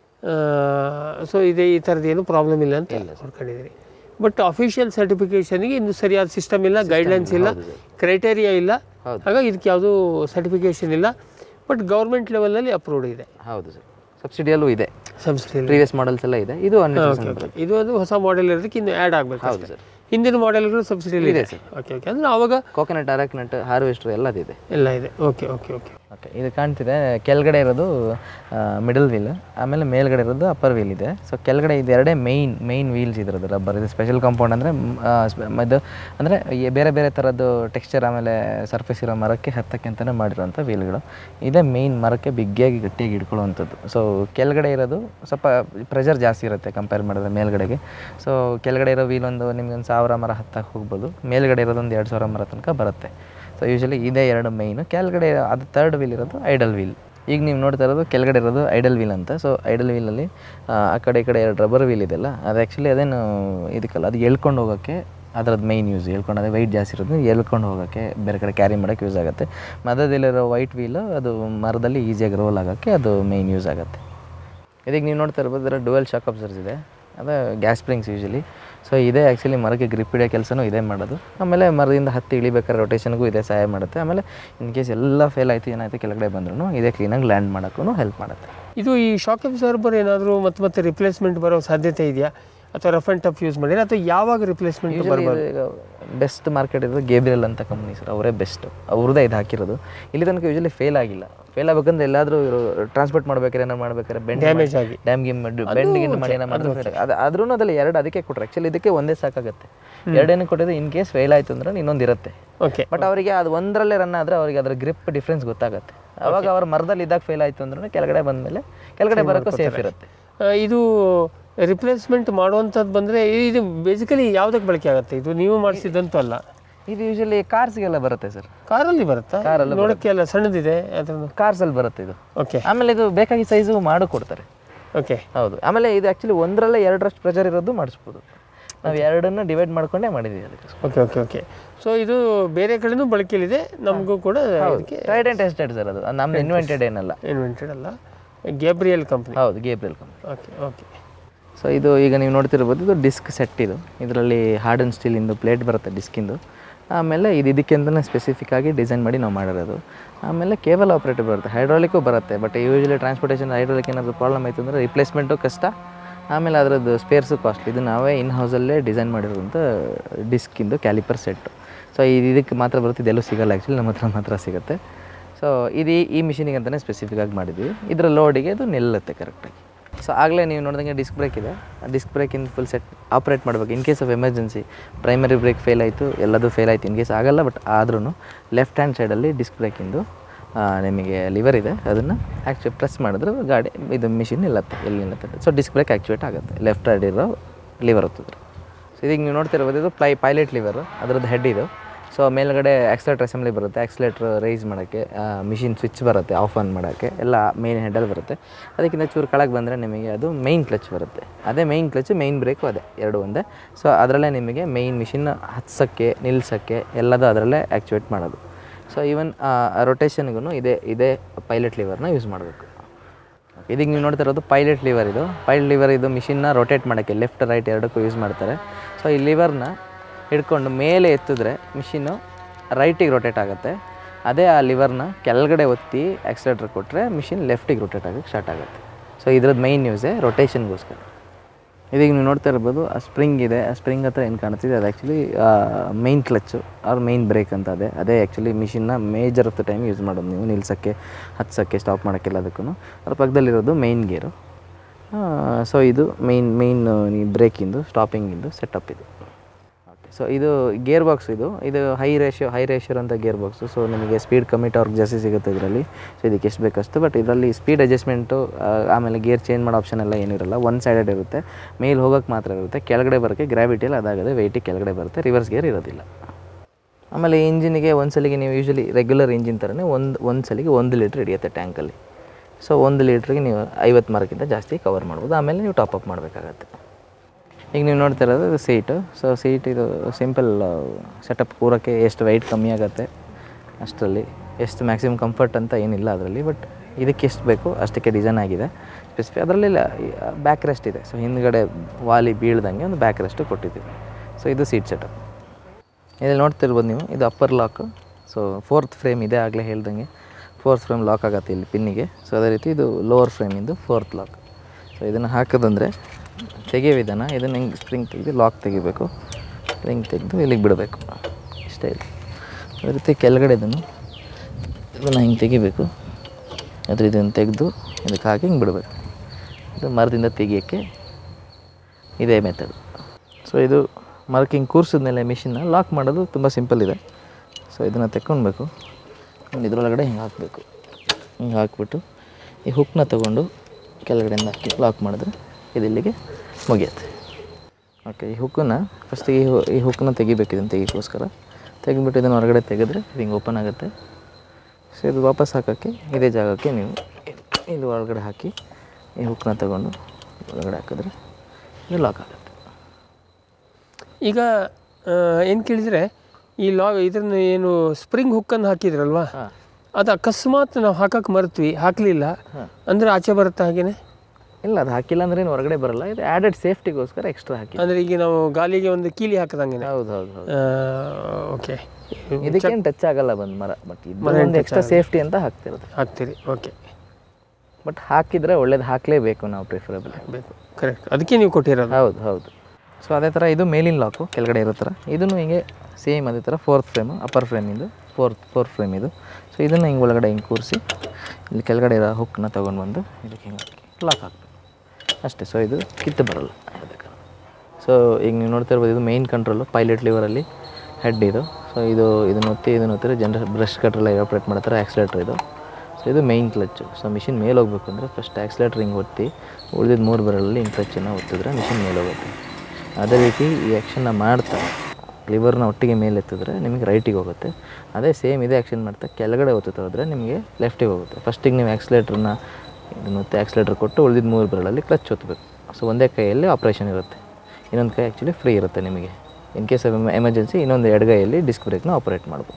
ಸೊ ಇದೆ ಈ ಥರದ್ದು ಏನು ಪ್ರಾಬ್ಲಮ್ ಇಲ್ಲ ಅಂತ ನೋಡ್ಕೊಂಡಿದ್ದೀರಿ ಬಟ್ ಅಫಿಷಿಯಲ್ ಸರ್ಟಿಫಿಕೇಷನ್ಗೆ ಇನ್ನು ಸರಿಯಾದ ಸಿಸ್ಟಮ್ ಇಲ್ಲ ಗೈಡ್ಲೈನ್ಸ್ ಇಲ್ಲ ಕ್ರೈಟೇರಿಯಾ ಇಲ್ಲ ಹಾಗಾಗಿ ಇದಕ್ಕೆ ಯಾವುದೂ ಸರ್ಟಿಫಿಕೇಷನ್ ಇಲ್ಲ ಬಟ್ ಗೌರ್ಮೆಂಟ್ ಲೆವೆಲಲ್ಲಿ ಅಪ್ರೂವ್ಡ್ ಇದೆ ಹೌದು ಸರ್ ಸಬ್ಸಿಡಿಯಲ್ಲೂ ಇದೆ ಸಂಸ್ಥೆಯಲ್ಲಿ ಪ್ರೀವಿಯಸ್ ಮಾಡಲ್ಸ್ ಎಲ್ಲ ಇದೆ ಇದು ಹಂಡ್ರೆಡ್ ಪರ್ಸೆಂಟ್ ಬರುತ್ತೆ ಇದು ಒಂದು ಹೊಸ ಮಾಡೆಲ್ ಇರೋದಕ್ಕೆ ಇನ್ನು ಆ್ಯಡ್ ಆಗಬೇಕು ಹೌದು ಸರ್ ಹಿಂದಿನ ಮಾಡೆಲ್ಗಳು ಸಬ್ಸಿಡಿಯಲ್ಲಿ ಇದೆ ಓಕೆ ಓಕೆ ಅಂದರೆ ಆವಾಗ ಕೋಕೋನಟ್ ಅರಕ್ನಟ್ ಹಾರ್ವೆಸ್ಟರ್ ಎಲ್ಲದಿದೆ ಎಲ್ಲ ಇದೆ ಓಕೆ ಓಕೆ ಓಕೆ ಓಕೆ ಇದು ಕಾಣ್ತಿದೆ ಕೆಳಗಡೆ ಇರೋದು ಮಿಡಲ್ ವೀಲ್ ಆಮೇಲೆ ಮೇಲ್ಗಡೆ ಇರೋದು ಅಪ್ಪರ್ ವೀಲ್ ಇದೆ ಸೊ ಕೆಳಗಡೆ ಇದು ಎರಡೇ ಮೈನ್ ಮೈನ್ ವೀಲ್ಸ್ ಇದ್ರದ್ದು ರಬ್ಬರ್ ಇದು ಸ್ಪೆಷಲ್ ಕಾಂಪೌಂಡ್ ಅಂದರೆ ಇದು ಅಂದರೆ ಬೇರೆ ಬೇರೆ ಥರದ್ದು ಟೆಕ್ಸ್ಚರ್ ಆಮೇಲೆ ಸರ್ಫೇಸ್ ಇರೋ ಮರಕ್ಕೆ ಹತ್ತಕ್ಕೆ ಅಂತಲೇ ಮಾಡಿರೋಂಥ ವೀಲ್ಗಳು ಇದೇ ಮೈನ್ ಮರಕ್ಕೆ ಬಿಗ್ಗಿಯಾಗಿ ಗಟ್ಟಿಯಾಗಿ ಹಿಡ್ಕೊಳ್ಳುವಂಥದ್ದು ಸೊ ಕೆಳಗಡೆ ಇರೋದು ಸ್ವಲ್ಪ ಪ್ರೆಷರ್ ಜಾಸ್ತಿ ಇರುತ್ತೆ ಕಂಪೇರ್ ಮಾಡಿದ್ರೆ ಮೇಲ್ಗಡೆಗೆ ಸೊ ಕೆಳಗಡೆ ಇರೋ ವೀಲ್ ಒಂದು ನಿಮ್ಗೆ ಒಂದು ಸಾವಿರ ಮರ ಹತ್ತಕ್ಕೆ ಹೋಗ್ಬೋದು ಮೇಲ್ಗಡೆ ಇರೋದು ಒಂದು ಎರಡು ಸಾವಿರ ಮರ ತನಕ ಬರುತ್ತೆ ಸೊ ಯೂಶಲಿ ಇದೇ ಎರಡು ಮೈನು ಕೆಳಗಡೆ ಅದು ತರ್ಡ್ ವೀಲ್ ಇರೋದು ಐಡಲ್ ವೀಲ್ ಈಗ ನೀವು ನೋಡ್ತಾ ಇರೋದು ಕೆಳಗಡೆ ಇರೋದು ಐಡಲ್ ವೀಲ್ ಅಂತ ಸೊ ಐಡಲ್ ವೀಲಲ್ಲಿ ಆ ಕಡೆ ಈ ಕಡೆ ಎರಡು ರಬ್ಬರ್ ವೀಲ್ ಇದೆಯಲ್ಲ ಅದು ಆ್ಯಕ್ಚುಲಿ ಅದೇನು ಇದಕ್ಕಲ್ಲ ಅದು ಎಳ್ಕೊಂಡು ಹೋಗೋಕ್ಕೆ ಅದರದ್ದು ಮೈನ್ ಯೂಸ್ ಹೇಳ್ಕೊಂಡು ಅದೇ ವೈಟ್ ಜಾಸ್ತಿ ಇರೋದು ಎಳ್ಕೊಂಡು ಹೋಗೋಕ್ಕೆ ಬೇರೆ ಕಡೆ ಕ್ಯಾರಿ ಮಾಡೋಕ್ಕೆ ಯೂಸ್ ಆಗುತ್ತೆ ಮಧ್ಯದಲ್ಲಿರೋ ವೈಟ್ ವೀಲು ಅದು ಮರದಲ್ಲಿ ಈಸಿಯಾಗಿ ರೋಲ್ ಆಗೋಕ್ಕೆ ಅದು ಮೈನ್ ಯೂಸ್ ಆಗುತ್ತೆ ಇದಕ್ಕೆ ನೀವು ನೋಡ್ತಾ ಇರ್ಬೋದು ಇದರ ಡುವೆಲ್ ಶಾಕ್ ಅಬ್ಸರ್ಸ್ ಇದೆ ಅದು ಗ್ಯಾಸ್ ಸ್ಪ್ರಿಂಗ್ಸ್ ಯೂಶಲಿ ಸೊ ಇದೇ ಆ್ಯಕ್ಚುಲಿ ಮರಕ್ಕೆ ಗ್ರಿಪ್ ಹಿಡಿಯೋ ಕೆಲಸನೂ ಇದೇ ಮಾಡೋದು ಆಮೇಲೆ ಮರದಿಂದ ಹತ್ತಿ ಇಳಿಬೇಕಾದ್ರೆ ರೊಟೇಷನ್ಗೂ ಇದೇ ಸಹಾಯ ಮಾಡುತ್ತೆ ಆಮೇಲೆ ಇನ್ ಕೇಸ್ ಎಲ್ಲ ಫೇಲ್ ಆಯಿತು ಏನಾಯಿತು ಕೆಳಗಡೆ ಬಂದ್ರೂ ಇದೇ ಕ್ಲೀನಾಗಿ ಲ್ಯಾಂಡ್ ಮಾಡೋಕ್ಕೂ ಹೆಲ್ಪ್ ಮಾಡುತ್ತೆ ಇದು ಈ ಶಾಕ್ ಅಬ್ಸರ್ಬರ್ ಏನಾದರೂ ಮತ್ತೆ ಮತ್ತೆ ರಿಪ್ಲೇಸ್ಮೆಂಟ್ ಬರೋ ಸಾಧ್ಯತೆ ಇದೆಯಾ ಅಥವಾ ರಫ್ ಆ್ಯಂಡ್ ಟಫ್ ಯೂಸ್ ಮಾಡಿದ್ರೆ ಅಥವಾ ಯಾವಾಗ ರಿಪ್ಲೇಸ್ಮೆಂಟ್ ಬರಬಾರ್ದು ಈಗ ಬೆಸ್ಟ್ ಮಾರ್ಕೆಟ್ ಇರೋದು ಗೇಬ್ರಿಯಲ್ ಅಂತ ಕಂಪ್ನಿ ಸರ್ ಅವರೇ ಬೆಸ್ಟ್ ಅವ್ರದ್ದೇ ಇದು ಹಾಕಿರೋದು ಇಲ್ಲಿ ತನಕ ಯೂಶಲಿ ಫೇಲ್ ಆಗಿಲ್ಲ ಫೇಲ್ ಆಗ್ಬೇಕಂದ್ರೆ ಎಲ್ಲಾದರೂ ಟ್ರಾನ್ಸ್ಪೋರ್ಟ್ ಮಾಡ್ಬೇಕಾದ್ರೆ ಏನೋ ಮಾಡ್ಬೇಕಾದ್ರೆ ಬೆಂಡ್ ಡ್ಯಾಮೇಜ್ ಆಗಿ ಡ್ಯಾಮ್ ಗಿಮ್ ಬೆಂಡ್ ಗಿಂಡ್ ಮಾಡಿ ಏನೋ ಮಾಡಿದ್ರೆ fail ಆಗಿ- ಅದು ಆದ್ರೂ ಅದ್ರಲ್ಲಿ ಎರಡು ಅದಕ್ಕೆ ಕೊಟ್ರೆ ಆ್ಯಕ್ಚುಲಿ ಇದಕ್ಕೆ ಒಂದೇ ಸಾಕಾಗುತ್ತೆ ಎರಡೇನು ಕೊಟ್ಟಿದ್ರೆ ಇನ್ ಕೇಸ್ ಫೇಲ್ ಆಯಿತು ಅಂದ್ರೆ ಇನ್ನೊಂದು ಇರುತ್ತೆ ಓಕೆ ಬಟ್ ಅವರಿಗೆ ಅದು ಒಂದರಲ್ಲೇ ರನ್ ಆದರೆ ಅವರಿಗೆ ಅದರ ಗ್ರಿಪ್ ಡಿಫ್ರೆನ್ಸ್ ಗೊತ್ತಾಗುತ್ತೆ ಅವಾಗ ಅವ್ರ ಮರದಲ್ಲಿ ಇದ್ದಾಗ ಫೇಲ್ ಆಯಿತು ಅಂದ್ರೆ ಕೆಳಗಡೆ ಬಂದಮೇಲೆ ಕೆಳಗಡೆ ಬರೋಕ್ಕೂ ಸೇಫ್ ಇರುತ್ತೆ ಇದು ರಿಪ್ಲೇಸ್ಮೆಂಟ್ ಮಾಡುವಂಥದ್ದು ಬಂದರೆ ಇದು ಬೇಸಿಕಲಿ ಯಾವುದಕ್ಕೆ ಬಳಕೆ ಆಗುತ್ತೆ ಇದು ನೀವು ಮಾಡಿಸಿದಂತೂ ಅಲ್ಲ ಇದು ಯೂಶಲಿ ಕಾರ್ಸ್ಗೆಲ್ಲ ಬರುತ್ತೆ ಸರ್ ಕಾರಲ್ಲಿ ಬರುತ್ತಾ ನೋಡೋಕ್ಕೆ ಎಲ್ಲ ಸಣ್ಣದಿದೆ ಅದನ್ನು ಕಾರ್ಸಲ್ಲಿ ಬರುತ್ತೆ ಇದು ಓಕೆ ಆಮೇಲೆ ಇದು ಬೇಕಾಗಿ ಸೈಜು ಮಾಡಿ ಕೊಡ್ತಾರೆ ಓಕೆ ಹೌದು ಆಮೇಲೆ ಇದು ಆ್ಯಕ್ಚುಲಿ ಒಂದರಲ್ಲೇ ಎರಡರಷ್ಟು ಪ್ರೆಷರ್ ಇರೋದು ಮಾಡಿಸ್ಬೋದು ನಾವು ಎರಡನ್ನ ಡಿವೈಡ್ ಮಾಡ್ಕೊಂಡೇ ಮಾಡಿದ್ದೀವಿ ಅದಕ್ಕೆ ಓಕೆ ಓಕೆ ಓಕೆ ಸೊ ಇದು ಬೇರೆ ಕಡೆನೂ ಬಳಕೆಯಲ್ಲಿದೆ ನಮಗೂ ಕೂಡ ಇದಕ್ಕೆ ಟ್ರೈಡ್ ಆ್ಯಂಡ್ ಟೆಸ್ಟೆಡ್ ಸರ್ ಅದು ನಮ್ದು ಇನ್ವೆಂಟೆಡ್ ಏನಲ್ಲ ಇನ್ವೆಂಟೆಡ್ ಅಲ್ಲ ಗ್ಯಾಬ್ರಿಯಲ್ ಕಂಪ್ನಿ ಹೌದು Gabriel company okay okay so ಇದು ಈಗ ನೀವು ನೋಡ್ತಿರ್ಬೋದು ಇದು ಡಿಸ್ಕ್ ಸೆಟ್ ಇದು ಇದರಲ್ಲಿ ಹಾರ್ಡ್ ಆ್ಯಂಡ್ ಸ್ಟೀಲಿಂದು ಪ್ಲೇಟ್ ಬರುತ್ತೆ ಡಿಸ್ಕಿಂದು ಆಮೇಲೆ ಇದು ಇದಕ್ಕೆ ಅಂತಲೇ ಸ್ಪೆಸಿಫಿಕ್ ಆಗಿ ಡಿಸೈನ್ ಮಾಡಿ ನಾವು ಮಾಡಿರೋದು ಆಮೇಲೆ ಕೇಬಲ್ ಆಪ್ರೇಟಿವ್ ಬರುತ್ತೆ ಹೈಡ್ರಾಲಿಕ್ಕು ಬರುತ್ತೆ ಬಟ್ ಯೂಶಲಿ ಟ್ರಾನ್ಸ್ಪೋರ್ಟೇಷನ್ ಹೈಡ್ರಾಲಿಕ್ ಏನಾದರೂ ಪ್ರಾಬ್ಲಮ್ ಆಯಿತು ಅಂದರೆ ರಿಪ್ಲೇಸ್ಮೆಂಟು ಕಷ್ಟ ಆಮೇಲೆ ಅದರದ್ದು ಸ್ಪೇರ್ಸು ಕಾಸ್ಟ್ಲಿ ಇದು ನಾವೇ ಇನ್ ಹೌಸಲ್ಲೇ ಡಿಸೈನ್ ಮಾಡಿರುವಂಥ ಡಿಸ್ಕಿಂದು ಕ್ಯಾಲಿಪರ್ ಸೆಟ್ಟು ಸೊ ಇದು ಇದಕ್ಕೆ ಮಾತ್ರ ಬರುತ್ತೆ ಇದೆಲ್ಲೂ ಸಿಗಲ್ಲ ಆ್ಯಕ್ಚುಲಿ ನಮ್ಮ ಹತ್ರ ಮಾತ್ರ ಸಿಗುತ್ತೆ ಸೊ ಇದು ಈ- ಈ ಮಿಷಿನಿಗೆ ಅಂತಲೇ ಸ್ಪೆಸಿಫಿಕ್ ಆಗಿ ಮಾಡಿದ್ವಿ ಇದರ ಲೋಡಿಗೆ ಅದು ನಿಲ್ಲುತ್ತೆ ಕರೆಕ್ಟಾಗಿ ಸೊ ಆಗಲೇ ನೀವು ನೋಡಿದಂಗೆ ಡಿಸ್ಕ್ ಬ್ರೇಕ್ ಇದೆ ಆ ಡಿಸ್ಕ್ ಬ್ರೇಕಿಂದ ಫುಲ್ ಸೆಟ್ ಆಪ್ರೇಟ್ ಮಾಡಬೇಕು in case of emergency primary brake fail ಆಯಿತು ಎಲ್ಲದೂ ಫೇಲ್ ಆಯಿತು ಇನ್ ಕೇಸ್ ಆಗಲ್ಲ ಬಟ್ ಆದ್ರೂ ಲೆಫ್ಟ್ ಹ್ಯಾಂಡ್ ಸೈಡಲ್ಲಿ ಡಿಸ್ಕ್ ಬ್ರೇಕಿಂದು ನಿಮಗೆ ಲಿವರ್ ಇದೆ ಅದನ್ನು ಆ್ಯಕ್ಚುಲಿ ಪ್ರೆಸ್ ಮಾಡಿದ್ರೆ ಗಾಡಿ ಇದು ಮಿಷಿನ್ ನಿಲ್ಲತ್ತೆ ಎಲ್ಲಿ ನಿಲ್ಲತ್ತೆ ಸೊ ಡಿಸ್ಕ್ ಬ್ರೇಕ್ ಆ್ಯಕ್ಚುವೇಟ್ ಆಗುತ್ತೆ ಲೆಫ್ಟ್ ಸೈಡ್ ಇರೋ ಲಿವರ್ ಹೊತ್ತಿದ್ರೆ ಸೊ ಇದೀಗ ನೀವು ನೋಡ್ತಿರ್ಬೋದು ಇದು ಪ್ಲೈ ಪೈಲಟ್ ಲಿವರ್ ಅದರದ್ದು ಹೆಡ್ ಇದು ಸೊ ಮೇಲ್ಗಡೆ ಆಕ್ಸಿಲೇಟರ್ ಅಸೆಂಬ್ಲಿ ಬರುತ್ತೆ ಆಕ್ಸಿಲೇಟ್ರ್ ರೈಸ್ ಮಾಡೋಕ್ಕೆ ಮಿಷಿನ್ ಸ್ವಿಚ್ ಬರುತ್ತೆ ಆಫ್ ಆನ್ ಮಾಡೋಕ್ಕೆ ಎಲ್ಲ ಮೇನ್ ಹೆಡಲ್ಲಿ ಬರುತ್ತೆ ಅದಕ್ಕಿಂತ ಚೂರು ಕೆಳಗೆ ಬಂದರೆ ನಿಮಗೆ ಅದು ಮೈನ್ ಕ್ಲಚ್ ಬರುತ್ತೆ ಅದೇ ಮೈನ್ ಕ್ಲಚ್ ಮೈನ್ ಬ್ರೇಕು ಅದೇ ಎರಡು ಒಂದೇ ಸೊ ಅದರಲ್ಲೇ ನಿಮಗೆ ಮೈನ್ ಮಿಷಿನ್ ಹತ್ಸೋಕ್ಕೆ ನಿಲ್ಸೋಕ್ಕೆ ಎಲ್ಲದೂ ಅದರಲ್ಲೇ ಆ್ಯಕ್ಚುವೇಟ್ ಮಾಡೋದು ಸೊ ಈವನ್ ರೊಟೇಷನ್ಗೂ ಇದೇ ಇದೇ ಪೈಲಟ್ ಲಿವರ್ನ ಯೂಸ್ ಮಾಡಬೇಕು ಇದೀಗ ನೀವು ನೋಡ್ತಾ ಇರೋದು ಪೈಲಟ್ ಲಿವರ್ ಇದು ಪೈಲಟ್ ಲಿವರ್ ಇದು ಮಿಷಿನ್ನ ರೊಟೇಟ್ ಮಾಡೋಕ್ಕೆ ಲೆಫ್ಟ್ ರೈಟ್ ಎರಡಕ್ಕೂ ಯೂಸ್ ಮಾಡ್ತಾರೆ ಸೊ ಈ ಲಿವರ್ನ ಹಿಡ್ಕೊಂಡು ಮೇಲೆ ಎತ್ತಿದ್ರೆ ಮಿಷಿನ್ನು ರೈಟಿಗೆ ರೊಟೇಟ್ ಆಗುತ್ತೆ ಅದೇ ಆ ಲಿವರ್ನ ಕೆಳಗಡೆ ಒತ್ತಿ ಆಕ್ಸಿಲೇಟರ್ ಕೊಟ್ಟರೆ ಮಿಷಿನ್ ಲೆಫ್ಟಿಗೆ ರೊಟೇಟ್ ಆಗೋಕ್ಕೆ ಸ್ಟಾರ್ಟ್ ಆಗುತ್ತೆ ಸೊ ಇದ್ರದ್ದು ಮೈನ್ ಯೂಸೇ ರೊಟೇಷನ್ಗೋಸ್ಕರ ಇದೀಗ ನೀವು ನೋಡ್ತಾ ಇರ್ಬೋದು ಆ ಸ್ಪ್ರಿಂಗ್ ಇದೆ ಆ ಸ್ಪ್ರಿಂಗ್ ಹತ್ರ ಏನು ಕಾಣ್ತಿದೆ ಅದು ಆ್ಯಕ್ಚುಲಿ ಮೈನ್ ಕ್ಲಚ್ಚು ಅವ್ರ ಮೈನ್ ಬ್ರೇಕ್ ಅಂತ ಅದೇ ಅದೇ ಆ್ಯಕ್ಚುಲಿ ಮಿಷಿನ್ನ major of the time use ಮಾಡೋದು ನೀವು ನಿಲ್ಸೋಕ್ಕೆ ಹತ್ಸೋಕ್ಕೆ ಸ್ಟಾಪ್ ಮಾಡೋಕ್ಕೆಲ್ಲ ಅದಕ್ಕೂ ಅದ್ರ ಪಕ್ಕದಲ್ಲಿರೋದು ಮೈನ್ ಗೇರು ಸೊ ಇದು ಮೈನ್ ಮೈನ್ ಬ್ರೇಕಿಂದು ಸ್ಟಾಪಿಂಗಿಂದು ಸೆಟಪ್ ಇದು ಓಕೆ ಸೊ ಇದು ಗೇರ್ ಬಾಕ್ಸ್ ಇದು ಇದು ಹೈ ರೇಷಿಯೋ ಹೈ ರೇಷಿಯೋ ಅಂತ ಗೇರ್ ಬಾಕ್ಸು ಸೊ ನಿಮಗೆ ಸ್ಪೀಡ್ ಕಮ್ಮಿ ಟಾರ್ಕ್ ಜಾಸ್ತಿ ಸಿಗುತ್ತೆ ಇದರಲ್ಲಿ ಸೊ ಇದಕ್ಕೆ ಎಷ್ಟು ಬೇಕಷ್ಟು ಬಟ್ ಇದರಲ್ಲಿ ಸ್ಪೀಡ್ ಅಡ್ಜಸ್ಟ್ಮೆಂಟು ಆಮೇಲೆ ಗೇರ್ ಚೇಂಜ್ ಮಾಡೋ ಆಪ್ಷನ್ ಎಲ್ಲ ಏನಿರಲ್ಲ ಒನ್ ಸೈಡೆಡ್ ಇರುತ್ತೆ ಮೇಲೆ ಹೋಗೋಕ್ಕೆ ಮಾತ್ರ ಇರುತ್ತೆ ಕೆಳಗಡೆ ಬರೋಕ್ಕೆ ಗ್ರಾವಿಟಿಯಲ್ಲಿ ಅದಾಗದೆ ವೆಯ್ಟಿಗೆ ಕೆಳಗಡೆ ಬರುತ್ತೆ ರಿವರ್ಸ್ ಗೇರ್ ಇರೋದಿಲ್ಲ ಆಮೇಲೆ ಇಂಜಿನಿಗೆ ಒಂದು ಸಲಿಗೆ ನೀವು ಯೂಶಲಿ ರೆಗ್ಯುಲರ್ ಇಂಜಿನ್ ಥರನೇ ಒಂದು ಒಂದು ಸಲಿಗೆ ಒಂದು ಲೀಟ್ರ್ ಹಿಡಿಯುತ್ತೆ ಟ್ಯಾಂಕಲ್ಲಿ ಸೊ ಒಂದು ಲೀಟ್ರಿಗೆ ನೀವು ಐವತ್ತು ಮಾರ್ಕ್ಕಿಂತ ಜಾಸ್ತಿ ಕವರ್ ಮಾಡ್ಬೋದು ಆಮೇಲೆ ನೀವು ಟಾಪ್ ಅಪ್ ಮಾಡಬೇಕಾಗತ್ತೆ ಈಗ ನೀವು ನೋಡ್ತಾ ಇರೋದು ಇದು ಸೀಟು ಸೊ ಸೀಟ್ ಇದು ಸಿಂಪಲ್ ಸೆಟಪ್ ಕೂರೋಕ್ಕೆ ಎಷ್ಟು ವೆಯ್ಟ್ ಕಮ್ಮಿ ಆಗುತ್ತೆ ಅಷ್ಟರಲ್ಲಿ ಎಷ್ಟು ಮ್ಯಾಕ್ಸಿಮಮ್ ಕಂಫರ್ಟ್ ಅಂತ ಏನಿಲ್ಲ ಅದರಲ್ಲಿ ಬಟ್ ಇದಕ್ಕೆ ಎಷ್ಟು ಬೇಕು ಅಷ್ಟಕ್ಕೆ ಡಿಸೈನ್ ಆಗಿದೆ ಸ್ಪೆಸಿಫಿ ಅದರಲ್ಲಿ ಬ್ಯಾಕ್ ರೆಸ್ಟ್ ಇದೆ ಸೊ ಹಿಂದ್ಗಡೆ ವಾಲಿ ಬೀಳ್ದಂಗೆ ಒಂದು ಬ್ಯಾಕ್ ರೆಸ್ಟು ಕೊಟ್ಟಿದ್ದೀವಿ ಸೊ ಇದು ಸೀಟ್ ಸೆಟಪ್ ಇಲ್ಲಿ ನೋಡ್ತಿರ್ಬೋದು ನೀವು ಇದು upper lock so fourth frame ಇದೆ ಆಗಲೇ ಹೇಳ್ದಂಗೆ ಫೋರ್ತ್ ಫ್ರೇಮ್ ಲಾಕ್ ಆಗುತ್ತೆ ಇಲ್ಲಿ ಪಿನ್ನಿಗೆ ಸೊ ಅದೇ ರೀತಿ ಇದು ಲೋವರ್ ಫ್ರೇಮಿಂದು ಫೋರ್ತ್ ಲಾಕ್ ಸೊ ಇದನ್ನು ಹಾಕೋದಂದರೆ ತೆಗೆಯೋ ವಿಧಾನ ಇದನ್ನು ಹಿಂಗೆ ಸ್ಪ್ರಿಂಗ್ ತೆಗೆದು ಲಾಕ್ ತೆಗಿಬೇಕು ಸ್ಪ್ರಿಂಗ್ ತೆಗೆದು ಇಲ್ಲಿಗೆ ಬಿಡಬೇಕು ಇಷ್ಟೇ ಇದೆ ಅದೇ ರೀತಿ ಕೆಳಗಡೆ ಇದನ್ನು ಇದನ್ನು ಹಿಂಗೆ ತೆಗಿಬೇಕು ಅದ್ರ ಇದನ್ನು ತೆಗೆದು ಇದಕ್ಕೆ ಹಾಕಿ ಹಿಂಗೆ ಬಿಡಬೇಕು ಇದು ಮರದಿಂದ ತೆಗಿಯೋಕ್ಕೆ ಇದೇ ಮೆಥಡ್ ಸೊ ಇದು ಮರಕ್ಕೆ ಹಿಂಗೆ ಕೂರಿಸಿದ್ಮೇಲೆ ಮಿಷಿನ್ನ ಲಾಕ್ ಮಾಡೋದು ತುಂಬ ಸಿಂಪಲ್ ಇದೆ ಸೊ ಇದನ್ನು ತೆಕ್ಕೊಳ್ಬೇಕು ಇದರೊಳಗಡೆ ಹಿಂಗೆ ಹಾಕಬೇಕು ಹಿಂಗೆ ಹಾಕ್ಬಿಟ್ಟು ಈ ಹುಕ್ನ ತೊಗೊಂಡು ಕೆಳಗಡೆಯಿಂದ ಹಾಕಿ ಲಾಕ್ ಮಾಡಿದ್ರೆ ಇದು ಇಲ್ಲಿಗೆ ಮುಗಿಯುತ್ತೆ ಓಕೆ ಈ ಹುಕ್ಕನ್ನ ಫಸ್ಟ್ ಈ ಹು- ಈ ಹುಕ್ಕನ್ನ ತೆಗಿಬೇಕು ಇದನ್ನು ತೆಗಿಯೋಕ್ಕೋಸ್ಕರ ತೆಗೆದ್ಬಿಟ್ಟು ಇದನ್ನು ಹೊರಗಡೆ ತೆಗೆದ್ರೆ ಇದು ಹಿಂಗೆ ಓಪನ್ ಆಗುತ್ತೆ ಸೊ ಇದು ವಾಪಸ್ ಹಾಕೋಕ್ಕೆ ಇದೇ ಜಾಗಕ್ಕೆ ನೀವು ಇದು ಒಳಗಡೆ ಹಾಕಿ ಈ ಹುಕ್ಕನ್ನ ತಗೊಂಡು ಒಳಗಡೆ ಹಾಕಿದ್ರೆ ಇದು ಲಾಕ್ ಆಗುತ್ತೆ ಈಗ ಏನು ಕೇಳಿದರೆ ಈ ಲಾ ಇದನ್ನು ಏನು ಸ್ಪ್ರಿಂಗ್ ಹುಕ್ಕನ್ನು ಹಾಕಿದ್ರಲ್ವಾ ಅದು ಅಕಸ್ಮಾತ್ ನಾವು ಹಾಕಕ್ಕೆ ಮರ್ತ್ವಿ ಹಾಕಲಿಲ್ಲ ಅಂದರೆ ಆಚೆ ಬರುತ್ತೆ ಹಾಗೇನೆ ಇಲ್ಲ ಅದು ಹಾಕಿಲ್ಲ ಅಂದ್ರೆ ಏನು ಹೊರಗಡೆ ಬರಲ್ಲ ಇದು ಆ್ಯಡೆಡ್ ಸೇಫ್ಟಿಗೋಸ್ಕರ ಎಕ್ಸ್ಟ್ರಾ ಹಾಕಿ ಅಂದರೆ ಈಗ ನಾವು ಗಾಲಿಗೆ ಒಂದು ಕೀಲಿ ಹಾಕದಂಗೆ ಹೌದು ಹೌದು ಹೌದು ಓಕೆ ಇದಕ್ಕೇನು ಟಚ್ ಆಗಲ್ಲ ಬಂದು ಮರ ಬಟ್ ಇದು ಒಂದು ಎಕ್ಸ್ಟ್ರಾ ಸೇಫ್ಟಿ ಅಂತ ಹಾಕ್ತಿರೋದು ಹಾಕ್ತೀರಿ ಓಕೆ ಬಟ್ ಹಾಕಿದ್ರೆ ಒಳ್ಳೇದು ಹಾಕಲೇಬೇಕು ನಾವು ಪ್ರಿಫರಬಲ್ ಬೇಕು ಕರೆಕ್ಟ್ ಅದಕ್ಕೆ ನೀವು ಕೊಟ್ಟಿರೋದು ಹೌದು ಹೌದು ಸೊ ಅದೇ ಥರ ಇದು ಮೇಲಿನ ಲಾಕು ಕೆಳಗಡೆ ಇರೋ ಥರ ಇದನ್ನು ಹಿಂಗೆ ಸೇಮ್ ಅದೇ ಥರ ಫೋರ್ತ್ ಫ್ರೇಮು ಅಪ್ಪರ್ ಫ್ರೇಮ್ ಇದು ಫೋರ್ತ್ ಫೋರ್ತ್ ಫ್ರೇಮ್ ಇದು ಸೊ ಇದನ್ನು ಹಿಂಗೆ ಒಳಗಡೆ ಹಿಂಗೆ ಕೂರಿಸಿ ಇಲ್ಲಿ ಕೆಳಗಡೆ ಇರೋ ಹುಕ್ಕನ್ನ ತೊಗೊಂಡು ಬಂದು ಇದಕ್ಕೆ ಹಿಂಗೆ ಲಾಕ್ ಹಾಕ್ಬೇಕು ಅಷ್ಟೇ ಸೊ ಇದು ಕಿತ್ತು ಬರಲ್ಲ ಯಾವುದೇ ಕಾರಣ ಸೊ ಈಗ ನೀವು ನೋಡ್ತಾ ಇರ್ಬೋದು ಇದು ಮೈನ್ ಕಂಟ್ರೋಲು ಪೈಲಟ್ ಲಿವರಲ್ಲಿ ಹೆಡ್ ಇದು ಸೊ ಇದು ಇದನ್ನು ಒತ್ತಿ ಇದನ್ನು ಒತ್ತಿದ್ರೆ ಜನರ ಬ್ರಷ್ ಕಟ್ರೆಲ್ಲ ಆಪ್ರೇಟ್ ಮಾಡ್ತಾರೆ ಆಕ್ಸಿಲೇಟ್ರ್ ಇದು ಸೊ ಇದು ಮೈನ್ ಕ್ಲಚ್ಚು ಸೊ ಮಿಷಿನ್ ಮೇಲೆ ಹೋಗ್ಬೇಕು ಅಂದರೆ ಫಸ್ಟ್ ಆಕ್ಸಿಲೇಟ್ರ್ ಹಿಂಗೆ ಒತ್ತಿ ಉಳಿದಿದ್ದ ಮೂರು ಬರಲಲ್ಲಿ ಹಿಂಗೆ ಕ್ಲಚ್ಚನ್ನು ಒತ್ತಿದ್ರೆ ಮಿಷಿನ್ ಮೇಲೆ ಹೋಗುತ್ತೆ ಅದೇ ರೀತಿ ಈ ಆ್ಯಕ್ಷನ್ನ ಮಾಡ್ತಾ ಲಿವರ್ನ ಒಟ್ಟಿಗೆ ಮೇಲೆ ಎತ್ತಿದ್ರೆ ನಿಮಗೆ ರೈಟಿಗೆ ಹೋಗುತ್ತೆ ಅದೇ ಸೇಮ್ ಇದೇ ಆ್ಯಕ್ಷನ್ ಮಾಡ್ತಾ ಕೆಳಗಡೆ ಒತ್ತುತ್ತಾ ಹೋದರೆ ನಿಮಗೆ ಲೆಫ್ಟಿಗೆ ಹೋಗುತ್ತೆ ಫಸ್ಟಿಗೆ ನೀವು ಆಕ್ಸಿಲೇಟ್ರನ್ನ ಇದನ್ನು ಒತ್ತಿ ಆಕ್ಸಿಲೇಟ್ರ್ ಕೊಟ್ಟು ಉಳಿದಿದ್ದ ಮೂರು ಬರಲಲ್ಲಿ ಕ್ಲಚ್ ಒತ್ತಬೇಕು ಸೊ ಒಂದೇ ಕೈಯಲ್ಲಿ ಆಪ್ರೇಷನ್ ಇರುತ್ತೆ ಇನ್ನೊಂದು ಕೈ ಆ್ಯಕ್ಚುಲಿ ಫ್ರೀ ಇರುತ್ತೆ ನಿಮಗೆ ಇನ್ ಕೇಸ್ ಎಮರ್ಜೆನ್ಸಿ ಇನ್ನೊಂದು ಎಡಗೈಯಲ್ಲಿ ಡಿಸ್ಕ್ ಬ್ರೇಕ್ನ ಆಪ್ರೇಟ್ ಮಾಡ್ಬೋದು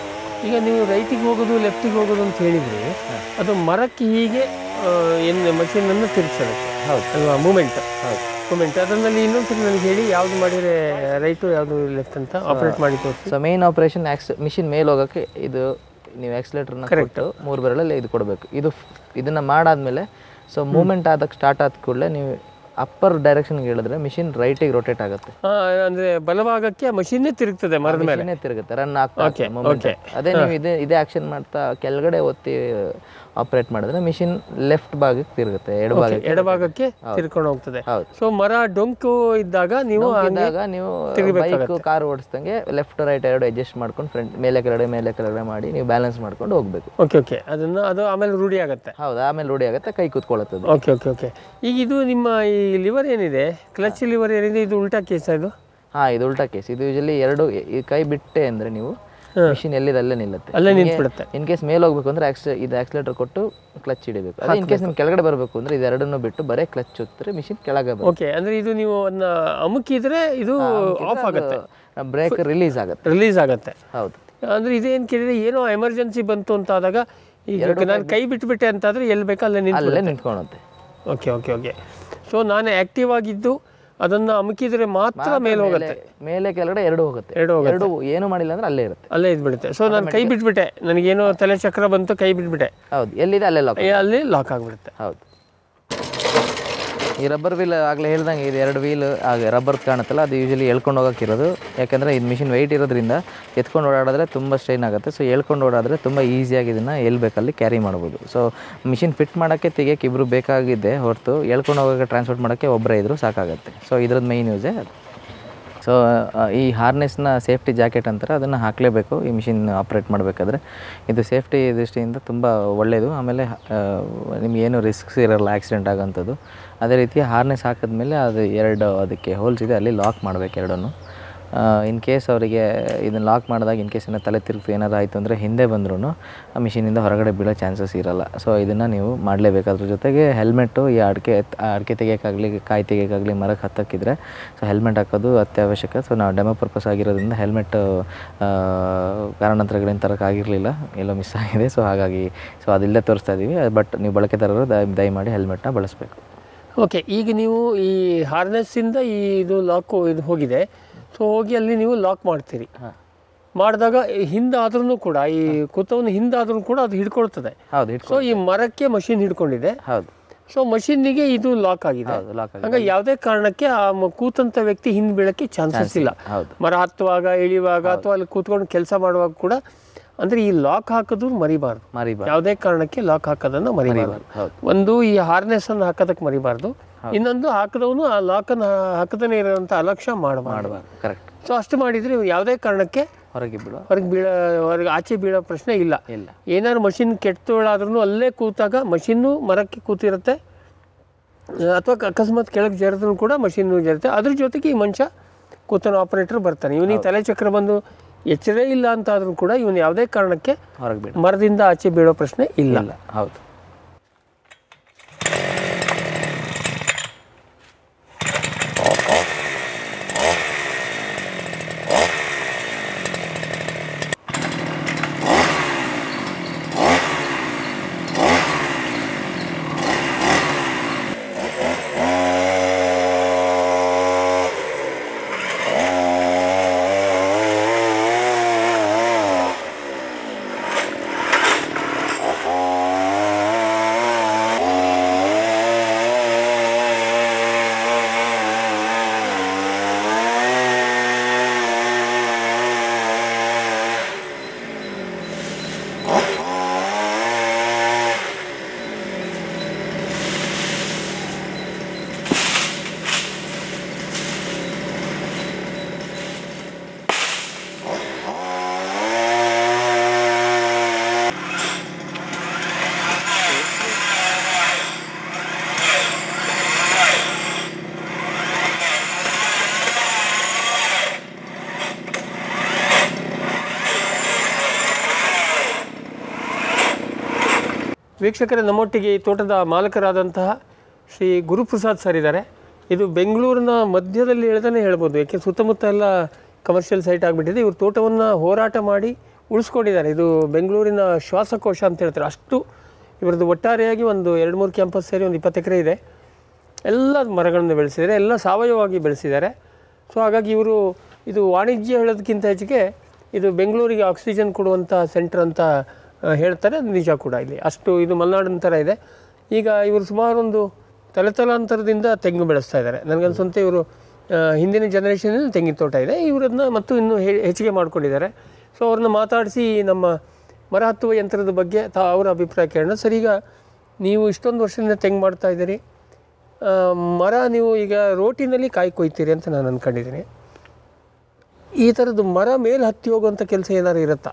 ಈಗ ನೀವು ರೈಟಿಗೆ ಹೋಗೋದು ಲೆಫ್ಟಿಗೆ ಹೋಗೋದು ಅಂತ ಹೇಳಿದರೆ ಅದು ಮರಕ್ಕೆ ಹೀಗೆ ಆ, ಏನು ಮಷೀನನ್ನು ತಿರುಗಿಸೋದಕ್ಕೆ ಹೌದು. ಅಲ್ವಾ ಮೂಮೆಂಟ್ ಹೌದು ಮೂಮೆಂಟ್ ಅದರಲ್ಲಿ ಇನ್ನೊಂದ್ಸರಿ ನನಗೆ ಹೇಳಿ ಯಾವುದು ಮಾಡಿದರೆ ರೈಟು ಯಾವುದು ಲೆಫ್ಟ್ ಅಂತ ಆಪ್ರೇಟ್ ಮಾಡಿ ತೋರಿಸಿ ಸೊ ಮೇನ್ ಆಪರೇಷನ್ ಆಕ್ಸ್ ಮಿಷಿನ್ ಮೇಲೆ ಹೋಗೋಕ್ಕೆ ಇದು ನೀವು ಆಕ್ಸಿಲೇಟರ್ನ ಕೊಟ್ಟು ಮೂರು ಬೆರಳಲ್ಲಿ ಇದು ಕೊಡಬೇಕು ಇದು ಫ್- ಇದನ್ನ ಮಾಡಾದ್ಮೇಲೆ ಸೊ ಮೂಮೆಂಟ್ ಆದಕ್ಕೆ ಸ್ಟಾರ್ಟ್ ಆದ ಕೂಡಲೇ ನೀವು ಅಪ್ಪರ್ ಡೈರೆಕ್ಷನ್ಗೆ ಹೇಳಿದ್ರೆ ಮಿಷಿನ್ ರೈಟಿಗೆ ರೊಟೇಟ್ ಆಗುತ್ತೆ ಅಂದರೆ ಬಲಭಾಗಕ್ಕೆ ಮಷೀನೇ ತಿರುಗ್ತದೆ ಮರದ ಮೇಲೆ ಮಿಷಿನೇ ತಿರುಗುತ್ತೆ ರನ್ ಆಗ್ತಾ Okay, ಮೂಮೆಂಟ್ okay. ಅದೇ ನೀವು ಇದೇ ಇದೇ ಆಕ್ಷನ್ ಮಾಡ್ತಾ ಕೆಳಗಡೆ ಒತ್ತಿ ಆಪರೇಟ್ ಮಾಡಿದ್ರೆ ಮಿಷಿನ್ ಲೆಫ್ಟ್ ಭಾಗಕ್ಕೆ ತಿರುಗುತ್ತೆ ಎಡಭಾಗಕ್ಕೆ ಎಡಭಾಗಕ್ಕೆ ತಿರ್ಕೊಂಡು ಹೋಗ್ತದೆ ಹೌದು ಸೊ ಮರ ಡೊಂಕು ಇದ್ದಾಗ ನೀವು ಹಂಗೆ ಇದ್ದಾಗ ನೀವು ಬೈಕ್ ಕಾರ್ ಓಡಿಸ್ದಂಗೆ ಲೆಫ್ಟ್ ರೈಟ್ ಎರಡು ಅಡ್ಜಸ್ಟ್ ಮಾಡ್ಕೊಂಡು ಫ್ರಂಟ್ ಮೇಲೆ ಕೆಳಗಡೆ ಮೇಲೆ ಕೆಳಗಡೆ ಮಾಡಿ ನೀವು ಬ್ಯಾಲೆನ್ಸ್ ಮಾಡ್ಕೊಂಡು ಹೋಗ್ಬೇಕು ಓಕೆ ಓಕೆ ಅದನ್ನು ಅದು ಆಮೇಲೆ ರೂಢಿ ಆಗುತ್ತೆ ಹೌದು ಆಮೇಲೆ ರೂಢಿ ಆಗುತ್ತೆ ಕೈ ಕೂತ್ಕೊಳ್ಳುತ್ತದೆ ಓಕೆ ಓಕೆ ಓಕೆ ಈಗ ಇದು ನಿಮ್ಮ ಈ ಲಿವರ್ ಏನಿದೆ ಕ್ಲಚ್ ಲಿವರ್ ಏನಿದೆ ಇದು ಉಲ್ಟಾ ಕೇಸ ಇದು ಹಾ ಇದು ಉಲ್ಟಾ ಕೇಸ್ ಇದು ಯೂಶಲಿ ಎರಡು ಈ ಕೈ ಬಿಟ್ಟೆ ಅಂದ್ರೆ ನೀವು ಮಿಷಿನ್ ಎಲ್ಲಿದೆ ಅಲ್ಲೇ ನಿಲ್ಲುತ್ತೆ ಅಲ್ಲೇ ನಿಂತ್ಬಿಡುತ್ತೆ ಇನ್ ಕೇಸ್ ಮೇಲೆ ಹೋಗ್ಬೇಕು ಅಂದ್ರೆ ಆಕ್ಸಿ ಇದು ಆಕ್ಸಿಲೇಟರ್ ಕೊಟ್ಟು ಕ್ಲಚ್ ಹಿಡಿಬೇಕು ಅದೇ ಇನ್ ಕೇಸ್ ನಿಮ್ಗೆ ಕೆಳಗಡೆ ಬರಬೇಕು ಅಂದ್ರೆ ಇದೆರಡನ್ನು ಬಿಟ್ಟು ಬರೀ ಕ್ಲಚ್ ಒತ್ತಿದ್ರೆ ಮಿಷಿನ್ ಕೆಳಗೆ ಬರುತ್ತೆ ಓಕೆ ಅಂದ್ರೆ ಇದು ನೀವು ಅದನ್ನ ಅಮುಕಿದ್ರೆ ಇದು ಆಫ್ ಆಗುತ್ತೆ ಬ್ರೇಕ್ ರಿಲೀಸ್ ಆಗುತ್ತೆ ರಿಲೀಸ್ ಆಗುತ್ತೆ ಹೌದು ಅಂದ್ರೆ ಇದೇನು ಕೇಳಿದ್ರೆ ಏನೋ ಎಮರ್ಜೆನ್ಸಿ ಬಂತು ಅಂತ ಆದಾಗ ಈಗ ನಾನು ಕೈ ಬಿಟ್ಬಿಟ್ಟೆ ಅಂತಾದ್ರೆ ಎಲ್ಲಿ ಬೇಕೋ ಅಲ್ಲೇ ನಿಂತು ಅಲ್ಲೇ ನಿಂತ್ಕೊಳುತ್ತೆ ಓಕೆ ಓಕೆ ಓಕೆ ಸೊ ನಾನು ಆಕ್ಟಿವ್ ಆಗಿದ್ದು ಅದನ್ನ ಅಮುಕಿದ್ರೆ ಮಾತ್ರ ಮೇಲೆ ಹೋಗುತ್ತೆ ಮೇಲೆ ಕೆಳಗಡೆ ಎರಡು ಹೋಗುತ್ತೆ ಎರಡು ಹೋಗುತ್ತೆ. ಎರಡು ಏನು ಮಾಡಿಲ್ಲ ಅಂದ್ರೆ ಅಲ್ಲೇ ಇರುತ್ತೆ ಅಲ್ಲೇ ಇದ್ಬಿಡುತ್ತೆ ಸೊ ನಾನು ಕೈ ಬಿಟ್ಬಿಟ್ಟೆ ನನಗೇನೋ ತಲೆ ಚಕ್ರ ಬಂತು ಕೈ ಬಿಟ್ಬಿಟ್ಟೆ ಹೌದು ಎಲ್ಲಿದೆ ಅಲ್ಲೇ ಲಾಕ್ ಏ, ಅಲ್ಲಿ ಲಾಕ್ ಆಗಿಬಿಡುತ್ತೆ ಹೌದು ಈ ರಬ್ಬರ್ ವೀಲ್ ಆಗಲೇ ಹೇಳ್ದಂಗೆ ಇದು ಎರಡು ವೀಲ್ ಆಗ ರಬ್ಬರ್ ಕಾಣುತ್ತಲ್ಲ ಅದು ಯೂಶಲಿ ಎಳ್ಕೊಂಡು ಹೋಗೋಕ್ಕಿರೋದು ಯಾಕಂದರೆ ಇದು ಮಿಷಿನ್ ವೆಯ್ಟ್ ಇರೋದ್ರಿಂದ ಎತ್ಕೊಂಡು ಓಡಾಡಿದ್ರೆ ತುಂಬ ಸ್ಟ್ರೈನ್ ಆಗುತ್ತೆ ಸೊ ಎಳ್ಕೊಂಡು ಓಡಾಡಿದ್ರೆ ತುಂಬ ಈಸಿಯಾಗಿ ಇದನ್ನು ಎಲ್ಲಿ ಬೇಕಲ್ಲಿ ಕ್ಯಾರಿ ಮಾಡ್ಬೋದು ಸೊ ಮಿಷಿನ್ ಫಿಟ್ ಮಾಡೋಕ್ಕೆ ತೆಗಿಯೋಕೆ ಇಬ್ಬರು ಬೇಕಾಗಿದೆ ಹೊರತು ಎಳ್ಕೊಂಡು ಹೋಗೋಕ್ಕೆ ಟ್ರಾನ್ಸ್ಪೋರ್ಟ್ ಮಾಡೋಕ್ಕೆ ಒಬ್ಬರೇ ಇದ್ದರೂ ಸಾಕಾಗುತ್ತೆ ಸೊ ಇದ್ರದ್ದು ಮೈನ್ ಯೂಸೇ ಅದು ಸೊ ಈ ಹಾರ್ನೆಸ್ನ ಸೇಫ್ಟಿ ಜಾಕೆಟ್ ಅಂತಾರೆ ಅದನ್ನು ಹಾಕಲೇಬೇಕು ಈ ಮಿಷಿನ್ ಆಪ್ರೇಟ್ ಮಾಡಬೇಕಾದ್ರೆ ಇದು ಸೇಫ್ಟಿ ದೃಷ್ಟಿಯಿಂದ ತುಂಬ ಒಳ್ಳೆಯದು ಆಮೇಲೆ ನಿಮಗೇನು ರಿಸ್ಕ್ಸ್ ಇರಲ್ಲ ಆಕ್ಸಿಡೆಂಟ್ ಆಗೋಂಥದ್ದು ಅದೇ ರೀತಿ ಹಾರ್ನೆಸ್ ಹಾಕಿದ್ಮೇಲೆ ಅದು ಎರಡು ಅದಕ್ಕೆ ಹೋಲ್ಸ್ ಇದೆ ಅಲ್ಲಿ ಲಾಕ್ ಮಾಡಬೇಕು ಎರಡನ್ನು ಇನ್ ಕೇಸ್ ಅವರಿಗೆ ಇದನ್ನು ಲಾಕ್ ಮಾಡಿದಾಗ ಇನ್ ಕೇಸ್ ಏನೋ ತಲೆ ತಿರುಗ್ತು ಏನಾದ್ರು ಆಯಿತು ಅಂದರೆ ಹಿಂದೆ ಬಂದ್ರೂ ಆ ಮಿಷಿನಿಂದ ಹೊರಗಡೆ ಬೀಳೋ ಚಾನ್ಸಸ್ ಇರಲ್ಲ ಸೊ ಇದನ್ನು ನೀವು ಮಾಡಲೇಬೇಕು ಅದ್ರ ಜೊತೆಗೆ ಹೆಲ್ಮೆಟ್ಟು ಈ ಅಡಿಕೆ ಅಡಿಕೆ ತೆಗಿಯೋಕ್ಕಾಗಲಿ ಕಾಯಿ ತೆಗಿಯೋಕ್ಕಾಗಲಿ ಮರಕ್ಕೆ ಹತ್ತಕ್ಕಿದ್ರೆ ಸೊ ಹೆಲ್ಮೆಟ್ ಹಾಕೋದು ಅತ್ಯವಶ್ಯಕ ಸೊ ನಾವು ಡೆಮೋ ಪರ್ಪಸ್ ಆಗಿರೋದ್ರಿಂದ ಹೆಲ್ಮೆಟ್ ಕಾರಣಾಂತರಗಳಿಂದ ತರೋಕ್ಕಾಗಿರಲಿಲ್ಲ ಎಲ್ಲೋ ಮಿಸ್ ಆಗಿದೆ ಸೊ ಹಾಗಾಗಿ ಸೊ ಅದಿಲ್ಲೇ ತೋರಿಸ್ತಾ ಇದ್ದೀವಿ ಬಟ್ ನೀವು ಬಳಕೆದಾರರು ದಯ ದಯಮಾಡಿ ಹೆಲ್ಮೆಟ್ನ ಬಳಸಬೇಕು ಓಕೆ ಈಗ ನೀವು ಈ ಹಾರ್ನೆಸ್ಸಿಂದ ಈ ಇದು ಲಾಕ್ ಇದು ಹೋಗಿದೆ ಸೊ ಹೋಗಿ ಅಲ್ಲಿ ನೀವು ಲಾಕ್ ಮಾಡ್ತೀರಿ ಮಾಡಿದಾಗ ಹಿಂದಾದ್ರೂ ಕೂಡ ಈ ಕುತ್ತವನ್ನು ಹಿಂದಾದ್ರೂ ಕೂಡ ಅದು ಹಿಡ್ಕೊಳ್ತದೆ ಹೌದು ಇಟ್ಕೊ ಸೊ ಈ ಮರಕ್ಕೆ ಮಷಿನ್ ಹಿಡ್ಕೊಂಡಿದೆ ಹೌದು ಸೊ ಮಷಿನ್ನಿಗೆ ಇದು ಲಾಕ್ ಆಗಿದೆ ಹೌದು ಲಾಕ್ ಆಗಿದೆ ಹಂಗ ಯಾವುದೇ ಕಾರಣಕ್ಕೆ ಆ ಮ- ಕೂತಂತ ವ್ಯಕ್ತಿ ಹಿಂದ್ ಬೀಳಕ್ಕೆ ಚಾನ್ಸಸ್ ಇಲ್ಲ ಹೌದು ಮರ ಹತ್ತುವಾಗ ಇಳಿಯುವಾಗ ಅಥವಾ ಅಲ್ಲಿ ಕೂತ್ಕೊಂಡು ಕೆಲಸ ಮಾಡುವಾಗ ಕೂಡ ಅಂದ್ರೆ ಈ ಲಾಕ್ ಹಾಕೋದು ಮರಿಬಾರ್ದು ಮರಿಬಾರ್ದು ಯಾವುದೇ ಕಾರಣಕ್ಕೆ ಲಾಕ್ ಹಾಕೋದನ್ನ ಮರಿಬಾರ್ದು ಹೌದು ಒಂದು ಈ ಹಾರ್ನೆಸ್ ಅನ್ನು ಹಾಕೋದಕ್ಕೆ ಮರಿಬಾರ್ದು ಇನ್ನೊಂದು ಹಾಕದವನು ಆ ಲಾಕನ್ನು ಹಾಕದೇ ಇರೋಂಥ ಅಲಕ್ಷ್ಯ ಮಾಡಬಾರ್ದು ಮಾಡಬಾರ್ದು ಕರೆಕ್ಟ್ ಸೊ ಅಷ್ಟು ಮಾಡಿದ್ರೆ ಇವ್ನು ಯಾವುದೇ ಕಾರಣಕ್ಕೆ ಹೊರಗೆ ಬಿಡುವ ಹೊರಗೆ ಬೀಳ ಹೊರಗೆ ಆಚೆ ಬೀಳೋ ಪ್ರಶ್ನೆ ಇಲ್ಲ ಇಲ್ಲ ಏನಾದ್ರು ಮಷಿನ್ ಕೆಟ್ಟೋಳಾದ್ರೂ ಅಲ್ಲೇ ಕೂತಾಗ ಮಷಿನ್ನು ಮರಕ್ಕೆ ಕೂತಿರುತ್ತೆ ಅಥವಾ ಅಕಸ್ಮಾತ್ ಕೆಳಗೆ ಜರಿದ್ರೂ ಕೂಡ ಮಷಿನ್ನು ಜರುತ್ತೆ ಅದ್ರ ಜೊತೆಗೆ ಈ ಮನುಷ್ಯ ಕೂತನ ಆಪರೇಟರ್ ಬರ್ತಾನೆ ಇವನಿಗೆ ತಲೆ ಚಕ್ರ ಬಂದು ಎಚ್ಚರೇ ಇಲ್ಲ ಅಂತ ಆದ್ರೂ ಕೂಡ ಇವನು ಯಾವುದೇ ಕಾರಣಕ್ಕೆ ಹೊರಗೆ ಬಿಡು ಮರದಿಂದ ಆಚೆ ಬೀಳೋ ಪ್ರಶ್ನೆ ಇಲ್ಲ ಇಲ್ಲ ಹೌದು ವೀಕ್ಷಕರೇ ನಮ್ಮೊಟ್ಟಿಗೆ ಈ ತೋಟದ ಮಾಲಕರಾದಂತಹ ಶ್ರೀ ಗುರುಪ್ರಸಾದ್ ಸರ್ ಇದ್ದಾರೆ ಇದು ಬೆಂಗಳೂರಿನ ಮಧ್ಯದಲ್ಲಿ ಹೇಳ್ತಾನೆ ಹೇಳ್ಬೋದು ಯಾಕೆ ಸುತ್ತಮುತ್ತ ಎಲ್ಲ ಕಮರ್ಷಿಯಲ್ ಸೈಟ್ ಆಗಿಬಿಟ್ಟಿದೆ ಇವರು ತೋಟವನ್ನು ಹೋರಾಟ ಮಾಡಿ ಉಳಿಸ್ಕೊಂಡಿದ್ದಾರೆ ಇದು ಬೆಂಗಳೂರಿನ ಶ್ವಾಸಕೋಶ ಅಂತ ಹೇಳ್ತಾರೆ ಅಷ್ಟು ಇವರದ್ದು ಒಟ್ಟಾರೆಯಾಗಿ ಒಂದು ಎರಡು ಮೂರು ಕ್ಯಾಂಪಸ್ ಸೇರಿ ಒಂದು ಇಪ್ಪತ್ತು ಎಕರೆ ಇದೆ ಎಲ್ಲ ಮರಗಳನ್ನು ಬೆಳೆಸಿದ್ದಾರೆ ಎಲ್ಲ ಸಾವಯವವಾಗಿ ಬೆಳೆಸಿದ್ದಾರೆ ಸೊ ಹಾಗಾಗಿ ಇವರು ಇದು ವಾಣಿಜ್ಯ ಹೇಳೋದಕ್ಕಿಂತ ಹೆಚ್ಚಿಗೆ ಇದು ಬೆಂಗಳೂರಿಗೆ ಆಕ್ಸಿಜನ್ ಕೊಡುವಂಥ ಸೆಂಟರ್ ಅಂತ ಆ, ಹೇಳ್ತಾರೆ ಅದು ನಿಜ ಕೂಡ ಇಲ್ಲಿ ಅಷ್ಟು ಇದು ಮಲೆನಾಡಿನ ಥರ ಇದೆ ಈಗ ಇವರು ಸುಮಾರು ಒಂದು ತಲೆತಲಾಂತರದಿಂದ ತೆಂಗು ಬೆಳೆಸ್ತಾ ಇದ್ದಾರೆ ನನಗನ್ಸುವಂತೆ ಇವರು ಆ, ಹಿಂದಿನ ಜನರೇಷನಲ್ಲಿ ತೆಂಗಿನ ತೋಟ ಇದೆ ಇವರನ್ನ ಮತ್ತು ಇನ್ನೂ ಹೆ- ಹೆಚ್ಚಿಗೆ ಮಾಡ್ಕೊಂಡಿದ್ದಾರೆ ಸೊ ಅವ್ರನ್ನ ಮಾತಾಡಿಸಿ ನಮ್ಮ ಮರ ಹತ್ತುವ ಯಂತ್ರದ ಬಗ್ಗೆ ತಾ ಅವರ ಅಭಿಪ್ರಾಯ ಕೇಳೋಣ ಸರ್ ಈಗ ನೀವು ಇಷ್ಟೊಂದು ವರ್ಷದಿಂದ ತೆಂಗು ಮಾಡ್ತಾ ಇದ್ದೀರಿ ಆ, ಮರ ನೀವು ಈಗ ರೋಟಿನಲ್ಲಿ ಕಾಯಿ ಕೊಯ್ತೀರಿ ಅಂತ ನಾನು ಅಂದ್ಕೊಂಡಿದ್ದೀನಿ ಈ ಥರದ್ದು ಮರ ಮೇಲೆ ಹತ್ತಿ ಹೋಗುವಂಥ ಕೆಲಸ ಏನಾದ್ರು ಇರುತ್ತಾ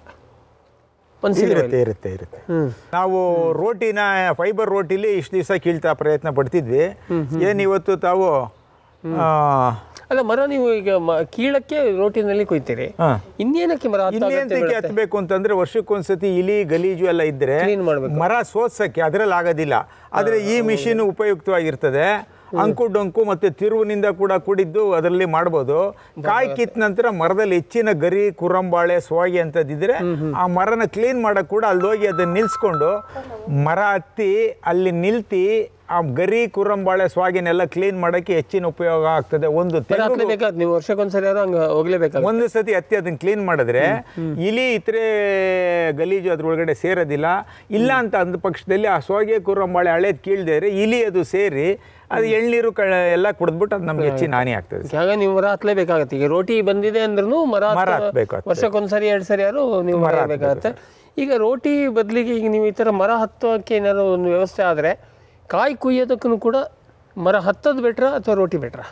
ಮನ್ಸಿಗೆ ಇರುತ್ತೆ ಇರುತ್ತೆ ಇರುತ್ತೆ ಹ್ಞೂ ನಾವು ರೋಟಿನ ಫೈಬರ್ ರೋಟಿಲಿ ಇಷ್ಟು ದಿವಸ ಕೀಳ್ತಾ ಪ್ರಯತ್ನ ಪಡ್ತಿದ್ವಿ ಏನು ಇವತ್ತು ತಾವು ಆ, ಅಲ್ಲ ಮರ ನೀವು ಈಗ ಮ ಕೀಳಕ್ಕೆ ರೋಟಿನಲ್ಲಿ ಕೊಯ್ತೀರಿ ಹಾ. ಇನ್ನೇನಕ್ಕೆ ಮರ ಹತ್ತ ಇನ್ನೇಂತಕ್ಕೆ ಹತ್ಬೇಕು ಅಂತಂದ್ರೆ ವರ್ಷಕ್ಕೊಂದ್ಸತಿ ಇಲಿ ಗಲೀಜು ಎಲ್ಲ ಇದ್ರೆ Clean ಮಾಡ್ಬೇಕು. ಮರ ಸೋತ್ಸಕ್ಕೆ ಅದ್ರಲ್ಲಿ ಆಗೋದಿಲ್ಲ ಆದ್ರೆ ಈ ಮಿಷಿನ್ ಉಪಯುಕ್ತವಾಗಿರ್ತದೆ ಅಂಕು ಡೊಂಕು ಮತ್ತೆ ತಿರುವಿನಿಂದ ಕೂಡ ಕೂಡಿದ್ದು ಅದರಲ್ಲಿ ಮಾಡ್ಬೋದು ಕಾಯಿ ಕಿತ್ತ ನಂತರ ಮರದಲ್ಲಿ ಹೆಚ್ಚಿನ ಗರಿ ಕುರಂಬಾಳೆ ಸ್ವಾಗಿ ಅಂತದಿದ್ರೆ ಆ ಮರನ ಕ್ಲೀನ್ ಮಾಡಕ್ ಕೂಡ ಅಲ್ಲಿ ಹೋಗಿ ಅದನ್ನ ನಿಲ್ಸ್ಕೊಂಡು ಮರ ಹತ್ತಿ ಅಲ್ಲಿ ನಿಲ್ತಿ ಆ ಗರಿ ಕುರಂಬಾಳೆ ಸ್ವಾಗಿನೆಲ್ಲ ಕ್ಲೀನ್ ಮಾಡಕ್ಕೆ ಹೆಚ್ಚಿನ ಉಪಯೋಗ ಆಗ್ತದೆ ಒಂದು ಮರ ತೆಂಗು ಹತ್ತಲೇಬೇಕಾದ್ ನೀವು ವರ್ಷಕ್ಕೊಂದ್ಸರಿ ಯಾರು ಹಂಗೆ ಹೋಗ್ಲೇಬೇಕಾಗ ಒಂದು ಸತಿ ಹತ್ತಿ ಅದನ್ನ ಕ್ಲೀನ್ ಮಾಡಿದ್ರೆ ಇಲಿ ಇತರೆ ಗಲೀಜು ಅದ್ರೊಳಗಡೆ ಸೇರೋದಿಲ್ಲ ಇಲ್ಲ ಅಂತ ಅಂದ ಪಕ್ಷದಲ್ಲಿ ಆ ಸೋಗೆ ಕುರಂಬಾಳೆ ಹಳೇದ್ ಕೀಳ್ದೇರೆ ಇಲಿ ಅದು ಸೇರಿ ಅದು ಎಳ್ನೀರು ಕ ಎಲ್ಲ ಕುಡಿದ್ಬಿಟ್ಟು ಅದು ನಮ್ಗೆ ಹೆಚ್ಚಿನ ಹಾನಿ ಆಗ್ತದೆ ಹಾಗ ನೀವು ಮರ ಹತ್ಲೇಬೇಕಾಗತ್ತೆ ಈಗ ರೋಟಿ ಬಂದಿದೆ ಅಂದ್ರೂ ಮರ ಮರ ಹತ್ತ- ಹತ್ಬೇಕು, ಹತ್ಬೇಕು. ವರ್ಷಕ್ಕೊಂದ್ಸರಿ ಎರಡು ಸರಿ ಯಾರು ನೀವು ಮರ ಹತ್ಬೇಕಾಗತ್ತೆ ಈಗ ರೋಟಿ ಬದಲಿಗೆ ಈಗ ನೀವು ಈ ಥರ ಮರ ಹತ್ತೋಕ್ಕೆ ಏನಾದ್ರು ಒಂದು ವ್ಯವಸ್ಥೆ ಆದರೆ ಕಾಯಿ ಕುಯ್ಯೋದಕ್ಕೂ ಕೂಡ ಮರ ಹತ್ತೋದು ಬೆಟ್ರಾ ಅಥವಾ ರೋಟಿ ಬೆಟ್ರಾ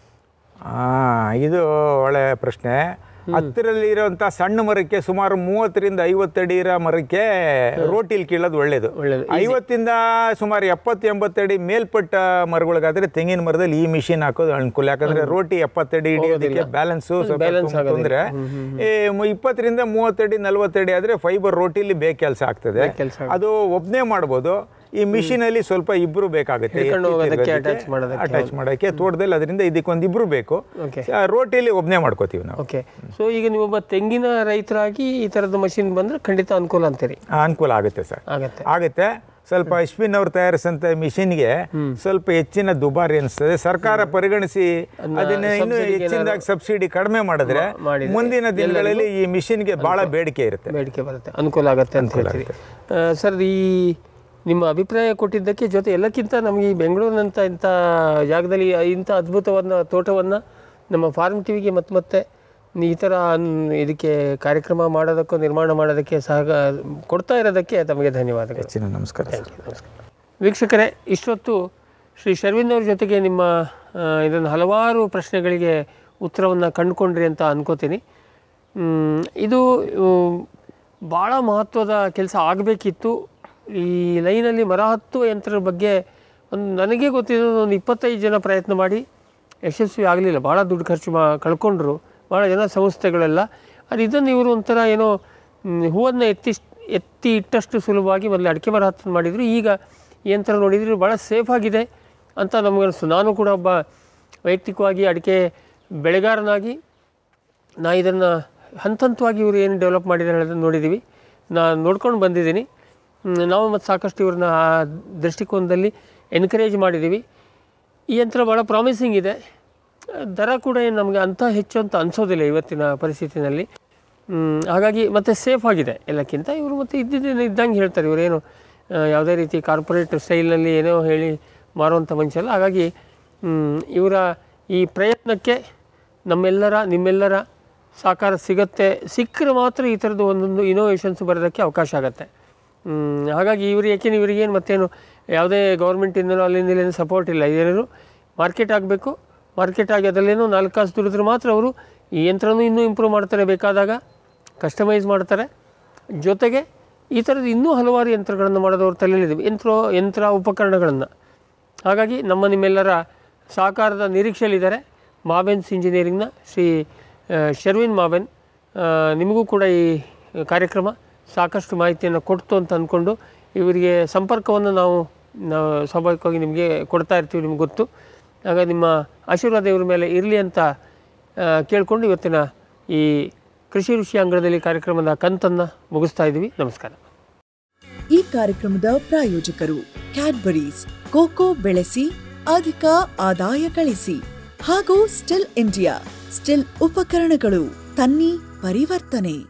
ಆ, ಇದು ಒಳ್ಳೆ ಪ್ರಶ್ನೆ ಹತ್ತಿರಲ್ಲಿ ಇರೋಂಥ ಸಣ್ಣ ಮರಕ್ಕೆ ಸುಮಾರು ಮೂವತ್ತರಿಂದ ಐವತ್ತಡಿ ಇರೋ ಮರಕ್ಕೆ ರೋಟಿಲ್ ಕೀಳೋದು ಒಳ್ಳೇದು ಒಳ್ಳೇದು, ಐವತ್ತಿಂದ ಸುಮಾರು ಎಪ್ಪತ್ತು ಎಂಬತ್ತಡಿ ಮೇಲ್ಪಟ್ಟ ಮರಗಳಿಗಾದ್ರೆ ತೆಂಗಿನ ಮರದಲ್ಲಿ ಈ ಮಿಷಿನ್ ಹಾಕೋದು ಅನುಕೂಲ ಯಾಕಂದ್ರೆ ರೋಟಿ ಎಪ್ಪತ್ತಡಿ ಹಿಡಿಯೋದಕ್ಕೆ ಬ್ಯಾಲೆನ್ಸು balance ಆಗೋದಿಲ್ಲ. ತೊಂದರೆ ಇಪ್ಪತ್ತರಿಂದ ಮೂವತ್ತಡಿ ನಲ್ವತ್ತಡಿ ಆದ್ರೆ ಫೈಬರ್ ರೋಟಿಲಿ ಬೇಕ್ ಕೆಲಸ ಆಗ್ತದೆ ಕೆಲ್ಸ ಅದು ಒಬ್ಬನೇ ಮಾಡ್ಬೋದು ಈ ಮಿಷಿನ್ ಅಲ್ಲಿ ಸ್ವಲ್ಪ ಇಬ್ರು ಬೇಕಾಗುತ್ತೆ ಹಿಡ್ಕೊಂಡು ಹೋಗೋದಕ್ಕೆ, attach ಮಾಡೋದಕ್ಕೆ. ಅಟ್ಯಾಚ್ ಮಾಡೋಕ್ಕೆ ತೋಟದಲ್ಲಿ ಅದರಿಂದ ಇದಕ್ಕೊಂದು ಇಬ್ರು ಬೇಕು Okay. ಆ, ರೋಟಿಲಿ ಒಬ್ಬನೇ ಮಾಡ್ಕೋತೀವಿ ನಾವು ಓಕೆ ಸೊ ಈಗ ನೀವೊಬ್ಬ ತೆಂಗಿನ ರೈತರಾಗಿ ಈ ಥರದ ಮಷಿನ್ ಬಂದರೆ ಖಂಡಿತ ಅನುಕೂಲ ಅಂತೀರಿ ಆ, ಅನುಕೂಲ ಆಗುತ್ತೆ ಸರ್ ಆಗತ್ತೆ ಆಗುತ್ತೆ ಸ್ವಲ್ಪ ಅಶ್ವಿನ್ ಅವ್ರು ತಯಾರಿಸಂತ ಮಿಷಿನ್ಗೆ ಸ್ವಲ್ಪ ಹೆಚ್ಚಿನ ದುಬಾರಿ ಅನಿಸ್ತದೆ ಸರ್ಕಾರ ಪರಿಗಣಿಸಿ ಅದನ್ನ ಇನ್ನು ಹೆಚ್ಚಿನದಾಗಿ ಸಬ್ಸಿಡಿ ಕಡಿಮೆ ಮಾಡಿದ್ರೆ ಮಾಡಿದ್ರೆ ಮುಂದಿನ ದಿನಗಳಲ್ಲಿ ಈ ಮಿಷಿನ್ಗೆ ಬಹಳ ಬೇಡಿಕೆ ಇರುತ್ತೆ ಬೇಡಿಕೆ ಬರುತ್ತೆ ಅನುಕೂಲ ಆಗುತ್ತೆ ಅಂತ ಹೇಳ್ತೀರಿ ಆ, ಸರ್ ಈ ನಿಮ್ಮ ಅಭಿಪ್ರಾಯ ಕೊಟ್ಟಿದ್ದಕ್ಕೆ ಜೊತೆ ಎಲ್ಲಕ್ಕಿಂತ ನಮಗೆ ಈ ಬೆಂಗಳೂರಿನಂಥ ಇಂಥ ಜಾಗದಲ್ಲಿ ಇಂಥ ಅದ್ಭುತವಾದ ತೋಟವನ್ನು ನಮ್ಮ ಫಾರ್ಮ್ ಟಿವಿಗೆ ಮತ್ತೆ ಮತ್ತೆ ಈ ಥರ ಅನ್- ಇದಕ್ಕೆ ಕಾರ್ಯಕ್ರಮ ಮಾಡೋದಕ್ಕೂ ನಿರ್ಮಾಣ ಮಾಡೋದಕ್ಕೆ ಸಹ ಕೊಡ್ತಾ ಇರೋದಕ್ಕೆ ತಮಗೆ ಧನ್ಯವಾದಗಳು ಹೆಚ್ಚಿನ ನಮಸ್ಕಾರ ಸರ್ ನಮಸ್ಕಾರ ವೀಕ್ಷಕರೇ ಇಷ್ಟೊತ್ತು ಶ್ರೀ ಶರ್ವಿನ್ ಅವ್ರ ಜೊತೆಗೆ ನಿಮ್ಮ ಆ, ಇದನ್ನು ಹಲವಾರು ಪ್ರಶ್ನೆಗಳಿಗೆ ಉತ್ತರವನ್ನು ಕಂಡುಕೊಂಡ್ರಿ ಅಂತ ಅನ್ಕೋತೀನಿ ಮ್, ಇದು ಭಾಳ ಮಹತ್ವದ ಕೆಲಸ ಆಗಬೇಕಿತ್ತು ಈ ಲೈನಲ್ಲಿ ಮರ ಹತ್ತುವ ಯಂತ್ರದ ಬಗ್ಗೆ ಒಂದು ನನಗೆ ಗೊತ್ತಿರೋದು ಒಂದು ಇಪ್ಪತ್ತೈದು ಜನ ಪ್ರಯತ್ನ ಮಾಡಿ ಯಶಸ್ವಿ ಆಗಲಿಲ್ಲ ಭಾಳ ದುಡ್ಡು ಖರ್ಚು ಮಾ ಕಳ್ಕೊಂಡ್ರು ಭಾಳ ಜನ ಸಂಸ್ಥೆಗಳೆಲ್ಲ ಅದು ಇದನ್ನು ಇವರು ಒಂಥರ ಏನೋ ಮ್, ಹೂವನ್ನು ಎತ್ತಿ ಎತ್ತಿ ಇಟ್ಟಷ್ಟು ಸುಲಭವಾಗಿ ಮೊದಲು ಅಡಿಕೆ ಮರ ಹತ್ತು ಮಾಡಿದರು ಈಗ ಈ ಯಂತ್ರ ನೋಡಿದರೆ ಭಾಳ ಸೇಫ್ ಆಗಿದೆ ಅಂತ ನಮಗನ್ನಿಸ್ತು ನಾನು ಕೂಡ ಒಬ್ಬ ವೈಯಕ್ತಿಕವಾಗಿ ಅಡಿಕೆ ಬೆಳೆಗಾರನಾಗಿ ನಾ ಇದನ್ನು ಹಂತ ಹಂತವಾಗಿ ಇವರು ಏನು ಡೆವಲಪ್ ಮಾಡಿದ್ದಾರೆ ಹೇಳೋದನ್ನು ನೋಡಿದ್ದೀವಿ ನಾನು ನೋಡ್ಕೊಂಡು ಬಂದಿದ್ದೀನಿ ಹ್ಮ್, ನಾವು ಮತ್ತು ಸಾಕಷ್ಟು ಇವ್ರನ್ನ ಆ ದೃಷ್ಟಿಕೋನದಲ್ಲಿ ಎನ್ಕರೇಜ್ ಮಾಡಿದ್ದೀವಿ ಈ ಯಂತ್ರ ಭಾಳ ಪ್ರಾಮಿಸಿಂಗ್ ಇದೆ ದರ ಕೂಡ ಏನು ನಮಗೆ ಅಂಥ ಹೆಚ್ಚು ಅಂತ ಅನಿಸೋದಿಲ್ಲ ಇವತ್ತಿನ ಪರಿಸ್ಥಿತಿನಲ್ಲಿ ಹ್ಮ್, ಹಾಗಾಗಿ ಮತ್ತು ಸೇಫ್ ಆಗಿದೆ ಎಲ್ಲಕ್ಕಿಂತ ಇವರು ಮತ್ತು ಇದ್ದಿದ್ದೇನೆ ಇದ್ದಂಗೆ ಹೇಳ್ತಾರೆ ಇವರೇನು ಆ, ಯಾವುದೇ ರೀತಿ ಕಾರ್ಪೊರೇಟ್ ಸ್ಟೈಲ್ನಲ್ಲಿ ಏನೋ ಹೇಳಿ ಮಾರುವಂಥ ಮನುಷ್ಯ ಅಲ್ಲ ಹಾಗಾಗಿ ಹ್ಮ್, ಇವರ ಈ ಪ್ರಯತ್ನಕ್ಕೆ ನಮ್ಮೆಲ್ಲರ ನಿಮ್ಮೆಲ್ಲರ ಸಹಕಾರ ಸಿಗತ್ತೆ ಸಿಕ್ಕರೆ ಮಾತ್ರ ಈ ಥರದ್ದು ಒಂದೊಂದು ಇನೋವೇಷನ್ಸ್ ಬರೋದಕ್ಕೆ ಅವಕಾಶ ಆಗುತ್ತೆ ಹ್ಮ್, ಹಾಗಾಗಿ ಇವರು ಏಕೆಂದ್ರೆ ಇವರಿಗೇನು ಮತ್ತೇನು ಯಾವುದೇ ಗೌರ್ಮೆಂಟಿಂದನೋ ಅಲ್ಲಿಂದ ಇಲ್ಲಿಂದ ಸಪೋರ್ಟ್ ಇಲ್ಲ ಇದೇನು ಮಾರ್ಕೆಟ್ ಆಗಬೇಕು ಮಾರ್ಕೆಟ್ ಆಗಿ ಅದರಲ್ಲೇನೋ ನಾಲ್ಕು ಕಾಸು ದುಡಿದ್ರೆ ಮಾತ್ರ ಅವರು ಈ ಯಂತ್ರನೂ ಇನ್ನೂ ಇಂಪ್ರೂವ್ ಮಾಡ್ತಾರೆ ಬೇಕಾದಾಗ ಕಸ್ಟಮೈಸ್ ಮಾಡ್ತಾರೆ ಜೊತೆಗೆ ಈ ಥರದ ಇನ್ನೂ ಹಲವಾರು ಯಂತ್ರಗಳನ್ನು ಮಾಡೋದವ್ರ ತಲೆಯಲ್ಲಿದ್ದೀವಿ ಯಂತ್ರ ಯಂತ್ರ ಉಪಕರಣಗಳನ್ನು ಹಾಗಾಗಿ ನಮ್ಮ ನಿಮ್ಮೆಲ್ಲರ ಸಹಕಾರದ ನಿರೀಕ್ಷೆಯಲ್ಲಿದ್ದಾರೆ ಮಾಬೆನ್ಸ್ ಇಂಜಿನಿಯರಿಂಗ್ನ ಶ್ರೀ ಆ, ಶರ್ವಿನ್ ಮಾಬೆನ್ ಆ, ನಿಮಗೂ ಕೂಡ ಈ ಕಾರ್ಯಕ್ರಮ ಸಾಕಷ್ಟು ಮಾಹಿತಿಯನ್ನು ಕೊಡ್ತು ಅಂತ ಅಂದ್ಕೊಂಡು ಇವರಿಗೆ ಸಂಪರ್ಕವನ್ನು ನಾವು ನಾವು ಸ್ವಾಭಾವಿಕವಾಗಿ ನಿಮಗೆ ಕೊಡ್ತಾ ಇರ್ತೀವಿ ನಿಮ್ಗೆ ಗೊತ್ತು ಆಗ ನಿಮ್ಮ ಆಶೀರ್ವಾದ ಇವ್ರ ಮೇಲೆ ಇರಲಿ ಅಂತ ಆ, ಕೇಳ್ಕೊಂಡು ಇವತ್ತಿನ ಈ ಕೃಷಿ ಋಷಿ ಅಂಗಳದಲ್ಲಿ ಕಾರ್ಯಕ್ರಮದ ಕಂತನ್ನು ಮುಗಿಸ್ತಾ ಇದ್ದೀವಿ ನಮಸ್ಕಾರ ಈ ಕಾರ್ಯಕ್ರಮದ ಪ್ರಾಯೋಜಕರು ಕ್ಯಾಡ್ಬರೀಸ್ ಕೋಕೋ ಬೆಳೆಸಿ ಅಧಿಕ ಆದಾಯ ಗಳಿಸಿ ಹಾಗೂ ಸ್ಟಿಲ್ ಇಂಡಿಯಾ ಸ್ಟಿಲ್ ಉಪಕರಣಗಳು ತನ್ನಿ ಪರಿವರ್ತನೆ